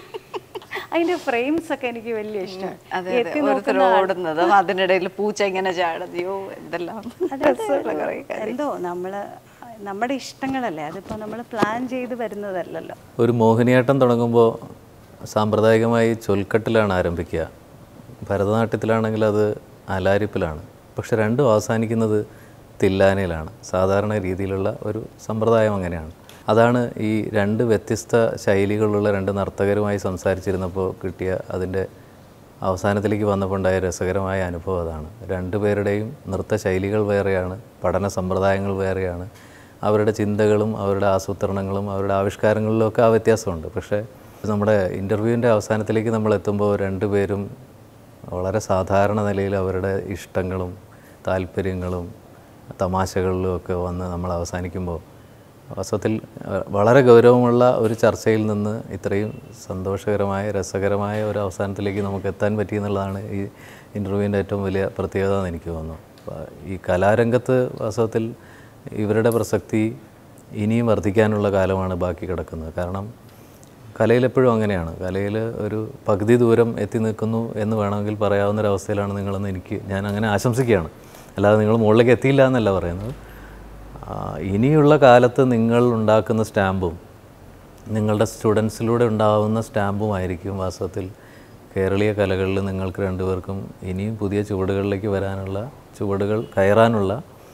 അതിന്റെ ഫ്രെയിംസ് ഒക്കെ എനിക്ക് വലിയ ഇഷ്ടമാണ് അതെ എത്തി അതെ ഓരോരുത്തർ നോക്കുന്ന ഓടുന്നതും അതിനിടയിൽ പൂച്ച ഇങ്ങനെ ചാടുന്നയോ എന്തെല്ലാം രസമുള്ള കുറേ കാര്യം. എന്തോ നമ്മള് നമ്മുടെ ഇഷ്ടങ്ങളല്ലേ അതിപ്പോ നമ്മൾ പ്ലാൻ ചെയ്ത് വരുന്നതല്ലല്ലോ ഒരു മോഹിനിയാട്ടം തുടങ്ങുമ്പോൾ സാമ്പ്രദായികമായി ചൊൽക്കട്ടിലാണ് ആരംഭിക്കുക ഭരതനാട്യത്തിലാണെങ്കിൽ അത് അലാരിപ്പിലാണ് പക്ഷെ രണ്ടും അവസാനിക്കുന്നത് തില്ലാനയിലാണ് സാധാരണ രീതിയിലുള്ള ഒരു സമ്പ്രദായം അങ്ങനെയാണ് അതാണ് ഈ രണ്ട് വ്യത്യസ്ത ശൈലികളുള്ള രണ്ട് നർത്തകരുമായി സംസാരിച്ചിരുന്നപ്പോൾ കിട്ടിയ അതിൻ്റെ അവസാനത്തിലേക്ക് വന്നപ്പോൾ ഉണ്ടായ രസകരമായ അനുഭവം അതാണ് രണ്ടുപേരുടെയും നൃത്ത ശൈലികൾ വേറെയാണ് പഠന സമ്പ്രദായങ്ങൾ വേറെയാണ് അവരുടെ ചിന്തകളും അവരുടെ ആസൂത്രണങ്ങളും അവരുടെ ആവിഷ്കാരങ്ങളിലും ഒക്കെ ആ വ്യത്യാസമുണ്ട് പക്ഷേ നമ്മുടെ ഇൻ്റർവ്യൂവിൻ്റെ അവസാനത്തിലേക്ക് നമ്മൾ എത്തുമ്പോൾ രണ്ടുപേരും വളരെ സാധാരണ നിലയിൽ അവരുടെ ഇഷ്ടങ്ങളും താല്പര്യങ്ങളും തമാശകളിലും ഒക്കെ വന്ന് നമ്മൾ അവസാനിക്കുമ്പോൾ വാസ്തവത്തിൽ അഹ്, വളരെ ഗൗരവമുള്ള ഒരു ചർച്ചയിൽ നിന്ന് ഇത്രയും സന്തോഷകരമായ രസകരമായ ഒരു അവസാനത്തിലേക്ക് നമുക്ക് എത്താൻ പറ്റി എന്നുള്ളതാണ് ഈ ഇൻ്റർവ്യൂവിൻ്റെ ഏറ്റവും വലിയ പ്രത്യേകത എന്ന് എനിക്ക് തോന്നുന്നു അപ്പോൾ ഈ കലാരംഗത്ത് വാസ്തവത്തിൽ ഇവരുടെ പ്രസക്തി ഇനിയും വർദ്ധിക്കാനുള്ള കാലമാണ് ബാക്കി കിടക്കുന്നത് കാരണം കലയിൽ എപ്പോഴും അങ്ങനെയാണ് കലയിൽ ഒരു പകുതി ദൂരം എത്തി നിൽക്കുന്നു എന്ന് വേണമെങ്കിൽ പറയാവുന്ന ഒരവസ്ഥയിലാണ് നിങ്ങളെന്ന് എനിക്ക് ഞാൻ അങ്ങനെ ആശംസിക്കുകയാണ് അല്ലാതെ നിങ്ങൾ മുകളിലേക്ക് എത്തിയില്ല എന്നല്ല പറയുന്നത് ആ, ഇനിയുള്ള കാലത്ത് നിങ്ങൾ ഉണ്ടാക്കുന്ന സ്റ്റാമ്പും നിങ്ങളുടെ സ്റ്റുഡൻസിലൂടെ ഉണ്ടാവുന്ന സ്റ്റാമ്പുമായിരിക്കും വാസ്തവത്തിൽ കേരളീയ കലകളിൽ നിങ്ങൾക്ക് രണ്ടുപേർക്കും ഇനിയും പുതിയ ചുവടുകളിലേക്ക് വരാനുള്ള ചുവടുകൾ കയറാനുള്ള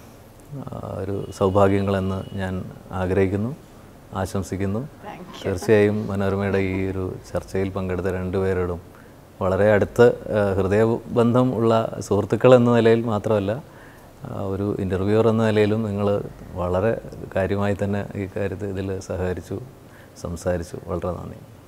ആ, ഒരു സൗഭാഗ്യങ്ങളെന്ന് ഞാൻ ആഗ്രഹിക്കുന്നു ആശംസിക്കുന്നു തീർച്ചയായും മനോരമയുടെ ഈ ഒരു ചർച്ചയിൽ പങ്കെടുത്ത രണ്ടുപേരോടും വളരെ അടുത്ത ആ, ഹൃദയബന്ധം ഉള്ള സുഹൃത്തുക്കൾ എന്ന നിലയിൽ മാത്രമല്ല ആ, ഒരു ഇൻ്റർവ്യൂവർ എന്ന നിലയിലും നിങ്ങൾ വളരെ കാര്യമായി തന്നെ ഈ കാര്യത്തിൽ ഇതിൽ സഹകരിച്ചു സംസാരിച്ചു വളരെ നന്ദി